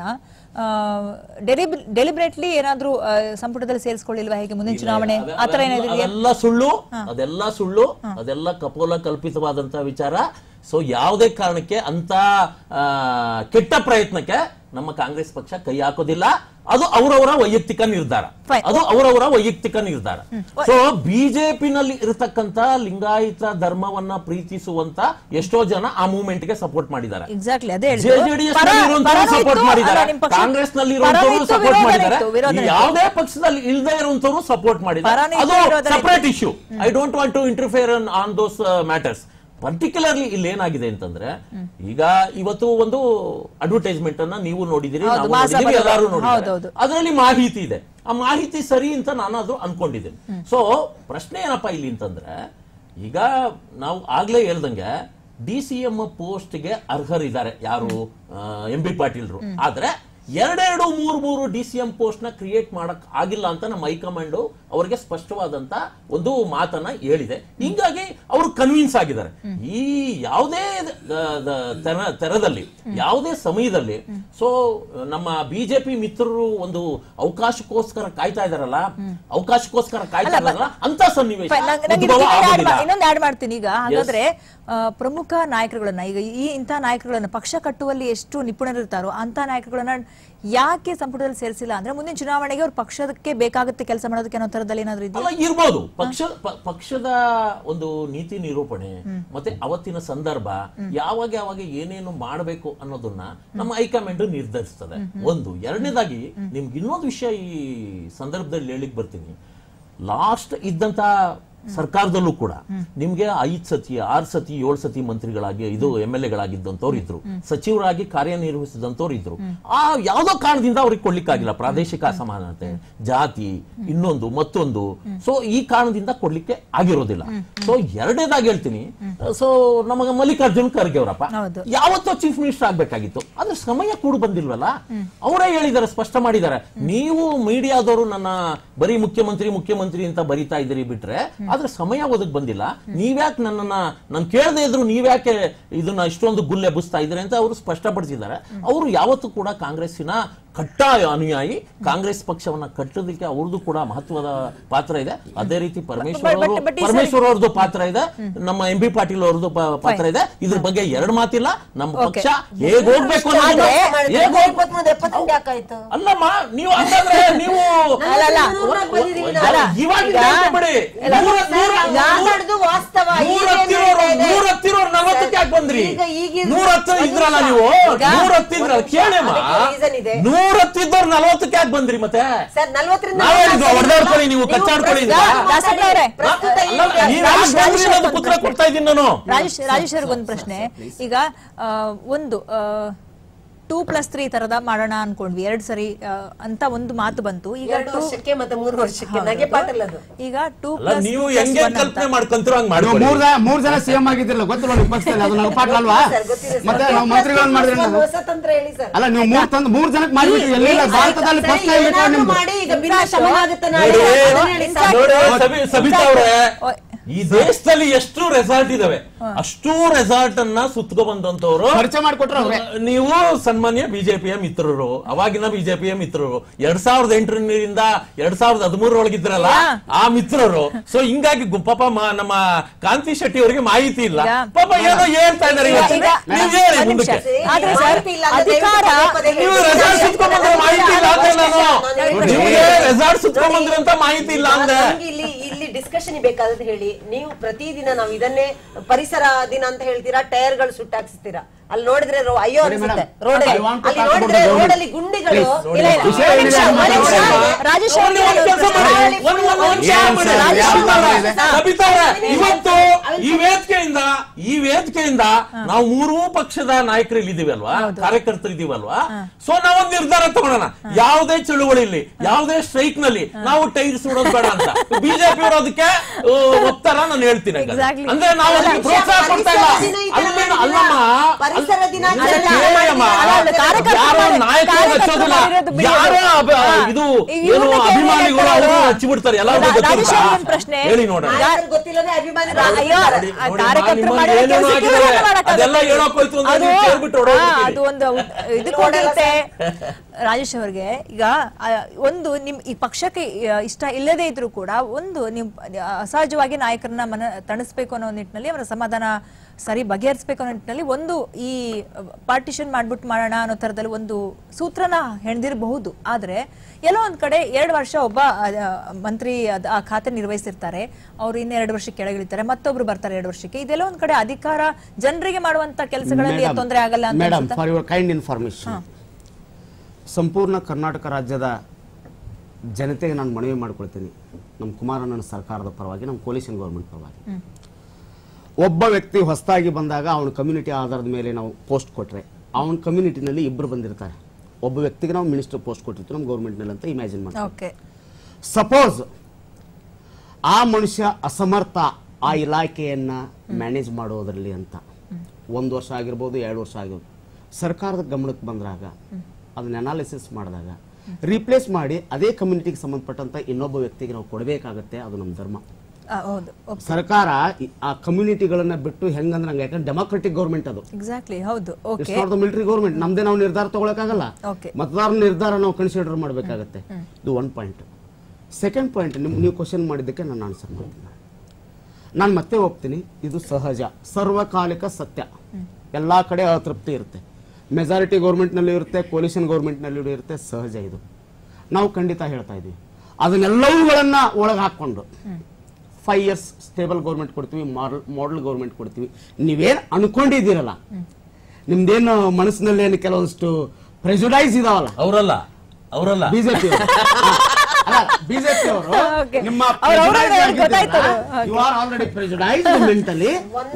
ಡೆಲಿಬ್ರೇಟ್ಲಿ ಏನಾದ್ರೂ ಆ, ಸಂಪುಟದಲ್ಲಿ ಸೇರಿಸ್ಕೊಳ್ಳಿಲ್ವಾ ಹೇಗೆ ಮುಂದಿನ ಚುನಾವಣೆ ಅದೆ- ಆತರ ಅದೆಲ್ಲ- ಏನಾದ್ರು ಇದೆಯಾ? ಅದೆಲ್ಲ ಸುಳ್ಳು ಅದೆಲ್ಲ ಸುಳ್ಳು ಅದೆಲ್ಲ ಕಪೋಲ ಕಲ್ಪಿತವಾದಂತ ವಿಚಾರ ಸೊ ಯಾವುದೇ ಕಾರಣಕ್ಕೆ ಅಂತ ಆ, ಕೆಟ್ಟ ಪ್ರಯತ್ನಕ್ಕೆ ನಮ್ಮ ಕಾಂಗ್ರೆಸ್ ಪಕ್ಷ ಕೈ ಹಾಕೋದಿಲ್ಲ ಅದು ಅವರವರ ವೈಯಕ್ತಿಕ ನಿರ್ಧಾರ Fine. ಅದು ಅವರವರ ವೈಯಕ್ತಿಕ ನಿರ್ಧಾರ ಸೊ ಬಿಜೆಪಿನಲ್ಲಿ ಇರತಕ್ಕಂತ ಲಿಂಗಾಯತ ಧರ್ಮವನ್ನ ಪ್ರೀತಿಸುವಂತ ಎಷ್ಟೋ ಜನ ಆ ಮೂವ್ಮೆಂಟ್ ಗೆ ಸಪೋರ್ಟ್ ಮಾಡಿದ್ದಾರೆ ಎಕ್ಸಾಕ್ಟ್ಲಿ ಅದೇ ಹೇಳಿದ್ದು. ಜೆಡಿಎಸ್ ಪರ- ಪರನೂ ಸಪೋರ್ಟ್ ಇತ್ತು, ಮಾಡಿದ್ದಾರೆ ಅಲ್ಲ, ನಿಮ್ ಪಕ್ಷ- ಕಾಂಗ್ರೆಸ್ ನಲ್ಲಿ ಪರನೂ ಇರುವಂತವರು ಇತ್ತು, ಸಪೋರ್ಟ್ ವಿರೋಧನೂ ಮಾಡಿದ್ದಾರೆ ಇತ್ತು, ವಿರೋಧನೂ ಈ ಇತ್ತು. ಯಾವುದೇ ಪಕ್ಷದಲ್ಲಿ ಇಲ್ಲದೆ ಇರುವಂತವರು ಸಪೋರ್ಟ್ ಮಾಡಿದ್ದಾರೆ ಪರನೂ ಇತ್ತು, ಅದು ವಿರೋಧನೂ ಇತ್ತು. Separate issue I don't want to interfere on those matters particularly ಇಲ್ಲಿ ಏನಾಗಿದೆ ಅಂತಂದ್ರೆ ಈಗ ಇವತ್ತು ಒಂದು ಅಡ್ವರ್ಟೈಸ್ಮೆಂಟ್ ಅನ್ನ ನೀವು ನೋಡಿದಿರಿ ಹೌದು, ನಾವು ಮಾಸ ನೋಡಿದೀವಿ ಬರೋದು. ಎಲ್ಲರೂ ಹೌದು, ನೋಡಿದ್ದಾರೆ ಹೌದು. ಅದರಲ್ಲಿ ಮಾಹಿತಿ ಇದೆ ಆ ಮಾಹಿತಿ ಸರಿ ಅಂತ ನಾನು ಅದು ಅನ್ಕೊಂಡಿದ್ದೀನಿ ಸೊ ಪ್ರಶ್ನೆ ಏನಪ್ಪಾ ಇಲ್ಲಿ ಅಂತಂದ್ರೆ ಈಗ ನಾವು ಆಗ್ಲೇ ಹೇಳ್ದಂಗೆ ಡಿ ಸಿ ಎಂ ಪೋಸ್ಟ್ಗೆ ಅರ್ಹರಿದ್ದಾರೆ ಯಾರು ಎಂ ಬಿ ಪಾಟೀಲ್ರು ಆದ್ರೆ ಎರಡೆರಡು ಮೂರು ಮೂರು ಡಿ ಸಿ ಎಂ ಪೋಸ್ಟ್ ನ ಕ್ರಿಯೇಟ್ ಮಾಡಕ್ ಆಗಿಲ್ಲ ಅಂತ ನಮ್ಮ ಹೈಕಮಾಂಡ್ ಅವರಿಗೆ ಸ್ಪಷ್ಟವಾದಂತ ಒಂದು ಮಾತನ್ನ ಹೇಳಿದೆ ಹಿಂಗಾಗಿ ಅವರು ಕನ್ವಿನ್ಸ್ ಆಗಿದ್ದಾರೆ ಈ ಯಾವುದೇ ದ- ದ- ತೆರ- ತೆರದಲ್ಲಿ ಯಾವುದೇ ಸಮಯದಲ್ಲಿ ಸೊ ನಮ್ಮ ಬಿಜೆಪಿ ಮಿತ್ರರು ಒಂದು ಅವಕಾಶಕ್ಕೋಸ್ಕರ ಕಾಯ್ತಾ ಇದಾರಲ್ಲ ಅವಕಾಶಕ್ಕೋಸ್ಕರ ಕಾಯ್ತಾ ಅಲ್ಲ, ಇದಾರಲ್ಲ ಅಂತ ಸನ್ನಿವೇಶ ಫೈನ್, ನಂಗೆ- ನಂಗೆ ಉದ್ಭವ ಇದಕ್ಕೆ ಇನ್ನೊಂದು add ಆಗೋದಿಲ್ಲ ಮಾ- ಇನ್ನೊಂದು ಆಡ್ ಮಾಡ್ತೀನಿ ಈಗ ಹಾಗಾದ್ರೆ ಆ, ಪ್ರಮುಖ ನಾಯಕರುಗಳನ್ನ ಈಗ ಈ ಇಂಥ ನಾಯಕರುಗಳನ್ನ ಪಕ್ಷ ಕಟ್ಟುವಲ್ಲಿ ಎಷ್ಟು ನಿಪುಣರಿರ್ತಾರೋ ಅಂತ ನಾಯಕರುಗಳನ್ನ ಯಾಕೆ ಸಂಪುಟದಲ್ಲಿ ಸೇರಿಸಿಲ್ಲ ಅಂದ್ರೆ ಮುಂದಿನ ಚುನಾವಣೆಗೆ ಅವ್ರ ಪಕ್ಷಕ್ಕೆ ಬೇಕಾಗುತ್ತೆ ಕೆಲಸ ಮಾಡೋದಕ್ಕೆ ಅನ್ನೋ ತರದಲ್ಲಿ ಏನಾದ್ರು ಇದೆಯಾ ಅಲ್ಲ ಇರ್ಬೋದು ಪಕ್ಷ ಪ- ಪಕ್ಷದ ಒಂದು ನೀತಿ ನಿರೂಪಣೆ ಮತ್ತೆ ಅವತ್ತಿನ ಸಂದರ್ಭ ಯಾವಾಗ ಯಾವಾಗ ಏನೇನು ಮಾಡಬೇಕು ಅನ್ನೋದನ್ನ ನಮ್ಮ ಹೈಕಮಾಂಡ್ ನಿರ್ಧರಿಸ್ತದೆ ಒಂದು ಎರಡನೇದಾಗಿ ನಿಮ್ಗೆ ಇನ್ನೊಂದು ವಿಷಯ ಈ ಸಂದರ್ಭದಲ್ಲಿ ಹೇಳಿಕ್ ಬರ್ತೀನಿ ಲಾಸ್ಟ್ ಇದ್ದಂತ ಸರ್ಕಾರದಲ್ಲೂ ಕೂಡ ನಿಮ್ಗೆ ಐದ್ ಸತಿ ಆರ್ ಸತಿ ಏಳು ಸತಿ ಮಂತ್ರಿಗಳಾಗಿ ಇದು ಎಂ ಎಲ್ ಎಗಳಾಗಿದ್ದಂತವ್ರು ಇದ್ರು ಸಚಿವರಾಗಿ ಕಾರ್ಯನಿರ್ವಹಿಸಿದಂತವ್ರು ಇದ್ರು ಆ ಯಾವ್ದೋ ಕಾರಣದಿಂದ ಅವ್ರಿಗೆ ಕೊಡ್ಲಿಕ್ಕಾಗಿಲ್ಲ ಪ್ರಾದೇಶಿಕ ಅಸಮಾನತೆ ಜಾತಿ ಇನ್ನೊಂದು ಮತ್ತೊಂದು ಸೊ ಈ ಕಾರಣದಿಂದ ಕೊಡ್ಲಿಕ್ಕೆ ಆಗಿರೋದಿಲ್ಲ ಸೊ ಎರಡನೇದಾಗಿ ಹೇಳ್ತೀನಿ ಸೊ ನಮಗ ಮಲ್ಲಿಕಾರ್ಜುನ್ ಖರ್ಗೆ ಅವರಪ್ಪ ಹೌದು. ಯಾವತ್ತೋ ಚೀಫ್ ಮಿನಿಸ್ಟರ್ ಆಗ್ಬೇಕಾಗಿತ್ತು ಆದ್ರೆ ಸಮಯ ಕೂಡ ಬಂದಿಲ್ವಲ್ಲ ಅವರೇ ಹೇಳಿದ್ದಾರೆ ಸ್ಪಷ್ಟ ಮಾಡಿದ್ದಾರೆ ನೀವು ಮೀಡಿಯಾದವರು ನನ್ನ ಬರೀ ಮುಖ್ಯಮಂತ್ರಿ ಮುಖ್ಯಮಂತ್ರಿ ಅಂತ ಬರೀತಾ ಇದ್ದೀರಿ ಬಿಟ್ರೆ ಆದ್ರೆ ಸಮಯ ಒದಗ್ ಬಂದಿಲ್ಲ ನೀವ್ಯಾಕೆ ನನ್ನನ್ನ ನಾನು ಕೇಳದೆ ಇದ್ರು ನೀವ್ಯಾಕೆ ಇದನ್ನ ಇಷ್ಟೊಂದು ಗುಲ್ಲೆ ಎಬ್ಬಿಸ್ತಾ ಇದ್ದೀರಿ ಅಂತ ಅವರು ಸ್ಪಷ್ಟಪಡಿಸಿದ್ದಾರೆ ಅವರು ಯಾವತ್ತೂ ಕೂಡ ಕಾಂಗ್ರೆಸ್ಸಿನ ಕಟ್ಟಾಯ ಅನುಯಾಯಿ ಕಾಂಗ್ರೆಸ್ ಪಕ್ಷವನ್ನ ಕಟ್ಟೋದಕ್ಕೆ ಅವ್ರದ್ದು ಕೂಡ ಮಹತ್ವದ ಪಾತ್ರ ಇದೆ ಅದೇ ರೀತಿ ಪರಮೇಶ್ವರ್ but- ಅವರು but ಈ ಸರಿ- ಪರಮೇಶ್ವರ್ ಅವ್ರದ್ದು ಪಾತ್ರ ಇದೆ ನಮ್ಮ ಎಂ ಬಿ ಪಾಟೀಲ್ ಅವ್ರದ್ದು ಪ- ಪಾತ್ರ ಇದೆ ಇದ್ರ ಬಗ್ಗೆ ಎರಡು ಮಾತಿಲ್ಲ ನಮ್ಮ ಪಕ್ಷ ಹೇಗ್ ಹೋಗ್ಬೇಕು ಅನ್ನೋದನ್ನ ಆದ್ರೆ- ಹೇಗ್ ಹೋಗ್- ಇಪ್ಪತ್ಮೂರು ಎಪ್ಪತ್ತೆಂಟು ಯಾಕಾಯ್ತು ಅಲ್ಲಮ್ಮ ನೀವು ಹಂಗಂದ್ರೆ ನೀವು ಅಲ್ಲ, ಅಲ್ಲ. ಅಲ್ಲ, ಇವಾಗಿಂದ ಹೇಳ್ತಾ ಬಿಡಿ. ನೂರ- ನೂರ- ಮಾತಾಡುದು ವಾಸ್ತವ ನೂರ ಈಗೇನ್ ಹತ್ತಿರೋರು- ಹೇಳ್ತಾ ಇದೆ? ನೂರ ಹತ್ತಿರೋರು ನಲವತ್ತಕ್ಕೆ ಯಾಕೆ ಬಂದ್ರಿ ಈಗ- ಈಗಿನ- ನೂರ ಹತ್ತು ಇದ್ರಲ್ಲ ಒಂದು ನೀವು ನಿಮಿಷ. ನೂರ ಹತ್ತಿದ್ರಲ್ಲ ಒಂದು ಕೇಳಮ್ಮ ಅದಕ್ಕೆ reason ಇದೆ. ನೂರ ಹತ್ತಿದ್ದವ್ರು ನಲವತ್ತಕ್ಕೆ ಯಾಕೆ ಬಂದ್ರಿ ಮತ್ತೆ ಸರ್ ನಲ್ವತ್ತರಿಂದ ನಾವ್ ಹೇಳಿದ್ವಾ, ಹೊಡ್ದಾಡ್ಕೊಳ್ಳಿ ನೀವು, ಕಚ್ಚಾಡ್ಕೊಳ್ಳಿ ಅಂತ? ಪ್ರಸ್ತುತ ಅವ್ರೆ. ಪ್ರಸ್ತುತ ಅಲ್ಲ, ಈಗ- ನೀವ್ ಯಾಕೆ ಬಂದ್ರಿ ಅನ್ನೋದು ಉತ್ತರ ಕೊಡ್ತಾ ಇದ್ದೀನಿ ನಾನು ರಾಜೇಶ್ ರಾಜೇಶ್ ಅವ್ರಿಗೆ ಒಂದು ಪ್ರಶ್ನೆ ಈಗ ಆ, ಒಂದು ಟೂ ಪ್ಲಸ್ ತ್ರೀ ತರದ ಮಾಡೋಣ ಅನ್ಕೊಂಡ್ವಿ ಎರಡ್ ಸರಿ ಆ, ಅಂತ ಒಂದು ಮಾತು ಬಂತು ಈಗ ಎರಡು two- ವರ್ಷಕ್ಕೆ ಮತ್ತೆ ಮೂರು ವರ್ಷಕ್ಕೆ ಹೌದು. ನಗೆ ಪಾಟಲ್ ಅದು ಈಗ ಟೂ ಅಲ್ಲ ಪ್ಲಸ್ ನೀವು ಹೆಂಗೆ ಕಲ್ಪನೆ ಮಾಡ್ಕೊಂತೀರೋ ಹಂಗ್ ನೀವು ಮಾಡ್ಕೊಳ್ಳಿ ಮೂರ್ ಜನ ಮೂರ್ ಜನ ಸಿಎಂ ಆಗಿದ್ದಿರಲ್ಲ ಗೊತ್ತಿಲ್ಲ ನಿಮ್ಮ ಪಕ್ಷದಲ್ಲಿ ಅದು ನಗಪಾಟ ಅಲ್ವಾ ಸರ್, ಗೊತ್ತಿದೆ ಸರ್. ಮತ್ತೆ ನಾವು ಮಂತ್ರಿಗಳನ್ನ ಮಾಡಿದ್ರೆ ಒಂದು ನಾವು ಹೊಸ ತಂತ್ರ ಹೇಳಿ ಸರ್ ಅಲ್ಲ ನೀವು ಮೂರ್ ತಂದು ಮೂರ್ ಜನಕ್ಕೆ ಮಾಡಿಬಿಟ್ರಿ ಎಲ್ಲಿಲ್ಲ ಭಾರತದಲ್ಲಿ ಸರಿ, ಫಸ್ಟ್ ಟೈಮ್ ಏನಾದ್ರು ನಿಮ್ದು ಮಾಡಿ ಈಗ ಭಿನ್ನ ಶಮನ ಆಗುತ್ತೆ ನಾಳೆ. ನೋಡಿ, ಅದನ್ನ ಹೇಳಿ ಸರ್. ನೋಡಿ, ಸಬಿ- ಸಬಿತಾ ಅವ್ರೆ ಓಯ್. ಈ ದೇಶದಲ್ಲಿ ಎಷ್ಟು ರೆಸಾರ್ಟ್ ಇದಾವೆ ಅಷ್ಟು ರೆಸಾರ್ಟ್ ಅನ್ನ ಸುತ್ಕೊ ಬಂದಂತವ್ರು ಪರಿಚಯ ಮಾಡಿಕೊಟ್ರೆ ಅವ್ರೆ ನೀವು ಸನ್ಮಾನ್ಯ ಬಿಜೆಪಿಯ ಮಿತ್ರರು ಅವಾಗಿನ ಬಿಜೆಪಿಯ ಮಿತ್ರರು ಎರಡ್ ಸಾವಿರದ ಎಂಟರಿಂದ ಎರಡ್ ಸಾವಿರದ ಹದಿಮೂರರೊಳಗಿದ್ರಲ್ಲ ಆ ಮಿತ್ರರು ಸೊ ಹಿಂಗಾಗಿ ಗು- ಪಾಪ ಮ- ನಮ್ಮ ಕಾಂತಿ ಶೆಟ್ಟಿ ಅವರಿಗೆ ಮಾಹಿತಿ ಇಲ್ಲ ಈಗ- ಪಾಪ ಏನೋ ಹೇಳ್ತಾ ಇದಾರೆ ಇವತ್ತು. ಈಗ- ನೀವ್ ಹೇಳಿ ಒಂದ್ ನಿಮಿಷ. ಮುಂದಕ್ಕೆ ಆದ್ರೆ ಸರ್ ಮಾಹಿತಿ ಇಲ್ಲ ಅಂತ ಅಧಿಕಾರ ದಯವಿಟ್ಟು ಪದೇ ಪದೇ ನೀವು ಹೇಳಿ. ರೆಸಾರ್ಟ್ ಸುತ್ಕೊಂಡ್ ಬಂದ್ರೆ ಮಾಹಿತಿ ಇಲ್ಲ ಅಂದೆ ನಾನು ನೋಡಿ, ನಿಮ್ಗೆ ರೆಸಾರ್ಟ್ ಸುತ್ಕೊಂಡ್ ಬಂದ್ರೆ ಅಂತ ಮಾಹಿತಿ ಇಲ್ಲ ಅಂದೆ ನಮ್ಗೆ ಇಲ್ಲಿ ಇಲ್ಲಿ ಡಿಸ್ಕಷನ್ ಬೇಕಾದದ್ದು ಹೇಳಿ ನೀವು ಪ್ರತಿದಿನ ನಾವು ಇದನ್ನೇ ಪರಿಸರ ದಿನ ಅಂತ ಹೇಳ್ತೀರಾ ಟೈರ್ ಗಳು ಸುಟ್ಟಾಕ್ಸ್ತೀರಾ ಅಲ್ಲಿ ನೋಡಿದ್ರೆ ರೋ- ಅಯ್ಯೋ ನೋಡಿ ಅನ್ಸುತ್ತೆ madam, road I want to ಅಲ್ಲಿ talk about ನೋಡಿದ್ರೆ the government. ರೋಡ್ ಅಲ್ಲಿ ಗುಂಡಿಗಳು Please, ಇಲ್ಲ, ಇಲ್ಲ, ವಿಷಯ ಒಂದ್ ಏನಿದೆ ನಿಮಿಷ, ಅಂತ ಒಂದ್ ನಿಮಿಷ. ಮಾತಾಡಿ. ರಾಜೇಶ್ ಒಂದು ಅವ್ರಿಗೆ ಒಂದು ಕೆಲಸ ಮಾಡಿ. ಒಂದು ಒಂದು ಒಂದು ನಿಮಿಷ ಏನ್ ಬಿಡಿ. ಸರ್, ರಾಜೇಶ್ ಯಾವ ಅವರೇ, ತರ ಇದೆ? ಸಬಿತಾ ಅವರೇ, ಇವತ್ತು ಈ ವೇದಿಕೆಯಿಂದ ಈ ವೇದಿಕೆಯಿಂದ ನಾವು ಮೂರೂ ಪಕ್ಷದ ನಾಯಕರು ಇಲ್ಲಿದ್ದೀವಿ ಅಲ್ವಾ ಕಾರ್ಯಕರ್ತರು ಇದೀವಲ್ವಾ ಸೊ ನಾವೊಂದು ನಿರ್ಧಾರ ತಗೊಳ್ಳೋಣ ಯಾವುದೇ ಚಳುವಳಿಲಿ ಯಾವುದೇ ಸ್ಟ್ರೈಕ್ ನಲ್ಲಿ ನಾವು ಟೈರ್ ಸುಡೋದು ಬೇಡ ಅಂತ ಬಿಜೆಪಿ ಅವರು ಅದಕ್ಕೆ ಆ, ಒಪ್ತಾರ ನಾನು ಹೇಳ್ತೀನಿ ಹಂಗಾದ್ರೆ. Exactly. ಅಂದ್ರೆ ನಾವು ಅದಕ್ಕೆ ಪ್ರೋತ್ಸಾಹ ಕೊಡ್ತಾ ಇಲ್ಲ ಪರಿಸರ ದಿನ ಈ ತರ ಅಲ್ಲೇನು- ಮಾಡಿದ್ರೆ ಅಲ್ಲಮ್ಮ ಪರಿಸರ ದಿನಾಚರಣೆ ಅಲ್ಲ, ಕೇಳಮ್ಮ. ಅಲ್ಲ, ಅಲ್ಲ, ಕಾರ್ಯಕರ್ತರು ಯಾರೋ ಮಾಡಿ- ನಾಯಕರು ಕಾರ್ಯಕರ್ತರು ಹಚ್ಚೋದಿಲ್ಲ ಮಾಡಿರೋದು ಬಿಡಿ. ಯಾರೋ ಅಭಿ- ಹಾ. ಇದು ಈಗ ಏನು ಇವ್ರನ್ನ ಅಭಿಮಾನಿಗಳು ಕೇಳಿ ಅವರು ಹೇಳ್ತಾರೆ ಹಚ್ಚಿಬಿಡ್ತಾರೆ ಎಲ್ಲರಿಗೂ ರಾ- ರಾಜೇಶ್ ಗೊತ್ತಿರುತ್ತಾ? ಅವ್ರಿಗೆ ಒಂದ್ ಪ್ರಶ್ನೆ. ಹೇಳಿ ನೋಡೋಣ ಈಗ- ನಾಯಕರು ಗೊತ್ತಿಲ್ಲದೆ ಅಭಿಮಾನಿ ಅಯ್ಯೋ ನೋಡಿ, ಆ ನೋಡಿ, ಕಾರ್ಯಕರ್ತರು ನಿಮ್ಮನ್ನ ಮಾಡಿರೋ ಏನೇನೋ ಕೆಲ್ಸಕ್ಕೆ ಆಗಿದ್ದಾರೆ. ಇವ್ರೇನು ಮಾಡಕ್ಕಾಗತ್ತೆ? ಅದೆಲ್ಲ ಹೇಳೋಕ್ ಹೋಯ್ತು ಅಂದ್ರೆ ಅದು- ನೀವು ಕೇಳ್ಬಿಟ್ಟು ಹೊರಡೋಗ್ಬಿಡ್ತೀರಿ. ಹಾ, ಅದು ಒಂದು ಇದಕ್ಕೆ ಹೋಗಿರುತ್ತೆ ರಾಜೇಶ್ ಅವ್ರಿಗೆ ಈಗ ಆ, ಒಂದು ನಿಮ್ ಈ ಪಕ್ಷಕ್ಕೆ ಆ, ಇಷ್ಟ ಇಲ್ಲದೇ ಇದ್ರೂ ಕೂಡ ಒಂದು ನಿಮ್ ಆ, ಅಸಹಜವಾಗಿ ನಾಯಕರನ್ನ ಮನ ತಣಿಸ್ಬೇಕು ಅನ್ನೋ ನಿಟ್ಟಿನಲ್ಲಿ ಅವರ ಸಮಾಧಾನ ಸರಿ ಬಗೆಹರಿಸಬೇಕು ಅನ್ನೋ ನಿಟ್ಟಿನಲ್ಲಿ ಒಂದು ಈ ಪಾರ್ಟಿಷನ್ ಮಾಡ್ಬಿಟ್ಟು ಮಾಡೋಣ ಅನ್ನೋ ತರದಲ್ಲಿ ಒಂದು ಸೂತ್ರನ ಹೆಣ್ದಿರಬಹುದು ಆದ್ರೆ ಎಲ್ಲೋ ಒಂದ್ ಕಡೆ ಎರಡು ವರ್ಷ ಒಬ್ಬ ಆ, ಮಂತ್ರಿ ಅದ್- ಆ ಖಾತೆ ನಿರ್ವಹಿಸಿರ್ತಾರೆ ಅವ್ರು ಇನ್ನೆರಡು ವರ್ಷಕ್ಕೆ ಕೆಳಗಿಳಿತಾರೆ ಮತ್ತೊಬ್ರು ಬರ್ತಾರೆ ಎರಡು ವರ್ಷಕ್ಕೆ ಇದೆಲ್ಲ ಒಂದ್ ಕಡೆ ಅಧಿಕಾರ ಜನರಿಗೆ ಮಾಡುವಂತ ಕೆಲಸಗಳಲ್ಲಿ ತೊಂದರೆ ಆಗಲ್ಲ ಅಂತ ಮೇಡಮ್ ಅನ್ಸುತ್ತಾ? ಫಾರ್ ಯುವರ್ ಕೈಂಡ್ ಇನ್ಫಾರ್ಮೇಶನ್ ಸಂಪೂರ್ಣ ಕರ್ನಾಟಕ ರಾಜ್ಯದ ಜನತೆಗೆ ನಾನು ಮನವಿ ಮಾಡ್ಕೊಳ್ತೀನಿ ನಮ್ಮ ಕುಮಾರಣ್ಣನ ಸರ್ಕಾರದ ಪರವಾಗಿ ನಮ್ಮ ಕೋಲಿಷನ್ ಗೌರ್ಮೆಂಟ್ ಪರವಾಗಿ ಒಬ್ಬ ವ್ಯಕ್ತಿ ಹೊಸದಾಗಿ ಬಂದಾಗ ಅವನ ಕಮ್ಯುನಿಟಿ ಆಧಾರದ ಮೇಲೆ ನಾವು ಪೋಸ್ಟ್ ಕೊಟ್ರೆ ಅವನ ಕಮ್ಯುನಿಟಿನಲ್ಲಿ ಇಬ್ಬರು ಬಂದಿರ್ತಾರೆ ಒಬ್ಬ ವ್ಯಕ್ತಿಗೆ ನಾವು ಮಿನಿಸ್ಟರ್ ಪೋಸ್ಟ್ ಕೊಟ್ಟಿರ್ತೀವಿ ನಮ್ಮ ಗೌರ್ಮೆಂಟ್ನಲ್ಲಿ ಅಂತ ಇಮ್ಯಾಜಿನ್ ಮಾಡಿ ಓಕೆ ಸಪೋಸ್ ಆ ಮನುಷ್ಯ ಅಸಮರ್ಥ ಆ ಇಲಾಖೆಯನ್ನ ಮ್ಯಾನೇಜ್ ಮಾಡೋದ್ರಲ್ಲಿ ಅಂತ ಒಂದು ವರ್ಷ ಆಗಿರ್ಬೋದು ಎರಡು ವರ್ಷ ಆಗಿರ್ಬೋದು ಸರ್ಕಾರದ ಗಮನಕ್ಕೆ ಬಂದಾಗ ಅದನ್ನ ಅನಾಲಿಸಿಸ್ ಮಾಡಿದಾಗ ರೀಪ್ಲೇಸ್ ಮಾಡಿ ಅದೇ ಕಮ್ಯುನಿಟಿಗೆ ಸಂಬಂಧಪಟ್ಟಂತ ಇನ್ನೊಬ್ಬ ವ್ಯಕ್ತಿಗೆ ನಾವು ಕೊಡಬೇಕಾಗತ್ತೆ ಅದು ನಮ್ಮ ಧರ್ಮ ಆ, ಹೌದು ಸರ್ಕಾರ ಈ- ಆ ಕಮ್ಯುನಿಟಿಗಳನ್ನ ಬಿಟ್ಟು ಹೆಂಗಂದ್ರೆ ಹಂಗೆ ಯಾಕಂದ್ರೆ ಡೆಮಾಕ್ರೆಟಿಕ್ ಗೌರ್ಮೆಂಟ್ ಅದು ಎಕ್ಸಾಕ್ಟ್ಲಿ ಹೌದು it's okay not the military government ನಮ್ದೇ ನಾವು ನಿರ್ಧಾರ ತಗೊಳಕ್ಕಾಗಲ್ಲ Okay. ಮತದಾರರ ನಿರ್ಧಾರ ನಾವು ಕನ್ಸಿಡರ್ ಮಾಡಬೇಕಾಗತ್ತೆ ಇದು ಒನ್ ಪಾಯಿಂಟ್ ಸೆಕೆಂಡ್ ಪಾಯಿಂಟ್ ನಿಮ್ ನೀವು ಕ್ವಶನ್ ಮಾಡಿದ್ದಕ್ಕೆ ನಾನು ಆನ್ಸರ್ ಮಾಡ್ತೀನಿ ನಾನು ಮತ್ತೆ ಹೋಗ್ತೀನಿ ಇದು ಸಹಜ ಸರ್ವಕಾಲಿಕ ಸತ್ಯ ಎಲ್ಲಾ ಕಡೆ ಅತೃಪ್ತಿ ಇರುತ್ತೆ ಮೆಜಾರಿಟಿ ಗೌರ್ಮೆಂಟ್ನಲ್ಲಿ ಇರುತ್ತೆ ಕೋಲಿಷನ್ ಗೌರ್ಮೆಂಟ್ನಲ್ಲಿ ಇರುತ್ತೆ ಸಹಜ ಇದು ನಾವು ಖಂಡಿತ ಹೇಳ್ತಾ ಇದ್ದೀವಿ ಅದನ್ನೆಲ್ಲವುಗಳನ್ನ ಒಳಗೆ ಹಾಕೊಂಡು ಫೈವ್ ಇಯರ್ಸ್ ಸ್ಟೇಬಲ್ ಗೌರ್ಮೆಂಟ್ ಕೊಡ್ತೀವಿ ಮಾಡೆಲ್ ಗೌರ್ಮೆಂಟ್ ಕೊಡ್ತೀವಿ ನೀವೇನು ಅನ್ಕೊಂಡಿದ್ದೀರಲ್ಲ ನಿಮ್ದೇನು ಮನಸ್ಸಿನಲ್ಲಿ ಏನು ಕೆಲವೊಂದಿಷ್ಟು ಪ್ರೆಜುಡೈಸ್ ಇದಾವಲ್ಲ ಅವರಲ್ಲ ಅವರಲ್ಲ ಬಿಜೆಪಿ ಬಿಜೆಪಿ ಅವರು Okay. ನಿಮ್ಮ ಅವ್ರು ಅವ್ರವ್ರೇ ಅವ್ರಿಗೆ ಗೊತ್ತಾಯ್ತು ಅದು. Okay. You are already prejudice mentally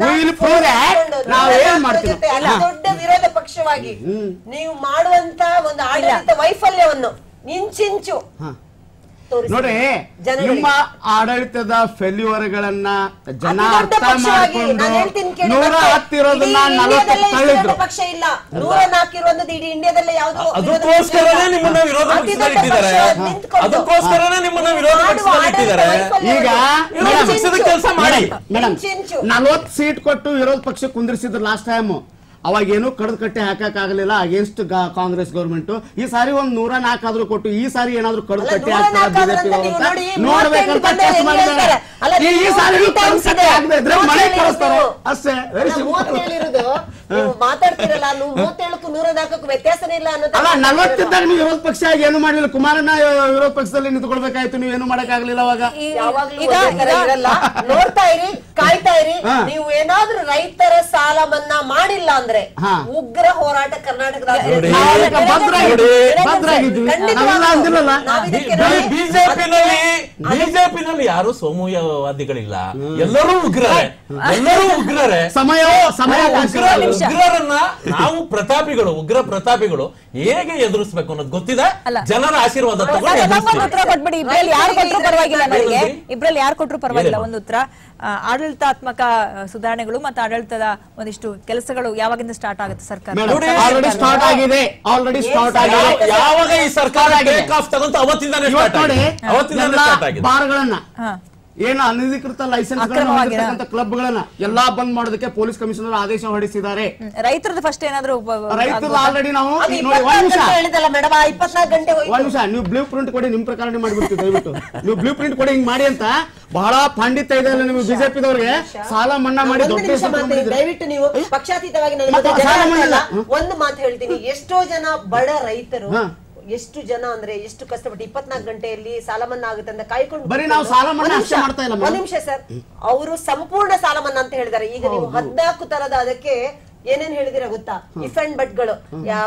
ಒಂದೊಂದು ನಾವು ಏನ್ ಮಾಡ್ತೀವಿ ಜೊತೆ ಅಲ್ಲ, ದೊಡ್ಡ ವಿರೋಧ ಪಕ್ಷವಾಗಿ ನೀವು ಮಾಡುವಂತ ಒಂದು ಆಡಳಿತ ವೈಫಲ್ಯವನ್ನು ಇಂಚಿಂಚು ಹಾ. ತೋರಿಸಿ. ನೋಡಿ ಜನಗಳಿಗೆ. ನಿಮ್ಮ ಆಡಳಿತದ ಫೆಲ್ಯೂರ್ಗಳನ್ನ ಜನ ಅತಿ ದೊಡ್ಡ ಅರ್ಥ ಪಕ್ಷವಾಗಿ ಮಾಡ್ಕೊಂಡು ನಾನು ಹೇಳ್ತೀನಿ ಕೇಳಿ ನೂರ ಮತ್ತೆ. ಹತ್ತಿರೋದನ್ನ ಇಡೀ ನಲವತ್ತು ಇಂಡಿಯಾದಲ್ಲೇ ಇಷ್ಟು ತಳ್ಳಿದ್ರು ದೊಡ್ಡ ಪಕ್ಷ ಇಲ್ಲ ನೂರ ನಾಲ್ಕಿರುವಂತದ್ದು ಇಡೀ ಇಂಡಿಯಾದಲ್ಲೇ ಯಾವ್ದು ಅದಕ್ಕೋಸ್ಕರನೇ ನಿಮ್ಮನ್ನ ವಿರೋಧ ಪಕ್ಷದಲ್ಲಿ ಇಟ್ಟಿದ್ದಾರೆ ಅದಕ್ಕೋಸ್ಕರನೇ ನಿಮ್ಮನ್ನ ವಿರೋಧ ಪಕ್ಷದಲ್ಲಿ ಇಟ್ಟಿದ್ದಾರೆ ಈಗ ವಿರೋಧ ಪಕ್ಷದ ಕೆಲಸ ಮಾಡಿ ಮೇಡಮ್ ಇಂಚಿಂಚು. ನಲ್ವತ್ತು ಸೀಟ್ ಕೊಟ್ಟು ವಿರೋಧ ಪಕ್ಷ ಕುಂದಿರಿಸಿದ್ರು ಲಾಸ್ಟ್ ಟೈಮ್ ಅವಾಗ ಏನು ಕಡ್ದು ಕಟ್ಟೆ ಹಾಕಕ್ ಆಗಲಿಲ್ಲ ಅಗೇನ್ಸ್ಟ್ ಕಾಂಗ್ರೆಸ್ ಗೌರ್ಮೆಂಟ್ ಈ ಸಾರಿ ಒಂದ್ ನೂರ ನಾಲ್ಕಾದ್ರೂ ಕೊಟ್ಟು ಈ ಸಾರಿ ಏನಾದ್ರೂ ಕಡ್ದು ಅಲ್ಲ, ಕಟ್ಟೆ ನೂರ ಹಾಕ್ತಾರ ನಾಲ್ಕಾದ್ರೂ ಬಿಜೆಪಿ ಅಂತ ನೀವು ನೋಡಿ, ನೋಡ್ಬೇಕಂತ ಮೂವತ್ತೆಂಟು ಟೆಸ್ಟ್ ಬಂದ್ರೆ ಮಾಡಿದ್ದಾರೆ ಹೇಳ್ತಾರೆ. ಅಲ್ಲ, ಈ ಈ ನೀವು ಸಾರಿ three times ಕಟ್ಟೆ ಇದೆ. ಆಗದೆ ಇದ್ರೆ ಮಳೆ ಮೂವತ್ತೇಳು ಕಳಿಸ್ತಾರೆ ಇರೋದು. ಅಷ್ಟೇ ವೆರಿ ಅಲ್ಲ, ಮೂವತ್ತೇಳು ಇರೋದು ನೀವು ಮಾತಾಡ್ತಿರಲ್ಲ ನೀವು ಮೂವತ್ತೇಳಕ್ಕೂ ನೂರ ನಾಲ್ಕಕ್ಕೂ ವ್ಯತ್ಯಾಸನೇ ಇಲ್ಲ ಅನ್ನೋದು ಅಲ್ಲ ನಲ್ವತ್ತಿದ್ದಾಗ ನೀವು ವಿರೋಧ ಪಕ್ಷ ಆಗಿ ಏನು ಮಾಡಲಿಲ್ಲ ಕುಮಾರಣ್ಣ ವಿರೋಧ ಪಕ್ಷದಲ್ಲಿ ನಿಂತ್ಕೊಳ್ಬೇಕಾಯ್ತು ನೀವು ಏನು ಮಾಡಕ್ ಆಗ್ಲಿಲ್ಲ ಅವಾಗ ಈ- ಯಾವಾಗ್ಲೂ ಈಗ ಒಂದೇ ತರ ಈಗ- ಇರಲ್ಲ ನೋಡ್ತಾ ಇರಿ ಕಾಯ್ತಾ ಇರಿ ಹಾ. ನೀವು ಏನಾದ್ರೂ ರೈತರ ಸಾಲ ಮನ್ನಾ ಮಾಡಿಲ್ಲ ಅಂದ್ರೆ ಹಾ. ಉಗ್ರ ಹೋರಾಟ ಕರ್ನಾಟಕದ ನೋಡಿ, ನಾವೀಗ ಭದ್ರಾಗಿದ್ವಿ. ನೋಡಿ. ಭದ್ರಾಗಿದ್ವಿ. ಖಂಡಿತವಾಗ್ಲೂ ನಾವೆಲ್ಲ ಅಂದಿಲ್ಲಲ್ಲ? ನಾವಿದಕ್ಕೆ ನೋಡಿ- ಬಿಜೆಪಿನಲ್ಲಿ ಬಿಜೆಪಿನಲ್ಲಿ ಯಾರು ಸೋಮುಯವಾದಿಗಳಿಲ್ಲ ಎಲ್ಲರೂ ಉಗ್ರರೇ ಎಲ್ಲರೂ ಉಗ್ರರೇ ಸಮಯ ಸಮಯ ಉಗ್ರ ಉಗ್ರರನ್ನ ನಾವು ಪ್ರತಾಪಿಗಳು ಉಗ್ರ ಪ್ರತಾಪಿಗಳು ಹೇಗೆ ಎದುರಿಸ್ಬೇಕು ಅನ್ನೋದು ಗೊತ್ತಿದೆ ಅಲ್ಲ. ಜನರ ಆಶೀರ್ವಾದ ತಗೊಂಡು ಸರ್, ನಮ್ಗೊಂದು ಎದುರಿಸ್ತೀವಿ ಉತ್ತರ ಕೊಟ್ಬಿಡಿ ಇಬ್ರಲ್ಲಿ ಯಾರು ಕೊಟ್ಟರು ಪರವಾಗಿಲ್ಲ ನನಗೆ ಹೇಳಿ. ಇಬ್ರಲ್ಲಿ ಯಾರು ಕೊಟ್ಟರು ಪರವಾಗಿಲ್ಲ ಹೇಳಿ. ಒಂದು ಉತ್ತರ ಆ, ಆಡಳಿತಾತ್ಮಕ ಆ, ಸುಧಾರಣೆಗಳು ಮತ್ತು ಆಡಳಿತದ ಒಂದಿಷ್ಟು ಕೆಲಸಗಳು ಯಾವಾಗಿಂದ ಸ್ಟಾರ್ಟ್ ಆಗುತ್ತೆ ಸರ್ಕಾರ ನೋಡಿ, ಆಲ್ರೆಡಿ ಸ್ಟಾರ್ಟ್ ಆಗಿದೆ ಆಲ್ರೆಡಿ ಸ್ಟಾರ್ಟ್ ಆಗಿದೆ ಯಾವ- ಯಾವಾಗ ಈ ಸರ್ಕಾರ ಆಗಿದೆ. ಟೇಕ್ ಆಫ್ ತಗೊಂತ ಅವತ್ತಿಂದಾನೆ ಇವತ್ತು ಸ್ಟಾರ್ಟ್ ನೋಡಿ ಆಗಿದೆ ಅವತ್ತಿಂದಾನೆ ಎಲ್ಲ ಸ್ಟಾರ್ಟ್ ಆಗಿದೆ ಬಾರ್ಗಳನ್ನ ಹಾ. ಏನು ಅನಧಿಕೃತ ಲೈಸೆನ್ಸ್ ಅಕ್ರಮವಾಗಿರೋ. ಕ್ಲಬ್ಗಳನ್ನ ಎಲ್ಲಾ ಬಂದ್ ಮಾಡೋದಕ್ಕೆ ಪೊಲೀಸ್ ಕಮಿಷನರ್ ಆದೇಶ ಹೊರಡಿಸಿದ್ದಾರೆ ರೈತರದ್ದು ಫಸ್ಟ್ ಏನಾದ್ರು ಉಪ- ರೈತರು ಆಗ್ಬೋದಾ? ಆಲ್ರೆಡಿ ನಾವು ಅದು ಈಗ ನೋಡಿ ಒಂದ್ ಇಪ್ಪತ್ನಾಲ್ಕು ನಿಮಿಷ ಗಂಟೆ ಹೇಳಿದಲ್ಲ ಮೇಡಮ್ ಆ ಇಪ್ಪತ್ನಾಲ್ಕು ಗಂಟೆ ಹೋಯ್ತು ಒಂದ್ ನಿಮಿಷ ನೀವು ಬ್ಲೂ ಪ್ರಿಂಟ್ ಕೊಡಿ ನಿಮ್ ಪ್ರಕಾರ ಮಾಡ್ಬಿಡ್ತೀವಿ ದಯವಿಟ್ಟು ನೀವು ಬ್ಲೂ ಪ್ರಿಂಟ್ ಕೊಡಿ ಹಿಂಗ್ ಮಾಡಿ ಅಂತ ಬಹಳ ಪಾಂಡಿತ್ಯ ಇದೆ ಅಲ್ಲ ನಿಮ್ಗೆ ಬಿಜೆಪಿದವ್ರಿಗೆ ಸಾಲ ಮನ್ನಾ ಮಾಡಿ ಒಂದು ದೊಡ್ಡ ನಿಮಿಷ ಹೆಸರು ಮಾತಾಡಿ. ತಗೊಂಡಿದ್ದೀರಿ. ದಯವಿಟ್ಟು ನೀವು ಪಕ್ಷಾತೀತವಾಗಿ ನನ್ನ ಮತ್ತೆ ಜನ ಸಾಲ ಮನ್ನಾ ಅಲ್ಲ. ಹ್ಮ್. ಒಂದು ಮಾತು ಹೇಳ್ತೀನಿ ಎಷ್ಟೋ ಜನ ಬಡ ರೈತರು ಹಾ. ಎಷ್ಟು ಜನ ಅಂದ್ರೆ ಎಷ್ಟು ಕಷ್ಟಪಟ್ಟು ಇಪ್ಪತ್ನಾಲ್ಕು ಗಂಟೆಯಲ್ಲಿ ಸಾಲ ಮನ್ನಾ ಆಗುತ್ತೆ ಅಂತ ಕಾಯ್ಕೊಂಡು ಬರೀ ನಾವು ಸಾಲ ಮನ್ನಾ ಒಂದ್ ಅಷ್ಟೇ ನಿಮಿಷ, ಮಾಡ್ತಾ ಇಲ್ಲ ಒಂದ್ ಮೇಡಮ್. ನಿಮಿಷ ಸರ್ ಅವರು ಸಂಪೂರ್ಣ ಸಾಲ ಮನ್ನಾ ಅಂತ ಹೇಳಿದ್ದಾರೆ ಈಗ ನೀವು ಹದ್ನಾಲ್ಕು ತರದ ಅದಕ್ಕೆ ಏನೇನ್ ಹೇಳಿದಿರ ಗೊತ್ತಾ ಇಫ್ ಅಂಡ್ ಬಟ್ ಗಳು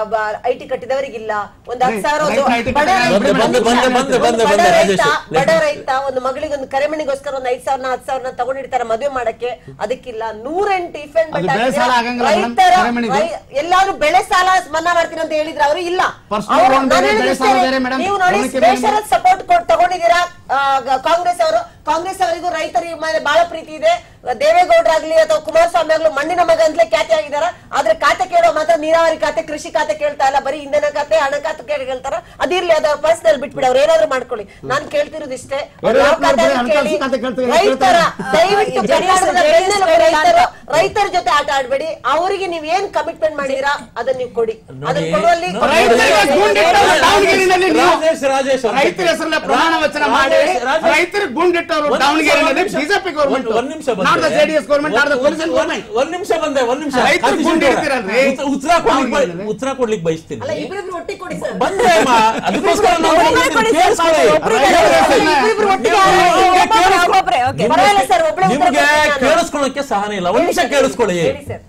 ಐ ಟಿ ಕಟ್ಟಿದವರಿಗಿಲ್ಲ ಒಂದ್ ಹತ್ತು ಸಾವಿರ ಒಂದು ರೈತ IT ಬಡ ಕಟ್ಟಿದ- ರೈತ- ಬಂದೆ, ಬಂದೆ, ಬಂದೆ, ಬಂದೆ, ಒಂದು ಬಡ ಬಂದೆ, ರೈತ ರಾಜೇಶ್. ಬಡ ರೈತ ಒಂದು ಮಗಳಿಗೆ ಒಂದು ಕರೆಮಣಿಗೋಸ್ಕರ ಒಂದು ಐದ್ ಸಾವಿರ ಹತ್ತು ಸಾವಿರ ತಗೊಂಡಿರ್ತಾರೆ ಮದುವೆ ಮಾಡಕ್ಕೆ ಅದಕ್ಕಿಲ್ಲ ನೂರೆಂಟು ಇಫ್ ಅಂಡ್ ಅದು ಬಟ್ ಬೆಳೆ ಸಾಲ ಆಗಂಗಿಲ್ಲ ಮೇಡಮ್, ರೈತರ ಕರೆಮಣಿದು. ರೈ- ಎಲ್ಲಾರು ಬೆಳೆ ಸಾಲ ಮನ್ನಾ ಮಾಡ್ತೀನಿ ಅಂತ ಹೇಳಿದ್ರೆ ಅವರು ಇಲ್ಲ Personal ಅವ್ರು- loan ನಾನು ಬೇರೆ, ಹೇಳಿದ್ದು ಬೆಳೆ ಸಾಲ ಇಷ್ಟೇ. ಬೇರೆ ಮೇಡಮ್. ನೀವು ನೋಡಿ ಗಮನಕ್ಕೆ ಬೇರೆ ಸ್ಪೆಷಲ್ ಸಪೋರ್ಟ್ ತಗೊಂಡಿದ್ದೀರಾ ಆ, ಗ- ಕಾಂಗ್ರೆಸ್ ಅವರು ಕಾಂಗ್ರೆಸ್ ಅವರಿಗೂ ರೈತರ ಮೇಲೆ ಬಹಳ ಪ್ರೀತಿ ಇದೆ ದೇವೇಗೌಡರಾಗ್ಲಿ ಅಥವಾ ಕುಮಾರಸ್ವಾಮಿ ಆಗ್ಲಿ ಮಣ್ಣಿನ ಮಗ ಅಂತಲೇ ಖ್ಯಾತಿ ಆಗಿದಾರ ಆದ್ರೆ ಖಾತೆ ಕೇಳೋ ಮಾತ್ರ ನೀರಾವರಿ ಖಾತೆ ಕೃಷಿ ಖಾತೆ ಕೇಳ್ತಾ ಇಲ್ಲ ಬರೀ ಇಂಧನ ಖಾತೆ ಹಣ ಖಾತೆ ಕೇಳಿ ಕೇಳ್ತಾರ ಅದಿರ್ಲಿ ಅದ ಪರ್ಸನಲ್ ಬಿಟ್ಬಿಡಿ ಅವ್ರು ಏನಾದ್ರು ಮಾಡ್ಕೊಳ್ಳಿ ನಾನ್ ಕೇಳ್ತಿರೋದು ಇಷ್ಟೇ ಅವ್ರು ಯಾವ ಯಡಿಯೂರಪ್ಪ ಖಾತೆ ಅವ್ರು ಅಂತ ಕೇಳಿ ಹಣಕಾಸು ಖಾತೆ ಕೇಳ್ತಾರೆ, ರೈತರ ಕೇಳ್ತಾರೆ. ದಯವಿಟ್ಟು JDS ಕರ್ನಾಟಕದ JDS ಬೆನ್ನೆಲುಬು ಕೇಳಿಲ್ಲ ರೈತರು ಅಂತ. ರೈತರ ಜೊತೆ ಆಟ ಆಡ್ಬೇಡಿ ಅವರಿಗೆ ನೀವ್ ಏನ್ ಕಮಿಟ್ಮೆಂಟ್ ಮಾಡಿದೀರಾ ಅದನ್ನ ನೀವು ಕೊಡಿ ಅದನ್ನ ನೋಡಿ, ಕೊಡುವಲ್ಲಿ ನೋಡಿ, ರೈತರಿಗೆ ಗುಂಡಿಟ್ಟವ್ರು ದಾವಣಗೆರೆಯಲ್ಲಿ ನೀವು ರಾಜೇಶ್ ರಾಜೇಶ್ ಅವ್ರು ರೈತರ ಹೆಸರಲ್ಲೇ ಪ್ರಮಾಣ ವಚನ ಮಾಡಿ ರಾಜೇಶ್, ರಾಜೇಶ್. ರೈತರಿಗೆ ಗುಂಡಿಟ್ಟವರು ಒಂದ್ ನಿಮಿಷ, ದಾವಣಗೆರೆಯಲ್ಲಿ ಒಂದ್ ನಿಮಿಷ. ಬಿಜೆಪಿ ಗೌರ್ಮೆಂಟ್ ಒಂದ್- ಒಂದ್ ನಿಮಿಷ ಬಂದೆ. ನಾಡ್ದ ಜೆಡಿಎಸ್ ಗೌರ್ಮೆಂಟ್ ನಾಡ್ದ ಒಂದ್- ಪೊಲೀಸ್ ಒಂದ್- ಗೌರ್ಮೆಂಟ್ ಒಂದ್ ನಿಮಿಷ ಬಂದೆ ಒಂದ್ ನಿಮಿಷ ರೈತರು ಕಾಂತಿ ಗುಂಡಿ ಶೆಟ್ಟಿ ಅವರೇ. ಇಡ್ತೀರಲ್ರಿ? ಉತ್ತರ- ಉತ್ತರ ಕೊಡ್ಲಿಕ್ಕೆ ಬಯ- ಹೌದು. ಉತ್ತರ ಕೊಡ್ಲಿಕ್ಕೆ ಬಯಸ್ತೀನಿ ಅಲ್ಲ ಇಬ್ರಿಬ್ರು ಒಟ್ಟಿಗೆ ಕೊಡಿ ಸರ್ ಬಂದೆ ಅಮ್ಮ ಅದಕ್ಕೋಸ್ಕರ ನಾವು ಒಬ್ಬೊಬ್ರಿಗೆ ಕೊಡಿ ಸರ್, ಕೇಳಿಸ್ಕೊಳ್ಳಿ. ಒಬ್ರಿಗೆ ಕೇಳಿಸ್ಕೊಳ್ಳಿ. ಇಬ್ರಿಬ್ರು ಒಟ್ಟಿಗೆ ನೀವು- ಆಡಿ. ನಿಮ್ಗೆ ಒಬ್ಬೊಬ್ರೆ, ಕೇಳಿಸ್ಕೊ- ಒಬ್ಬೊಬ್ರೆ, okay. ನಿಮ್ಗೆ- ಪರವಾಗಿಲ್ಲ ಸರ್, ಒಬ್ಳೆ ಉತ್ತರ ನಿಮ್ಗೆ ಕೊಡ್ತೀನಿ ನಾನು. ಕೇಳಿಸ್ಕೊಳ್ಳೋಕೆ ಸಹನೆ ಇಲ್ಲ ಒಂದ್ ನಿಮಿಷ ಹೇಳಿ ಸರ್, ಕೇಳಿಸ್ಕೊಳ್ಳಿ ಹೇಳಿ ಸರ್.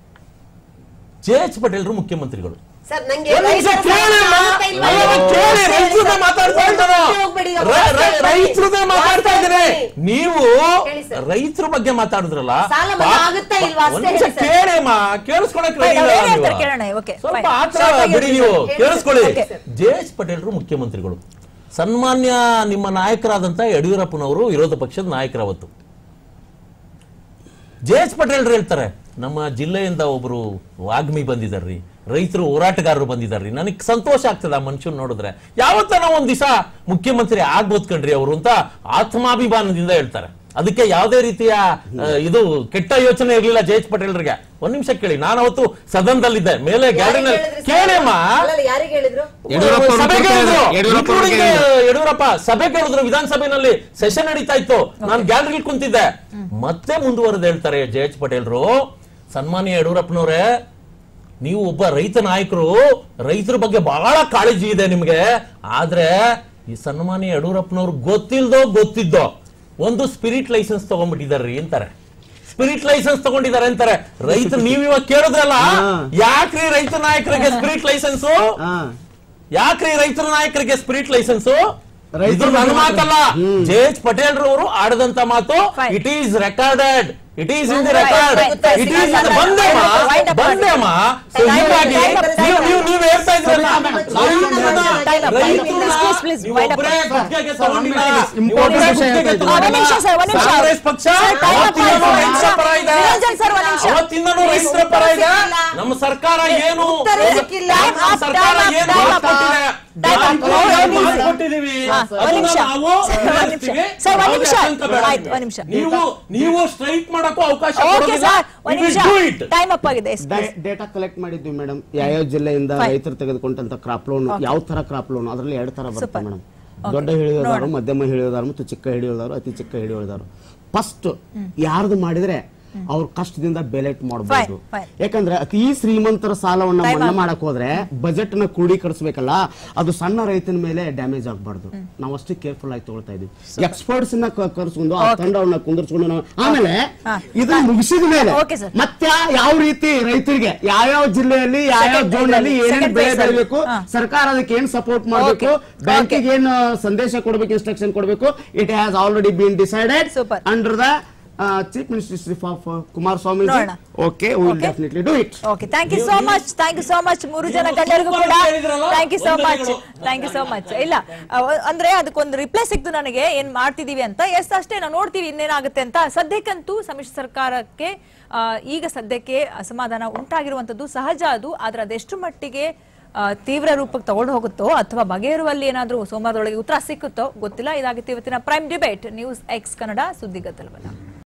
ಜೆ ಎಚ್ ಪಟೇಲ್ರು ಮುಖ್ಯಮಂತ್ರಿಗಳು ಸರ್ ನಂಗೆ ಒಂದ್ ನಿಮಿಷ ರೈತರ ಕೇಳಿ ಸಾಲ ನಾನು. ಆಗ್ತಾ ಇಲ್ವಾ? ಅಯ್ಯೋ, ಕೇಳಿ ಹೇಳಿ ರೈತರದ್ದೇ ಸರ್. ಮಾತಾಡ್ತಾ ಇದ್ದಾನೆ. ಹೋಗ್ಬೇಡಿ, ಈಗ ರೈ- ರೈ- ವಾಸ್ತವ ರೈತರದ್ದೇ ಹೇಳಿ. ಮಾತಾಡ್ತಾ ವಾಸ್ತವ ಇದ್ದೀನಿ ಹೇಳಿ. ನೀವು ಹೇಳಿ ಸರ್. ರೈತರ ಬಗ್ಗೆ ಮಾತಾಡಿದ್ರಲ್ಲ ಸಾಲ ಮನ್ನಾ ಪಾ- ಆಗುತ್ತಾ ಇಲ್ವಾ? ಅಷ್ಟೇ ಒಂದ್ ನಿಮಿಷ ಹೇಳಿ ಸರ್. ಕೇಳಿ ಅಮ್ಮ ಕೇಳಿಸ್ಕೊಳಕ್ Fine, ready ಅವ್ರು ಇಲ್ಲ ಏನ್ ಹೇಳ್ತಾರೆ ನೀವು. ಕೇಳೋಣ, okay, ಸ್ವಲ್ಪ fine. ಆತರ Short ಆಗಿ ಬಿಡಿ ಹೇಳಿ ನೀವು ಸರ್. ಹೇಳಿ ಕೇಳಿಸ್ಕೊಳ್ಳಿ Okay. ಜೆ ಎಚ್ ಪಟೇಲ್ರು ಮುಖ್ಯಮಂತ್ರಿಗಳು ಸನ್ಮಾನ್ಯ ನಿಮ್ಮ ನಾಯಕರಾದಂತ ಯಡಿಯೂರಪ್ಪನವರು ವಿರೋಧ ಪಕ್ಷದ ನಾಯಕರವತ್ತು ಜೆ ಎಚ್ ಪಟೇಲ್ ಹೇಳ್ತಾರೆ ನಮ್ಮ ಜಿಲ್ಲೆಯಿಂದ ಒಬ್ರು ವಾಗ್ಮಿ ಬಂದಿದಾರ್ರಿ ರೈತರು ಹೋರಾಟಗಾರರು ಬಂದಿದಾರ್ರಿ ನನಗೆ ಸಂತೋಷ ಆಗ್ತದೆ ಆ ಮನುಷ್ಯನ್ ನೋಡಿದ್ರೆ ಯಾವತ್ತ ನಾವು ಒಂದ್ ದಿವಸ ಮುಖ್ಯಮಂತ್ರಿ ಆಗ್ಬೋದ್ ಕಣ್ರಿ ಅವರು ಅಂತ ಆತ್ಮಾಭಿಮಾನದಿಂದ ಹೇಳ್ತಾರೆ ಅದಕ್ಕೆ ಯಾವುದೇ ರೀತಿಯ ಆ, ಇದು ಕೆಟ್ಟ ಯೋಚನೆ ಇರಲಿಲ್ಲ ಜೆ ಎಚ್ ಪಟೇಲ್ರಿಗೆ ಒಂದ್ ನಿಮಿಷ ಕೇಳಿ ನಾನು ಅವತ್ತು ಸದನದಲ್ಲಿದ್ದೆ ಮೇಲೆ ಯಾರಿಗೆ ಗ್ಯಾಲರಿನಲ್ಲಿ ಹೇಳಿದ್ರಿ ಸರ್? ಕೇಳಮ್ಮ ಅಲ್ಲಲ್ಲ, ಯಾರಿಗೆ ಹೇಳಿದ್ರು ಯಡಿಯೂರಪ್ಪ ಅವ್ರು ಸಭೆ ಕೊಡ್ತಾ ಕೇಳಿದ್ರು. ಇದ್ದಾರೆ. ಯಡಿಯೂರಪ್ಪ ಅವ್ರು including, ಕೇಳಿದ್ರು. ಯಡಿಯೂರಪ್ಪ ಸಭೆ ಕೇಳಿದ್ರು ವಿಧಾನಸಭೆಯಲ್ಲಿ ಸೆಷನ್ ನಡೀತಾ ಇತ್ತು ನಾನು ಗ್ಯಾಲರಿ ಕುಂತಿದ್ದೆ ಮತ್ತೆ ಮುಂದುವರೆದು ಹೇಳ್ತಾರೆ ಜೆ ಎಚ್ ಪಟೇಲ್ರು ಸನ್ಮಾನ್ಯ ಯಡಿಯೂರಪ್ಪನವರೇ ನೀವು ಒಬ್ಬ ರೈತ ನಾಯಕರು ರೈತರ ಬಗ್ಗೆ ಬಹಳ ಕಾಳಜಿ ಇದೆ ನಿಮ್ಗೆ ಆದ್ರೆ ಈ ಸನ್ಮಾನ್ಯ ಯಡಿಯೂರಪ್ಪನವ್ರು ಗೊತ್ತಿಲ್ದೋ ಗೊತ್ತಿದ್ದೋ ಒಂದು ಸ್ಪಿರಿಟ್ ಲೈಸೆನ್ಸ್ ತಗೊಂಡ್ಬಿಟ್ಟಿದಾರ್ರಿ ಅಂತಾರೆ ಸ್ಪಿರಿಟ್ ಲೈಸೆನ್ಸ್ ತಗೊಂಡಿದ್ದಾರೆ ಅಂತಾರೆ ರೈತ ನೀವ್ ಇವಾಗ ಕೇಳಿದ್ರಲ್ಲ ಹಾ. ಯಾಕ್ರಿ ರೈತ ನಾಯಕರಿಗೆ ಸ್ಪಿರಿಟ್ ಲೈಸೆನ್ಸ್ ಹಾ ಯಾಕ್ರಿ ರೈತರ ನಾಯಕರಿಗೆ ಸ್ಪಿರಿಟ್ ಲೈಸೆನ್ಸ್ ಇದು ನನ್ನ ಮಾತಲ್ಲ ಜೆ ಎಚ್ ಪಟೇಲ್ ರವರು ಆಡದಂತ ಮಾತು Fine. It is recorded it is in the Fine, record fine, fine. It is Fine, ಬಂದೇಮ Wind up ಮಾಡಿ. ಬಂದೇಮ ಸೊ Time up, ಹೀಗಾಗಿ time up, time ನೀವು up. ನೀವು ನೀವು ಹೇಳ್ತಾ ಇದ್ರಲ್ಲ Time up, ರೈತರನ್ನ- time up. ರೈತರನ್ನ Please, please, ನೀವು wind up. ಒಬ್ರೇ ಗುತ್ತಿಗೆಗೆ ತಗೊಂಡಿಲ್ಲ. Important ನೀವು ಒಬ್ರೇ ವಿಷಯ ಗುತ್ತಿಗೆಗೆ ಹೇಳ್ತಾ ಒಂದ್ ತಗೊಂಡಿಲ್ಲ. ನಿಮಿಷ ಸರ್, ಒಂದ್ ನಿಮಿಷ. ಕಾಂಗ್ರೆಸ್ ಪಕ್ಷ ಸರ್, time up ಅವತ್ತಿಂದನೂ ಆಯ್ತು, ಒಂದ್ ರೈತರ ಪರ ಇದೆ ನಿರಂಜನ್ ಸರ್, ಒಂದ್ ನಿಮಿಷ. ಅವತ್ತಿಂದನೂ ರೈತರ ಪರ ಇದೆ ನಮ್ಮ ಸರ್ಕಾರ ಏನು ಉತ್ತರ ಸಿಕ್ಕಿಲ್ಲ. ನಮ್ಮ Time up, ಸರ್ಕಾರ time up, ಏನು time up. ಕೊಟ್ಟಿದೆ Time up. ನಾವು ಒಂದ್ ನಿಮಿಷ. ಮಾತು ಕೊಟ್ಟಿದ್ದೀವಿ ಹಾ, ಅದನ್ನ ಒಂದ್ ನಿಮಿಷ. ನಾವು ಸರ್, ಒಂದ್ ನಿಮಿಷ. ನೆರವೇರಿಸ್ತೀವಿ. ಸರ್, ಒಂದ್ ಯಾವುದೇ ನಿಮಿಷ. ಆತಂಕ ಬೇಡ ಆಯ್ತು, ನಿಮಗೆ. ಒಂದ್ ನಿಮಿಷ. ನೀವು ನೀವು ಸ್ಟ್ರೈಕ್ ಮಾಡಕ್ಕೂ ಅವಕಾಶ ಓಕೆ ಕೊಡೋದಿಲ್ಲ. ಸರ್ ಒಂದ್ We will ನಿಮಿಷ do it. ಟೈಮ್ ಅಪ್ ಆಗಿದೆ ಎಸ್ ಡೇಟಾ ಕಲೆಕ್ಟ್ ಮಾಡಿದ್ವಿ ಮೇಡಮ್ ಯಾವ್ಯಾವ ಜಿಲ್ಲೆಯಿಂದ Fine. ರೈತರು ತೆಗೆದುಕೊಂಡಂತ ಕ್ರಾಪ್ ಲೋನ್ ಯಾವ ತರ ಕ್ರಾಪ್ ಲೋನ್ ಅದರಲ್ಲಿ ಎರಡು ತರ ಬರುತ್ತೆ Super. Madam Okay. ದೊಡ್ಡ ಹಿಡಿಯೋದಾರು ನೋಡೋಣ. ಮಧ್ಯಮ ಹಿಡಿಯೋದಾರು ಮತ್ತು ಚಿಕ್ಕ ಹಿಡಿಯೋದಾರು ಅತಿ ಚಿಕ್ಕ ಹಿಡಿಯೋದಾರು ಫಸ್ಟ್ ಯಾರ್ದು ಮಾಡಿದ್ರೆ ಅವ್ರ ಕಷ್ಟದಿಂದ ಬೆಲೆಟ್ ಮಾಡಬಹುದು Fine, fine. ಯಾಕಂದ್ರೆ ಅತಿ ಶ್ರೀಮಂತರ ಸಾಲವನ್ನ Time ಮನ್ನಾ out. ಮಾಡಕ್ ಹೋದ್ರೆ ಬಜೆಟ್ ನ ಕ್ರೋಢೀಕರಿಸಬೇಕಲ್ಲ ಅದು ಸಣ್ಣ ರೈತನ ಮೇಲೆ ಡ್ಯಾಮೇಜ್ ಆಗಬಾರ್ದು ನಾವು ಅಷ್ಟು ಕೇರ್ಫುಲ್ ಆಗಿ ತಗೊಳ್ತಾ ಇದೀವಿ ಎಕ್ಸ್ಪರ್ಟ್ಸ್ ನ ಕ- ಕರ್ಸ್ಕೊಂಡು ಆ Okay. ತಂಡವನ್ನ ಕುಂದರ್ಸ್ಕೊಂಡು ನಾವು ಆಮೇಲೆ ಹಾ. ಇದನ್ನ ಮುಗಿಸಿದ ಮೇಲೆ Okay, sir. ಮತ್ತೆ ಯಾವ ರೀತಿ ರೈತರಿಗೆ ಯಾವ್ಯಾವ ಜಿಲ್ಲೆಯಲ್ಲಿ ಯಾವ್ಯಾವ Second ಜೋನ್ ಅಲ್ಲಿ phase ಅಲ್ಲಿ, ಏನೇನ್ second ಬೆಳೆ phase ಅಲ್ಲಿ. ಬೆಳಿಬೇಕು ಹಾ. ಸರ್ಕಾರ ಅದಕ್ಕೆ ಏನ್ ಸಪೋರ್ಟ್ ಮಾಡಬೇಕು Okay. ಬ್ಯಾಂಕಿಗೆ ಏನ್ ಸಂದೇಶ ಕೊಡಬೇಕು ಇನ್ಸ್ಟ್ರಕ್ಷನ್ ಕೊಡಬೇಕು it has already been decided Super. Under the chief minister of Kumaraswamy ನೋಡೋಣ. Okay will Okay. Definitely do it okay thank you so much thank you so much ಮೂರು ಜನ ನೀವು ಗಣ್ಯರಿಗೂ super ಕೂಡ ಅಂತ ಹೇಳಿದ್ರಲ್ಲ, ಥ್ಯಾಂಕ್ ಯು ಸೋ ಮಚ್ ವಂದನೆಗಳು. Thank you so much ಇಲ್ಲ ಅವ- ಅಂದ್ರೆ ಅದಕ್ಕೊಂದು ರಿಪ್ಲೈ ಸಿಕ್ತು ನನಗೆ ಏನ್ ಮಾಡ್ತಿದೀವಿ ಅಂತ ಎಸ್ ಅಷ್ಟೇ ನಾವು ನೋಡ್ತೀವಿ ಇನ್ನೇನಾಗುತ್ತೆ ಅಂತ ಸದ್ಯಕ್ಕಂತೂ ಸಮ್ಮಿಶ್ರ ಸರ್ಕಾರಕ್ಕೆ ಆ, ಈಗ ಸದ್ಯಕ್ಕೆ ಅಸಮಾಧಾನ ಉಂಟಾಗಿರುವಂತದ್ದು ಸಹಜ ಅದು ಆದ್ರೆ ಅದೆಷ್ಟು ಮಟ್ಟಿಗೆ ಆ, ತೀವ್ರ ರೂಪಕ್ಕೆ ತಗೊಂಡು ಹೋಗುತ್ತೋ ಅಥವಾ ಬಗೆಹರುವಲ್ಲಿ ಏನಾದ್ರೂ ಸೋಮವಾರದೊಳಗೆ ಉತ್ತರ ಸಿಕ್ಕುತ್ತೋ ಗೊತ್ತಿಲ್ಲ ಇದಾಗಿತ್ತು ಇವತ್ತಿನ prime debate news X Kannada ಸುದ್ದಿಗದ್ದಲವಲ್ಲ